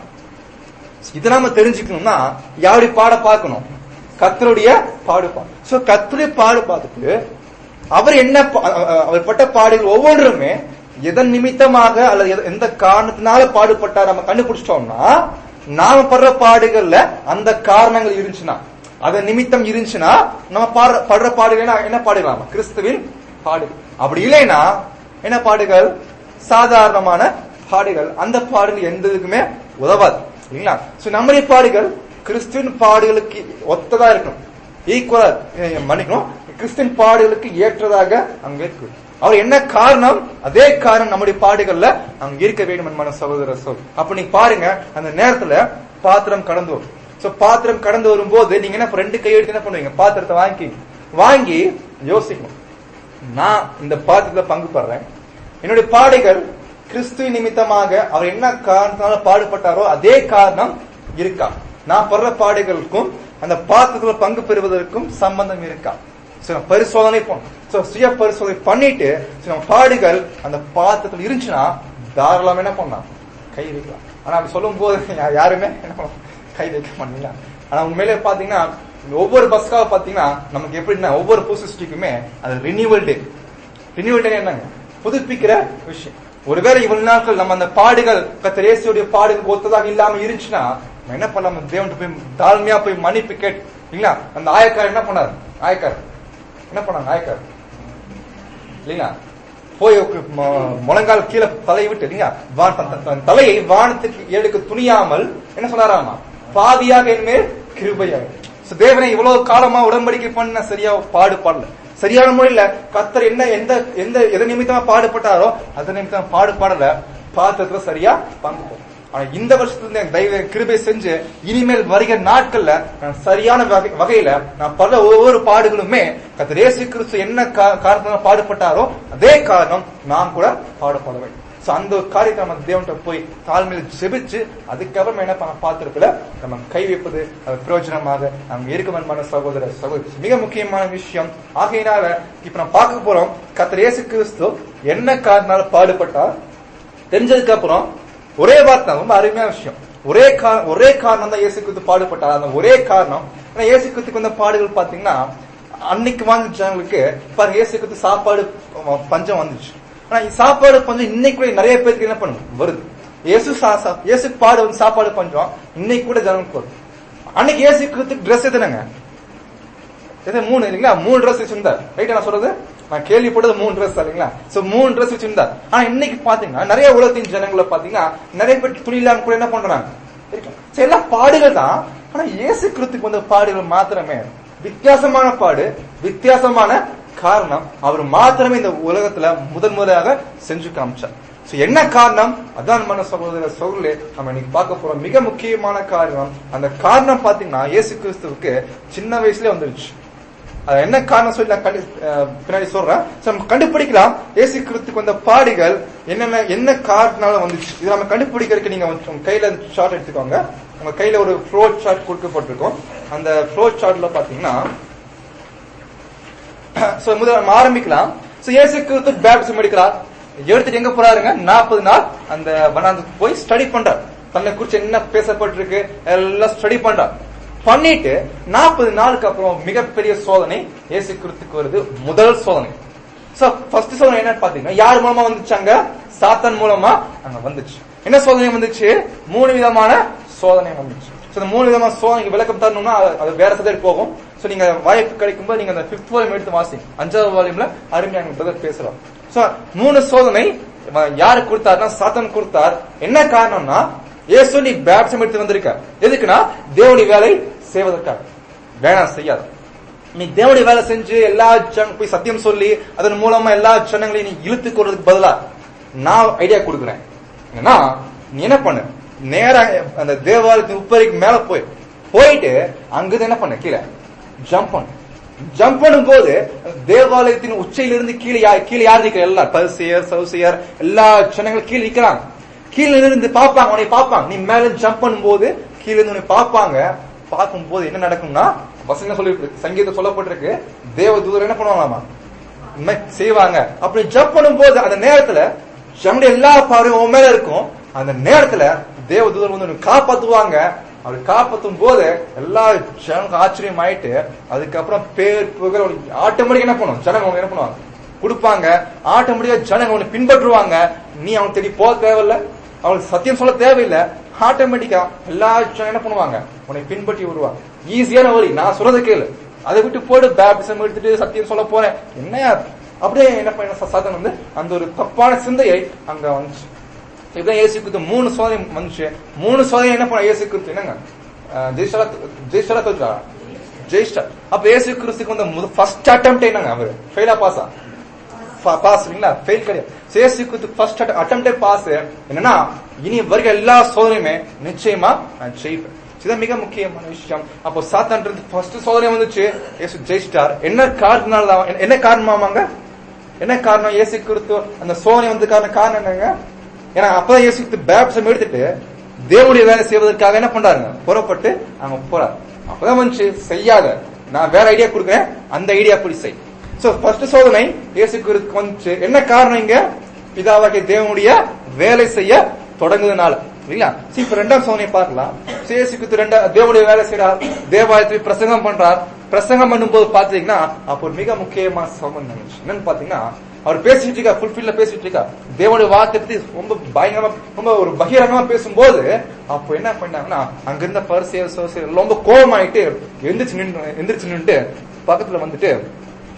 இதை நாம தெரிஞ்சுக்கணும்னா யாருடைய பாட பார்க்கணும் கத்தருடைய பாடு பார்க்கணும் சோ கத்தருடைய பாடு பார்த்துட்டு அவர் என்ன பா- அ- அ- அவர் பட்ட பாடுகள் ஒவ்வொன்றுமே எதன் நிமித்தமாக அல்லது எத- எந்த காரணத்தினால பாடுபட்டார் நம்ம கண்டுபிடிச்சிட்டோம்னா நாம படுற பாடுகள்ல அந்த காரணங்கள் இருந்துச்சுன்னா அதன் நிமித்தம் இருந்துச்சுன்னா நம்ம பாடுற படுற பாடுகள் என்ன- என்ன பாடுகளாமா கிறிஸ்துவின் பாடுகள் அப்படி இல்லைன்னா என்ன பாடுகள் சாதாரணமான பாடுகள் அந்த பாடுகள் எந்த இதுக்குமே உதவாது இல்லைங்களா சோ நம்முடைய பாடுகள் கிறிஸ்துவின் பாடுகளுக்கு ஒத்ததா இருக்கணும் ஈக்குவலா மன்னிக்கணும் கிறிஸ்துவின் பாடுகளுக்கு ஏற்றதாக அங்க இருக்கு அவர் என்ன காரணம் அதே காரணம் நம்முடைய பாடுகள்ல அங்க இருக்க வேண்டும் என்பன சகோதர சொல் அப்ப நீங்க பாருங்க அந்த நேரத்துல பாத்திரம் கடந்து வரும் சோ பாத்திரம் கடந்து வரும்போது நீங்க என்ன ரெண்டு கையெழுத்து என்ன பண்ணுவீங்க பாத்திரத்தை வாங்கி வாங்கி யோசிக்கணும் நான் இந்த பாத்திரத்துல பங்கு பெறேன் என்னுடைய பாடுகள் கிறிஸ்துவ நிமித்தமாக அவர் என்ன காரணத்தினால பாடுபட்டாரோ அதே காரணம் இருக்கா நான் படுற பாடுகளுக்கும் அந்த பாத்திரத்துல பங்கு பெறுவதற்கும் சம்பந்தம் இருக்கா சோ நம்ம பரிசோதனை பண்ணணும் சோ சுய பரிசோதனை பண்ணிட்டு சோ நம்ம பாடுகள் அந்த பாத்திரத்துல இருந்துச்சுன்னா தாராளமா என்ன பண்ணலாம் கை வைக்கலாம் ஆனா அப்படி சொல்லும் போது யா- யாருமே என்ன பண்ணலாம்? கை வைக்க மாட்டீங்களா ஆனா உண்மையிலே பாத்தீங்கன்னா ஒவ்வொரு பஸ்காவை பாத்தீங்கன்னா நமக்கு எப்படின்னா ஒவ்வொரு புதுசுக்குமே அது ரினியூவல் டே ரினியூவல் டே என்னங்க புதுப்பிக்கிற விஷயம் ஒருவேளை இவ்வளவு நாட்கள் நம்ம அந்த பாடுகள் கத்திரேசியுடைய பாடுகள் ஒத்ததாக இல்லாம இருந்துச்சுன்னா நம்ம என்ன பண்ணலாம் தேவன் போய் தாழ்மையா போய் மன்னிப்பு கேட்டு இல்லைங்களா அந்த ஆயக்காரர் என்ன பண்ணாரு ஆயக்காரர் என்ன பண்ணாங்க ஆயக்காரர் இல்லைங்களா போய் ஒரு ம- முழங்கால் கீழே தலையை விட்டு இல்லைங்களா வா- தன் தன் தன் தலையை வானத்துக்கு எடுக்க துணியாமல் என்ன சொன்னாராமா பாவியாக என்மேல் கிருபையாக So, தேவனை இவ்வளவு காலமா உடன்படிக்கை பண்ண சரியா பாடுபடல சரியான முறையில கத்தர் என்ன எந்த எந்த எதை நிமித்தமா பாடுபட்டாரோ அதை நிமித்தமா பாடுபடல பாத்திரத்துல சரியா பங்கு போகும். ஆனா இந்த வருஷத்துல இருந்து எனக்கு தயவு கிருபை செஞ்சு இனிமேல் வருகிற நாட்கள்ல நான் சரியான வகை- வகையில நான் பல ஒவ்வொரு பாடுகளுமே கத்தர் இயேசு கிறிஸ்து என்ன கா- காரணத்தினால பாடுபட்டாரோ அதே காரணம் நான் கூட பாடுபட வேண்டும் So, அந்த ஒரு காரியத்தை நம்ம தேவன்கிட்ட போய் தாழ்மையில ஜெபிச்சு அதுக்கப்புறம் என்ன பண்ண பார்த்திருக்கல நம்ம கை வைப்பது அது பிரயோஜனமாக நம்ம இருக்கமன்பான சகோதர சகோதரி மிக முக்கியமான விஷயம் ஆகையினால இப்ப நம்ம பார்க்க போறோம் கத்தர் இயேசு கிறிஸ்து என்ன காரணத்தால பாடுபட்டா தெரிஞ்சதுக்கு அப்புறம் ஒரே வார்த்தை ரொம்ப அருமையான விஷயம் ஒரே காரணம் ஒரே காரணம் தான் இயேசு கிறிஸ்து பாடுபட்டார் அந்த ஒரே காரணம் ஏன்னா இயேசு கிறிஸ்துக்கு வந்த பாடுகள் பாத்தீங்கன்னா அன்னைக்கு வாழ்ந்த ஜனங்களுக்கு பாருங்க இயேசு கிறிஸ்து சாப்பாடு அஹ், பஞ்சம் வந்துச்சு ஆனா இந்த சாப்பாடு பஞ்சம் இன்னைக்கு கூட நிறைய பேருக்கு என்ன பண்ணும் வருது இயேசு சா- சா- இயேசு பாடு வந்து சாப்பாடு பஞ்சம் இன்னைக்கு கூட ஜனங்களுக்கு வருது அன்னைக்கு இயேசு கிறிஸ்து ட்ரெஸ் எதுனங்க இது மூணு இல்லைங்களா மூணு ட்ரெஸ் வச்சிருந்தார் ரைட் நான் சொல்றது நான் கேள்விப்பட்டது மூணு ட்ரெஸ் இல்லைங்களா சோ மூணு ட்ரெஸ் வச்சிருந்தார் ஆனா இன்னைக்கு பாத்தீங்கன்னா நிறைய உலகத்தின் ஜனங்களை பாத்தீங்கன்னா நிறைய பேர் துணி இல்லாம கூட என்ன பண்றாங்க இருக்கலாம். So, எல்லாம் பாடுகள் தான் ஆனா இயேசு கிறிஸ்துக்கு வந்த பாடுகள் மாத்திரமே வித்தியாசமான பாடு வித்தியாசமான காரணம் அவர் மாத்திரமே இந்த உலகத்துல முதன் முறையாக செஞ்சு காமிச்சார் So, என்ன காரணம் அதான் மன சகோதர சோழலே நம்ம இன்னைக்கு பார்க்க போறோம் மிக முக்கியமான காரணம் அந்த காரணம் பாத்தீங்கன்னா இயேசு கிறிஸ்துவுக்கு சின்ன வயசுல வந்துருச்சு அது என்ன காரணம் சொல்லி நான் கண்டு- அஹ் பின்னாடி சொல்றேன் So, நம்ம கண்டுபிடிக்கலாம் இயேசு கிறிஸ்துக்கு வந்த பாடுகள் என்னென்ன என்ன காரணத்தினால வந்துச்சு இது நம்ம கண்டுபிடிக்கிறதுக்கு நீங்க வந்து உங்க கையில ஷார்ட் எடுத்துக்கோங்க உங்க கையில ஒரு ஃப்ளோ சார்ட் கொடுக்கப்பட்டிருக்கும் அந்த ஃப்ளோ சார்ட்ல பாத்தீங்கன்னா சோ முதல்ல நம்ம ஆரம்பிக்கலாம் சோ இயேசு கிறிஸ்து பேப்டிசம் எடுக்கிறார் எடுத்துட்டு எங்க போறாருங்க நாற்பது நாள் அந்த வனாந்துக்கு போய் ஸ்டடி பண்றார் தன்னை குறிச்சு என்ன பேசப்பட்டிருக்கு எல்லாம் ஸ்டடி பண்றார் பண்ணிட்டு நாற்பது நாளுக்கு அப்புறம் மிகப்பெரிய சோதனை இயேசு கிறிஸ்துக்கு வருது முதல் சோதனை சோ ஃபர்ஸ்ட் சோதனை என்னன்னு பாத்தீங்கன்னா யார் மூலமா வந்துச்சாங்க சாத்தான் மூலமா அங்க வந்துச்சு என்ன சோதனை வந்துச்சு மூணு விதமான சோதனை வந்துச்சு சோ இந்த மூணு விதமான சோதனைக்கு விளக்கம் தரணும்னா அது- அது வேற சதவீதம் போகும் சோ நீங்க வாய்ப்பு கிடைக்கும் போது நீங்க அந்த பிப்த் வால்யூம் எடுத்து வாசிங்க அஞ்சாவது வால்யூம்ல அருமையான பிரதர் பேசலாம் சோ மூணு சோதனை இவன் யாரு கொடுத்தாருன்னா சாத்தான் கொடுத்தார் என்ன காரணம்னா இயேசு நீ பேப்சம் எடுத்து வந்திருக்க எதுக்குன்னா தேவனுடைய வேலை செய்வதற்காக வேணாம் செய்யாத நீ தேவனுடைய வேலை செஞ்சு எல்லா ஜன போய் சத்தியம் சொல்லி அதன் மூலமா எல்லா ஜனங்களையும் நீ இழுத்து கொள்றதுக்கு பதிலா நான் ஐடியா கொடுக்குறேன் என்னன்னா நீ என்ன பண்ணு நேரா அந்த தேவாலயத்தின் உப்பரிக்கு மேல போய் போயிட்டு அங்கிருந்து என்ன பண்ண கீழே ஜம்ப் பண்ணு ஜம்ப் பண்ணும்போது தேவாலயத்தின் உச்சையிலிருந்து கீழே யா- கீழே யார் நிக்கிற எல்லாம் பரிசெயர் சௌசியர் எல்லா ஜனங்களும் கீழே நிக்கிறாங்க கீழே இருந்து பார்ப்பாங்க உன்னை பார்ப்பாங்க நீ மேல ஜம்ப் பண்ணும்போது கீழே இருந்து உன்னை பார்ப்பாங்க பார்க்கும்போது என்ன நடக்கும்னா வசனம் சொல்லி சங்கீதம் சொல்லப்பட்டிருக்கு தேவ தூதர் என்ன பண்ணுவாங்களாமா இந்த மாதிரி செய்வாங்க அப்படி ஜம்ப் பண்ணும்போது அந்த நேரத்துல ஜம்முடைய எல்லா பார்வையும் உன் மேல இருக்கும் அந்த நேரத்துல தேவ தூதர் வந்து உன்னை காப்பாத்துவாங்க அவர் காப்பாத்தும் போது எல்லா ஜனங்க ஆச்சரியம் ஆயிட்டு அதுக்கப்புறம் பேர் புகழ் ஆட்டோமேட்டிக் என்ன பண்ணும் ஜனங்க அவங்க என்ன பண்ணுவாங்க கொடுப்பாங்க ஆட்டோமேட்டிக்கா ஜனங்க உன்னை பின்பற்றுவாங்க நீ அவன் தேடி போக தேவையில்ல அவளுக்கு சத்தியம் சொல்ல தேவையில்லை ஆட்டோமேட்டிக்கா எல்லா ஜனம் என்ன பண்ணுவாங்க உன்னை பின்பற்றி வருவாங்க ஈஸியான வழி நான் சொல்றது கேளு அதை விட்டு போடு பேப்டிசம் எடுத்துட்டு சத்தியம் சொல்ல போறேன் என்னையா அப்படியே என்ன பண்ண சாதன் வந்து அந்த ஒரு தப்பான சிந்தையை அங்க வந்துச்சு இப்பதான் இயேசு கிறிஸ்து மூணு சோதனை வந்துச்சு மூணு சோதனை என்ன பண்ண இயேசு கிறிஸ்து என்னங்க அஹ் ஜெயிஸ்டரா ஜெயிஸ்டரா தோற்றா ஜெயிஸ்டர் அப்ப இயேசு கிறிஸ்துக்கு வந்து ஃபர்ஸ்ட் அட்டம்ப்ட் என்னங்க அவரு ஃபெயிலா பாஸா பாஸ் இல்லைங்களா ஃபெயில் கிடையாது சேசி குத்து ஃபர்ஸ்ட் அட்டம்ப்டே பாஸ் என்னன்னா இனி வருகிற எல்லா சோதனையுமே நிச்சயமா நான் ஜெயிப்பேன் இதுதான் மிக முக்கியமான விஷயம் அப்போ சாத்தான்றது ஃபர்ஸ்ட் சோதனை வந்துச்சு இயேசு ஜெயிச்சிட்டார் என்ன காரணம் என்ன காரணமாமாங்க என்ன காரணம் இயேசு கிறிஸ்து அந்த சோதனை வந்ததுக்கான காரணம் என்னங்க ஏன்னா அப்பதான் இயேசு கிறிஸ்து பேப்சம் எடுத்துட்டு தேவனுடைய வேலை செய்வதற்காக என்ன பண்றாருங்க புறப்பட்டு அங்க போறார் அப்பதான் வந்துச்சு செய்யாத நான் வேற ஐடியா கொடுக்குறேன் அந்த ஐடியா அப்படி செய் சோ ஃபர்ஸ்ட் சோதனை இயேசு கிறிஸ்துக்கு வந்துச்சு என்ன காரணம் இங்க பிதாவாகிய தேவனுடைய வேலை செய்ய தொடங்குதுனால இல்லைங்களா சரி இப்ப ரெண்டாம் சோதனை பார்க்கலாம் சரி, இயேசு கிறிஸ்து ரெண்டா தேவனுடைய வேலை செய்யறார் தேவாலயத்தில் பிரசங்கம் பண்றார் பிரசங்கம் பண்ணும்போது பாத்தீங்கன்னா அப்போ ஒரு மிக முக்கியமான சோதனை நடந்துச்சு. என்னன்னு பாத்தீங்கன்னா அவர் பேசிட்டு இருக்கா ஃபுல்ஃபில்ல பேசிட்டு இருக்கா தேவனுடைய வார்த்தை பத்தி ரொம்ப பயங்கரமா ரொம்ப ஒரு பகிரங்கமா பேசும்போது அப்போ என்ன பண்ணாங்கன்னா அங்க இருந்த பரிசையர் சோசியர் ரொம்ப கோபமாயிட்டு எந்திரிச்சு நின்று எந்திரிச்சு நின்னுட்டு பக்கத்துல வந்துட்டு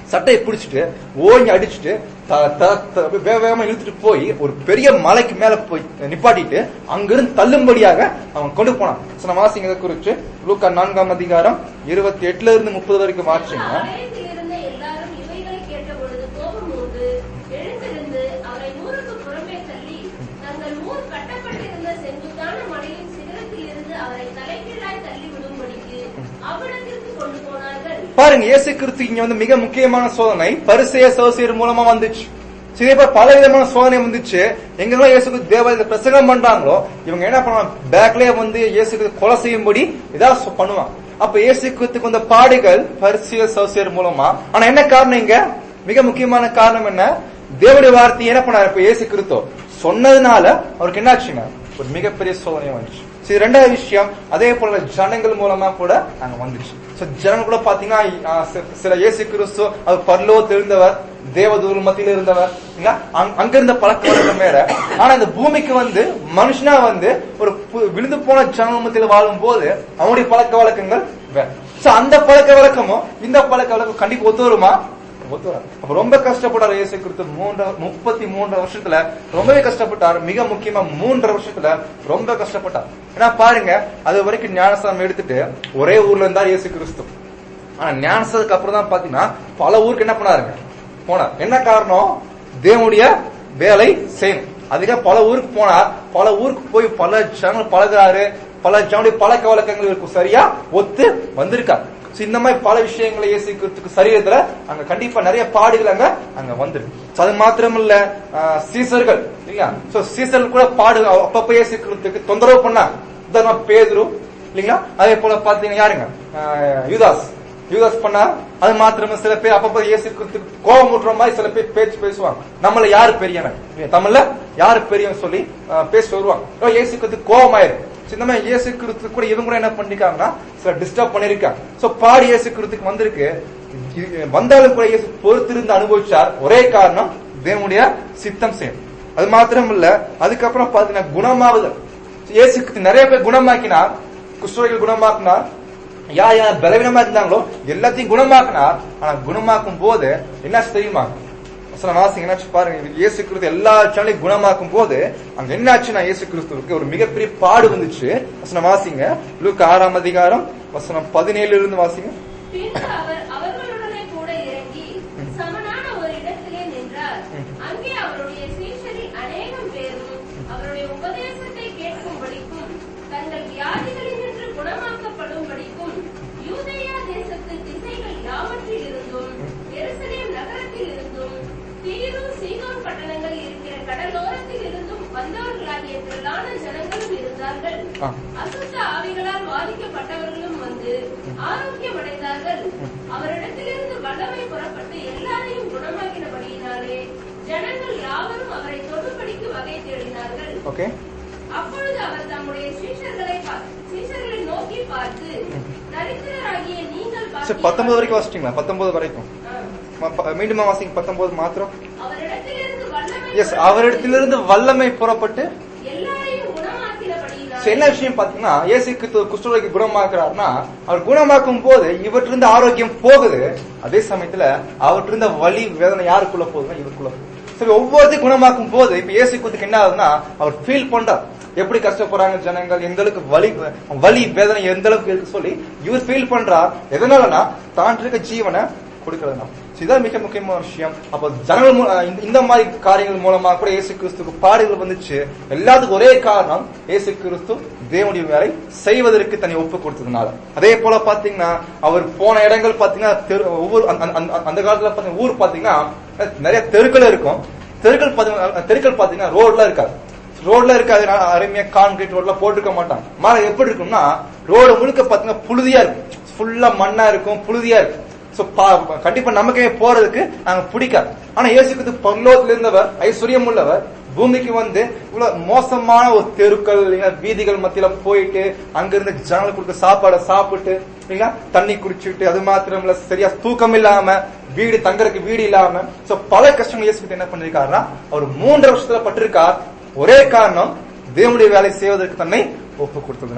சட்டையை பிடிச்சிட்டு ஓங்கி அடிச்சுட்டு த- த- த- வேக வேகமா இழுத்துட்டு போய் ஒரு பெரிய மலைக்கு மேல போய் நிப்பாட்டிட்டு அங்கிருந்து தள்ளும்படியாக அவன் கொண்டு போனான் So, நம்ம வாசிங்க இதை குறிச்சு லூக்கா நான்காம் அதிகாரம் இருபத்தி எட்டுல இருந்து முப்பது வரைக்கும் வாசிங்க ஆலயத்தில் இருந்த எல்லாரும் இவைகளை கேட்டபொழுது கோபம் மூண்டு எழுந்திருந்து அவரை ஊருக்கு புறம்பே தள்ளி தங்கள் ஊர் கட்டப்பட்டிருந்த செங்குத்தான மலையின் சிகரத்தில் இருந்து அவரை தலைகீழாய் தள்ளி விடும்படிக்கு அவ்விடத்திற்கு கொண்டு போனார்கள் பாருங்க இயேசு கிறிஸ்து இங்க வந்து மிக முக்கியமான சோதனை பரிசெய சோசியர் மூலமா வந்துச்சு சரி இப்ப பல விதமான சோதனை வந்துச்சு எங்கெல்லாம் இயேசுக்கு தேவாலயத்தை பிரசங்கம் பண்றாங்களோ இவங்க என்ன பண்ணுவாங்க பேக்லயே வந்து இயேசுக்கு கொலை செய்யும்படி ஏதாவது சொ- பண்ணுவாங்க அப்ப இயேசு கிறிஸ்துக்கு வந்த பாடுகள் பரிசெய சோசியர் மூலமா ஆனா என்ன காரணம் இங்க மிக முக்கியமான காரணம் என்ன தேவனுடைய வார்த்தை என்ன பண்ணாரு இப்ப இயேசு கிறிஸ்து சொன்னதுனால அவருக்கு என்னாச்சுங்க ஒரு மிகப்பெரிய சோதனை வந்துச்சு சரி ரெண்டாவது விஷயம் அதே போல ஜனங்கள் மூலமா கூட அங்க வந்துச்சு சோ ஜனங்கள் கூட பாத்தீங்கன்னா ஆ, சி- சில இயேசு கிறிஸ்து அவர் பரலோ தெரிந்தவர் தேவதூர் மத்தியில இருந்தவர் இல்லைங்களா? அங்க- அங்க இருந்த பழக்க வழக்கம் வேற ஆனா இந்த பூமிக்கு வந்து மனுஷனா வந்து ஒரு பு- விழுந்து போன ஜனங்கள் மத்தியில வாழும் போது அவனுடைய பழக்க வழக்கங்கள் வேற சோ அந்த பழக்க வழக்கமும் இந்த பழக்க வழக்கம் கண்டிப்பா ஒத்து வருமா ஒத்து வராது. அப்ப ரொம்ப கஷ்டப்பட்டார் இயேசு கிறிஸ்து மூன்று முப்பத்தி மூன்று வருஷத்துல ரொம்பவே கஷ்டப்பட்டார் மிக முக்கியமா மூன்றரை வருஷத்துல ரொம்ப கஷ்டப்பட்டார் ஏன்னா பாருங்க அது வரைக்கும் ஞானஸ்தானம் எடுத்துட்டு ஒரே ஊர்ல இருந்தார் இயேசு கிறிஸ்து ஆனா ஞானஸ்தானத்துக்கு அப்புறம் தான் பாத்தீங்கன்னா பல ஊருக்கு என்ன பண்ணாருங்க போனார் என்ன காரணம் தேவனுடைய வேலை செய்யணும் அதுக்காக பல ஊருக்கு போனார் பல ஊருக்கு போய் பல ஜனங்கள் பழகுறாரு பல ஜனங்களுடைய பழக்க வழக்கங்கள் இவருக்கு சரியா ஒத்து வந்திருக்காரு So, இந்த மாதிரி பல விஷயங்களை இயேசுக்கிறதுக்கு சரீரத்துல அங்க கண்டிப்பா நிறைய பாடுகள் அங்க அங்க வந்துருக்கு So, அது மாத்திரம் இல்ல சீசர்கள் இல்லையா சோ சீசர்கள் கூட பாடு அப்பப்ப இயேசுக்கிறதுக்கு தொந்தரவு பண்ணாங்க உதாரணமா பேதுரு இல்லைங்களா அதே போல பாத்தீங்கன்னா யாருங்க ஆஹ் யூதாஸ் யூதாஸ் பண்ணா அது மாத்திரமே சில பேர் அப்பப்ப இயேசுக்கிறதுக்கு கோபம் ஊட்டுற மாதிரி சில பேர் பேச்சு பேசுவாங்க நம்மள யாரு பெரியவன் இல்லையா? தமிழ்ல யாரு பெரியவன் சொல்லி ஆஹ் பேசி வருவாங்க இயேசுக்கிறதுக்கு கோபம் ஆயிரும் So, இந்த மாதிரி இயேசு கிறிஸ்துக்கு கூட இவங்க கூட என்ன பண்ணிருக்காங்கன்னா சில டிஸ்டர்ப் பண்ணிருக்காங்க சோ பாடி இயேசு கிறிஸ்துக்கு வந்திருக்கு இது வந்தாலும் கூட இயேசு பொறுத்திருந்து அனுபவிச்சார் ஒரே காரணம் தேவனுடைய சித்தம் செய்யும் அது மாத்திரம் இல்ல அதுக்கப்புறம் பாத்தீங்கன்னா குணமாவுதல் இயேசு கிறிஸ்து நிறைய பேர் குணமாக்கினார் குஷ்டரோகிகள் குணமாக்கினார் யார் யார் பலவீனமா இருந்தாங்களோ எல்லாத்தையும் குணமாக்கினார் ஆனா குணமாக்கும் போது என்ன தெரியுமா வசனம் வாசிங்க என்னாச்சு பாருங்க இயேசு கிறிஸ்து எல்லா சேனலையும் குணமாக்கும் போது அங்க என்னாச்சுன்னா இயேசு கிறிஸ்துவுக்கு ஒரு மிகப்பெரிய பாடு வந்துச்சு வசனம் வாசிங்க லூக்கா ஆறாம் அதிகாரம் வசனம் பதினேழுல இருந்து வாசிங்க பின்பு அவர் அவர்களுடனே கூட இறங்கி சமனான ஒரு இடத்திலே நின்றார் அங்கே அவருடைய சீஷரில் அநேகம் பேரும் அவருடைய உபதேசத்தை கேட்கும்படிக்கும் தங்கள் வியாதிகளினின்று குணமாக்கப்படும்படிக்கும் யூதேயா தேசத்து திசைகள் யாவற்றில் இருந்தும் எருசலேம் நகரத்தில் இருந்தும் தீரு சீதோன் பட்டணங்கள் இருக்கிற கடலோரத்தில் இருந்தும் வந்தவர்களாகிய திரளான ஜனங்களும் இருந்தார்கள் ஆ. அசுத்த ஆவிகளால் பாதிக்கப்பட்டவர்களும் வந்து ஆரோக்கியமடைந்தார்கள் அவரிடத்திலிருந்து வல்லமை புறப்பட்டு எல்லாரையும் குணமாக்கினபடியினாலே ஜனங்கள் யாவரும் அவரை தொடுபடிக்கு வகை தேடினார்கள் ஓகே அப்பொழுது அவர் தம்முடைய சீஷர்களை பா- சீஷர்களை நோக்கி பார்த்து தரித்திரராகிய நீங்கள் சரி பத்தொன்பது வரைக்கும் வாசிட்டீங்களா பத்தொன்பது வரைக்கும் ஆ. ம- ப- மீண்டுமா வாசிங்க பத்தொன்பது மாத்திரம் அவரிடத்திலிருந்து வல்லமை எஸ் புறப்பட்டு அவரிடத்திலிருந்து வல்லமை புறப்பட்டு எல்லாரையும் So, குணமாக்கினபடியினாலே என்ன விஷயம் பாத்தீங்கன்னா இயேசு கிறிஸ்து குஷ்டரோகி குணமாக்குறாருன்னா அவர் குணமாக்கும் போது இவற்றிலிருந்து ஆரோக்கியம் போகுது அதே சமயத்துல அவற்றிருந்த வலி வேதனை யாருக்குள்ள போகுதுன்னா இவருக்குள்ள போகுது சரி ஒவ்வொருத்தையும் குணமாக்கும் போது இப்ப இயேசு கிறிஸ்துக்கு என்ன ஆகுதுன்னா அவர் ஃபீல் பண்றார் எப்படி கஷ்டப்படுறாங்க ஜனங்கள் எந்த அளவுக்கு வலி வலி வேதனை எந்த அளவுக்கு இருக்கு சொல்லி இவர் ஃபீல் பண்றார் எதனாலனா தான் இருக்க ஜீவனை கொடுக்கறதுனா So, இதான் மிக முக்கியமான விஷயம் அப்ப ஜனங்கள் மூ- அஹ் இந்த- இந்த மாதிரி காரியங்கள் மூலமா கூட இயேசு கிறிஸ்துக்கு பாடுகள் வந்துச்சு எல்லாத்துக்கும் ஒரே காரணம் இயேசு கிறிஸ்து தேவனுடைய வேலை செய்வதற்கு தன்னை ஒப்பு கொடுத்ததுனால அதே போல பாத்தீங்கன்னா அவர் போன இடங்கள் பாத்தீங்கன்னா தெரு ஒவ்வொரு அந்த- அந்த- அந்த- அந்த காலத்துல பாத்தீங்கன்னா ஊர் பாத்தீங்கன்னா நிறைய தெருக்கள் இருக்கும் தெருக்கள் பாத்தீங்கன்னா தெருக்கள் பாத்தீங்கன்னா ரோட்ல இருக்காது ரோட்ல இருக்காது அருமையா கான்கிரீட் ரோட்ல போட்டிருக்க மாட்டாங்க மாற எப்படி இருக்கும்னா ரோடு முழுக்க பாத்தீங்கன்னா புழுதியா இருக்கும் ஃபுல்லா மண்ணா இருக்கும் புழுதியா இருக்கும் சோ கண்டிப்பா நமக்கே போறதுக்கு நாங்க பிடிக்காது ஆனா இயேசுக்கு பரலோகத்துல இருந்தவர் ஐஸ்வர்யம் உள்ளவர் பூமிக்கு வந்து இவ்வளவு மோசமான ஒரு தெருக்கள் இல்லைங்களா வீதிகள் மத்தியில போயிட்டு அங்க இருந்து ஜனங்களுக்கு கொடுக்க சாப்பாடை சாப்பிட்டு இல்லைங்களா தண்ணி குடிச்சிட்டு அது மாத்திரம் இல்ல சரியா தூக்கம் இல்லாம வீடு தங்கறதுக்கு வீடு இல்லாம சோ பல கஷ்டங்கள் இயேசுக்கு என்ன பண்ணிருக்காருன்னா அவர் மூன்று வருஷத்துல பட்டிருக்கார் ஒரே காரணம் தேவனுடைய வேலை செய்வதற்கு தன்னை ஒப்பு கொடுத்ததுனால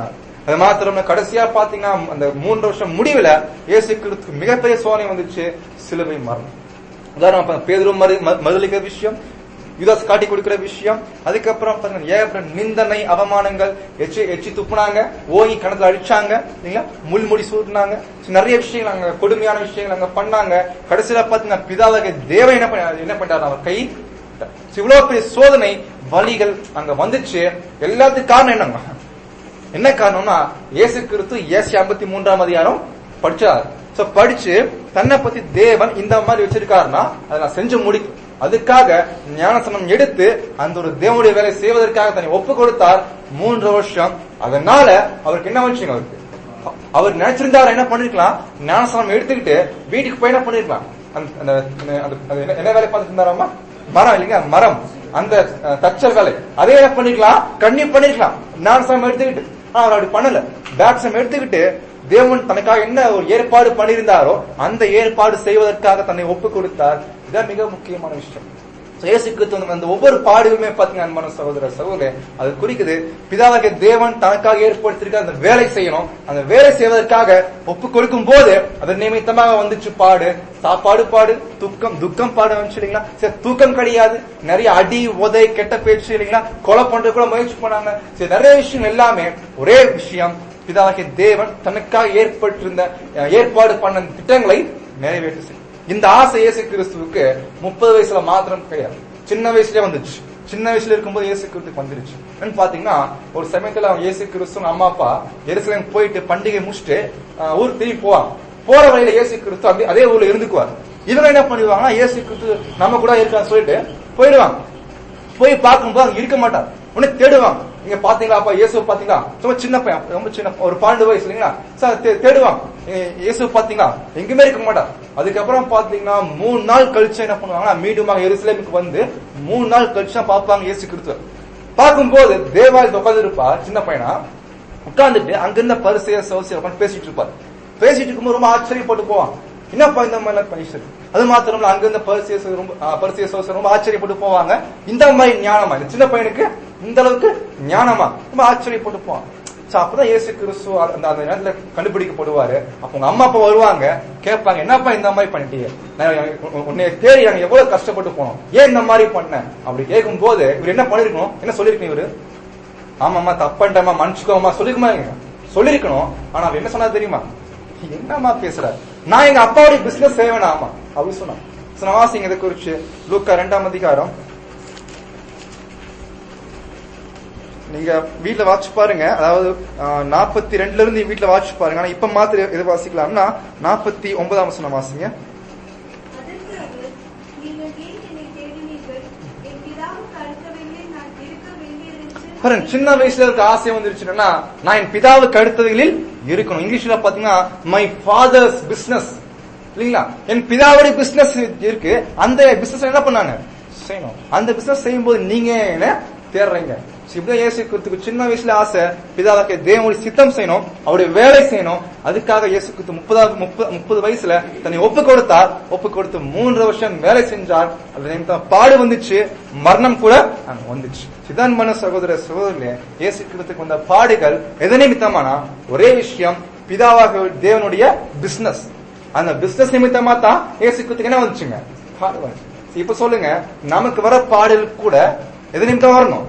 அது மாத்திரம் இல்ல, கடைசியா பாத்தீங்கன்னா அந்த மூன்று வருஷம் முடிவுல இயேசு கிறிஸ்துக்கு மிகப்பெரிய சோதனை வந்துச்சு சிலுவை மரணம் உதாரணம் பாருங்க, பேதுரு மறு ம- மறுதலிக்கிற விஷயம் யுதாஸ் காட்டி கொடுக்கிற விஷயம் அதுக்கப்புறம் பாருங்க ஏகப்பட்ட நிந்தனை அவமானங்கள் எச்சி எச்சி துப்புனாங்க ஓங்கி கணத்துல அடிச்சாங்க இல்லைங்களா முள்முடி சூட்டினாங்க So, நிறைய விஷயங்கள் அங்க கொடுமையான விஷயங்கள் அங்க பண்ணாங்க கடைசியில பாத்தீங்கன்னா பிதாவாக தேவன் என்ன பண்ண என்ன பண்ணிட்டாரு அவர் கை So, இவ்வளவு பெரிய சோதனை வலிகள் அங்க வந்துச்சு எல்லாத்துக்கும் காரணம் என்னங்க என்ன காரணம்னா இயேசு கிறிஸ்து ஏசி ஐம்பத்தி மூன்றாம் அதிகாரம் படிச்சார் சோ படிச்சு தன்னை பத்தி தேவன் இந்த மாதிரி வச்சிருக்காருன்னா அதை நான் செஞ்சு முடிக்கும் அதுக்காக ஞானசனம் எடுத்து அந்த ஒரு தேவனுடைய வேலை செய்வதற்காக தன்னை ஒப்பு கொடுத்தார் மூன்று வருஷம் அதனால அவருக்கு என்ன வந்துச்சுங்க அவருக்கு அவர் நினைச்சிருந்தாரு என்ன பண்ணிருக்கலாம் ஞானசனம் எடுத்துக்கிட்டு வீட்டுக்கு போய் என்ன பண்ணிருக்கலாம் அந்த அந்த- அந்த- அது என்ன- என்ன வேலை பார்த்துட்டு இருந்தாராமா மரம் இல்லைங்க மரம் அந்த அஹ், தச்சல் வேலை அதே என்ன பண்ணிருக்கலாம் கண்ணி பண்ணிருக்கலாம் ஞானசனம் எடுத்துக்கிட்டு ஆனா அவர் அப்படி பண்ணல பேப்சம் எடுத்துக்கிட்டு தேவன் தனக்காக என்ன ஒரு ஏற்பாடு பண்ணியிருந்தாரோ அந்த ஏற்பாடு செய்வதற்காக தன்னை ஒப்பு கொடுத்தார் இதான் மிக முக்கியமான விஷயம் So, இயேசு கிறிஸ்து வந்து அந்த ஒவ்வொரு பாடுகளுமே பாத்தீங்கன்னா அன்பான சகோதர சகோதரே அது குறிக்குது பிதாவாகிய தேவன் தனக்காக ஏற்படுத்தியிருக்க அந்த வேலை செய்யணும் அந்த வேலை செய்வதற்காக ஒப்பு கொடுக்கும் போது அது நிமித்தமாக வந்துச்சு பாடு சாப்பாடு பாடு துக்கம் துக்கம் பாடு வந்துச்சு இல்லைங்களா சரி தூக்கம் கிடையாது நிறைய அடி உதை கெட்ட பேச்சு இல்லைங்களா கொலை பண்றது கூட முயற்சி பண்ணாங்க சரி நிறைய விஷயம் எல்லாமே ஒரே விஷயம் பிதாவாகிய தேவன் தனக்காக ஏற்பட்டிருந்த அஹ், ஏற்பாடு பண்ண அந்த திட்டங்களை நிறைவேற்றி செய்யும். இந்த ஆசை இயேசு கிறிஸ்துவுக்கு முப்பது வயசுல மாத்திரம் கிடையாது சின்ன வயசுலயே வந்துச்சு சின்ன வயசுல இருக்கும்போது இயேசு கிறிஸ்துக்கு வந்துருச்சு என்னன்னு பாத்தீங்கன்னா ஒரு சமயத்துல அவன் இயேசு கிறிஸ்து அம்மா அப்பா எருசலேம் போயிட்டு பண்டிகை முடிச்சுட்டு அஹ், ஊருக்கு திரும்பி போவாங்க போற வழியில இயேசு கிறிஸ்து அப்படியே அதே ஊர்ல இருந்துக்குவார் இவங்க என்ன பண்ணுவாங்கன்னா இயேசு கிறிஸ்து நம்ம கூட இருக்கான்னு சொல்லிட்டு போயிடுவாங்க போய் பார்க்கும்போது அங்க இருக்க மாட்டார் உடனே தேடுவாங்க நீங்க பாத்தீங்களா அப்பா இயேசு பாத்தீங்களா ரொம்ப சின்ன பையன் ரொம்ப சின்ன ஒரு பன்னெண்டு வயசு இல்லைங்களா சார் தே- தேடுவாங்க இ- இயேசு பாத்தீங்களா எங்குமே இருக்க மாட்டார் அதுக்கப்புறம் பாத்தீங்கன்னா மூணு நாள் கழிச்சு என்ன பண்ணுவாங்கன்னா மீண்டுமாக எருசலேமுக்கு வந்து மூணு நாள் கழிச்சு தான் பார்ப்பாங்க இயேசு கிறிஸ்துவ பார்க்கும்போது தேவாலயத்தில் உட்கார்ந்து இருப்பா சின்ன பையனா உட்கார்ந்துட்டு அங்கிருந்த பரிசைய சோசிய உட்காந்து பேசிட்டு இருப்பார் பேசிட்டு இருக்கும்போது ரொம்ப ஆச்சரியப்பட்டு போவான் என்னப்பா இந்த மாதிரி பைசல் அது மாத்திரம் இல்ல அங்கிருந்த பரிசைய சோ- ரொம்ப ஆ, பரிசைய சோசிய ரொம்ப ஆச்சரியப்பட்டு போவாங்க இந்த மாதிரி ஞானமா இந்த சின்ன பையனுக்கு இந்த அளவுக்கு ஞானமா ரொம்ப ஆச்சரியப்பட்டு போவான் சோ அப்பதான் இயேசு கிறிஸ்து அந்த அந்த நேரத்துல கண்டுபிடிக்கப்படுவாரு அப்ப உங்க அம்மா அப்பா வருவாங்க கேட்பாங்க என்னப்பா இந்த மாதிரி பண்ணிட்டீங்க நான் உன்- உன்னை தேடி நாங்க எவ்வளவு கஷ்டப்பட்டு போனோம் ஏன் இந்த மாதிரி பண்ண அப்படி கேட்கும் போது இவர் என்ன பண்ணிருக்கணும் என்ன சொல்லிருக்கணும் இவரு ஆமாம்மா தப்பன்ட்டமா மன்னிச்சுக்கோமா சொல்லிருக்குமா சொல்லிருக்கணும் ஆனா அவர் என்ன சொன்னா தெரியுமா என்னம்மா பேசுற நான் எங்க அப்பாவுடைய பிசினஸ் செய்வேனா ஆமா அப்படி சொன்னான் So, நான் வாசிங்க இதை குறிச்சு லூக்கா ரெண்டாம் அதிகாரம் நீங்க வீட்ல வாட்ச் பாருங்க அதாவது நாற்பத்தி ரெண்டுல இருந்து வீட்ல வாட்ச் பாருங்க ஆனா இப்ப மாத்திர எது வாசிக்கலாம்னா நாற்பத்தி ஒன்பதாம் வசனம் வாசிங்க அதற்கு அவர், நீங்கள் ஏன் என்னை தேடினீர்கள்? என் பிதாவுக்கு அடுத்தவைகளில் நான் இருக்க வேண்டியதென்று பாருங்க சின்ன வயசுல இருக்க ஆசை வந்துருச்சுன்னா நான் என் பிதாவுக்கு அடுத்தவைகளில் இருக்கணும் இங்கிலீஷ்ல பாத்தீங்கன்னா மை ஃபாதர்ஸ் பிசினஸ் இல்லைங்களா என் பிதாவுடைய பிசினஸ் இருக்கு அந்த பிசினஸ் என்ன பண்ணாங்க செய்யணும் அந்த பிசினஸ் செய்யும்போது நீங்க என்ன தேடுறீங்க So, இப்படிதான் இயேசு கிறிஸ்துக்கு சின்ன வயசுல ஆசை பிதாவுக்கு தேவனுடைய சித்தம் செய்யணும் அவருடைய வேலை செய்யணும் அதுக்காக இயேசு கிறிஸ்து முப்பதாவது முப்பது முப்பது வயசுல தன்னை ஒப்பு கொடுத்தார் ஒப்பு கொடுத்து மூன்று வருஷம் வேலை செஞ்சார் அது நிமித்தம் பாடு வந்துச்சு மரணம் கூட அங்க வந்துச்சு சிதான் மன சகோதர சகோதரர்களே இயேசு கிறிஸ்துக்கு வந்த பாடுகள் எது நிமித்தமானா ஒரே விஷயம் பிதாவாக தேவனுடைய பிசினஸ் அந்த பிசினஸ் நிமித்தமா தான் இயேசு கிறிஸ்துக்கு என்ன வந்துச்சுங்க பாடு வந்துச்சு இப்ப சொல்லுங்க நமக்கு வர பாடல் கூட எது நிமித்தம் வரணும்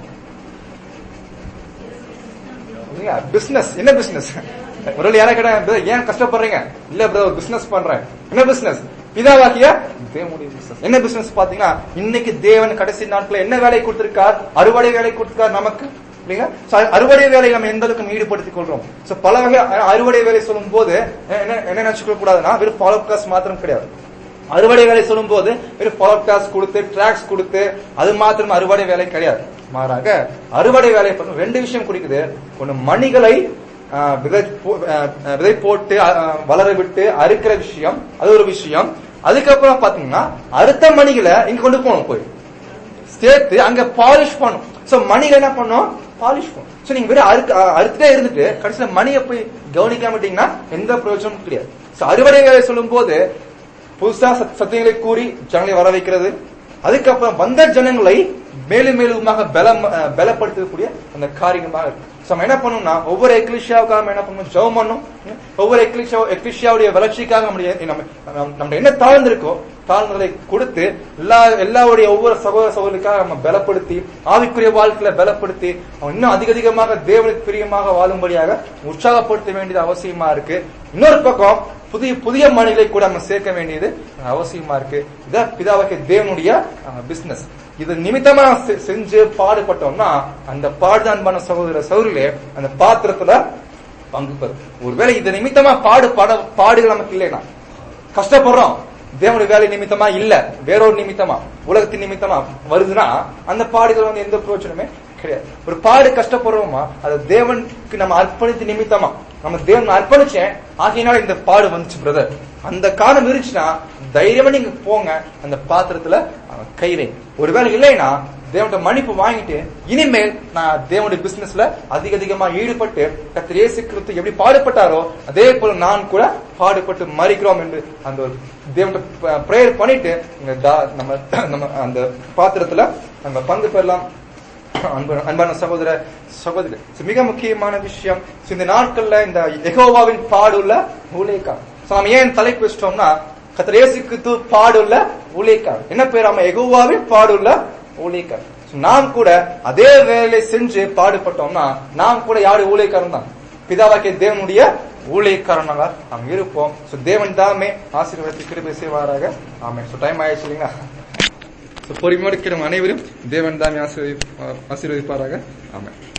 பிசினஸ் என்ன பிசினஸ் ஒரு யாரா கேட்டா "brother, ஏன் கஷ்டப்படுறீங்க இல்ல பிரதர் பிசினஸ் பண்றேன் என்ன பிசினஸ் பிதாவாகிய தேவனுடைய பிசினஸ் என்ன பிசினஸ் பாத்தீங்கன்னா இன்னைக்கு தேவன் கடைசி நாட்கள என்ன வேலை கொடுத்திருக்கார் அறுவடை வேலை கொடுத்திருக்கார் நமக்கு இல்லைங்களா So, அறுவடை வேலை நம்ம எந்த அளவுக்கு நம்ம ஈடுபடுத்திக் கொள்றோம் சோ பல வகை அஹ், அறுவடை வேலை சொல்லும் போது என்ன என்ன நினைச்சுக்க கூடாதுன்னா வெறும் ஃபாலோ கிளாஸ் மாத்திரம் கிடையாது அறுவடை வேலை சொல்லும் போது வெறும் ஃபாலோ கிளாஸ் கொடுத்து ட்ராக்ஸ் கொடுத்து அது மாத்திரம் அறுவடை வேலை கிடையாது மாறாக அறுவடை வேலை பண்ண ரெண்டு விஷயம் குறிக்குது ஒண்ணு மணிகளை ஆஹ், விதை போ- ஆஹ், விதை போட்டு ஆஹ், வளர விட்டு அறுக்கிற விஷயம் அது ஒரு விஷயம் அதுக்கப்புறம் பாத்தீங்கன்னா அறுத்த மணிகளை இங்க கொண்டு போகணும் போய் சேர்த்து அங்க பாலிஷ் பண்ணும் சோ மணிகள் என்ன பண்ணும் பாலிஷ் பண்ணும் சோ நீங்க வெறும் அறுக்க அஹ் அறுத்துட்டே இருந்துட்டு கடைசியில மணியை போய் கவனிக்காம விட்டீங்கன்னா எந்த பிரயோஜனமும் கிடையாது சோ அறுவடை வேலை சொல்லும் போது புதுசா சத்- சத்தியங்களை கூறி ஜனங்களை வர வைக்கிறது அதுக்கப்புறம் வந்த ஜனங்களை மேலும் மேலுமாக பலம் அஹ், பலப்படுத்தக்கூடிய அந்த காரியமாக இருக்கு So, நம்ம என்ன பண்ணணும்னா ஒவ்வொரு எக்லிஷியாவுக்காக நம்ம என்ன பண்ணணும் ஜெபம் பண்ணணும் ம்? ஒவ்வொரு எக்லிஷியா எக்லிஷியாவுடைய வளர்ச்சிக்காக நம்முடைய நம்ம நம்ம- நம்ம என்ன தாழ்ந்திருக்கோ தாழ்ந்ததை கொடுத்து எல்லா எல்லாருடைய ஒவ்வொரு சகோதர சகோதரிக்காக நம்ம பலப்படுத்தி ஆவிக்குரிய வாழ்க்கையில பலப்படுத்தி அவன் இன்னும் அதிக அதிகமாக தேவனுக்கு பிரியமாக வாழும்படியாக உற்சாகப்படுத்த வேண்டியது அவசியமா இருக்கு இன்னொரு பக்கம் புதிய புதிய மனிதர்களை கூட நம்ம சேர்க்க வேண்டியது அவசியமா இருக்கு இதான் பிதாவாகிய தேவனுடைய பிசினஸ் இது நிமித்தமா செ- செஞ்சு பாடுபட்டோம்னா அந்த பாடுதான் பண்ண சகோதர சகோதரிலே அந்த பாத்திரத்துல பங்கு பெறும் ஒருவேளை இது நிமித்தமா பாடு பாட பாடுகள் நமக்கு இல்லைனா கஷ்டப்படுறோம் தேவனுடைய வேலை நிமித்தமா இல்ல வேறொரு நிமித்தமா உலகத்தின் நிமித்தமா வருதுன்னா அந்த பாடுகள் வந்து எந்த பிரயோஜனமே கிடையாது ஒரு பாடு கஷ்டப்படுறோமா அது தேவனுக்கு நம்ம அர்ப்பணித்து நிமித்தமா நம்ம தேவன் அர்ப்பணிச்சேன் ஆகையினால இந்த பாடு வந்துச்சு பிரதர் அந்த காரணம் இருந்துச்சுன்னா தைரியமா நீங்க போங்க அந்த பாத்திரத்துல அவன் கை வை ஒருவேளை இல்லைன்னா தேவன்கிட்ட மன்னிப்பு வாங்கிட்டு இனிமேல் நான் தேவனுடைய பிசினஸ்ல அதிக அதிகமா ஈடுபட்டு கர்த்தர் இயேசு கிறிஸ்து எப்படி பாடுபட்டாரோ அதே போல நான் கூட பாடுபட்டு மறிக்கிறோம் என்று அந்த ஒரு தேவன்கிட்ட பிரேயர் பண்ணிட்டு இங்க தா- நம்ம நம்ம அந்த பாத்திரத்துல நம்ம பங்கு பெறலாம் அன்பு- அன்பான சகோதர சகோதரி So, மிக முக்கியமான விஷயம் So, இந்த நாட்கள்ல இந்த எகோவாவின் பாடுள்ள ஊழியக்கார் So, நாம ஏன் தலைப்பு வச்சிட்டோம்னா கர்த்தர் இயேசு கிறிஸ்து பாடுள்ள ஊழியக்கார் என்ன பேர் ஆமா எகோவாவின் பாடுள்ள ஊழியக்கார் So, நாம் கூட அதே வேலை செஞ்சு பாடுபட்டோம்னா நாம் கூட யாரு ஊழியக்காரன் தான் பிதாவாக்கிய தேவனுடைய ஊழியக்காரனாக நாம் இருப்போம் So, தேவன் தாமே ஆசீர்வாதத்தை கிருபை செய்வாராக ஆமே So, டைம் ஆயிடுச்சு இல்லைங்களா So, பொறுமையோடு இருக்கிற அனைவரும் தேவன் தாமே ஆசீர்வதி- ஆசீர்வதிப்பாராக ஆமென்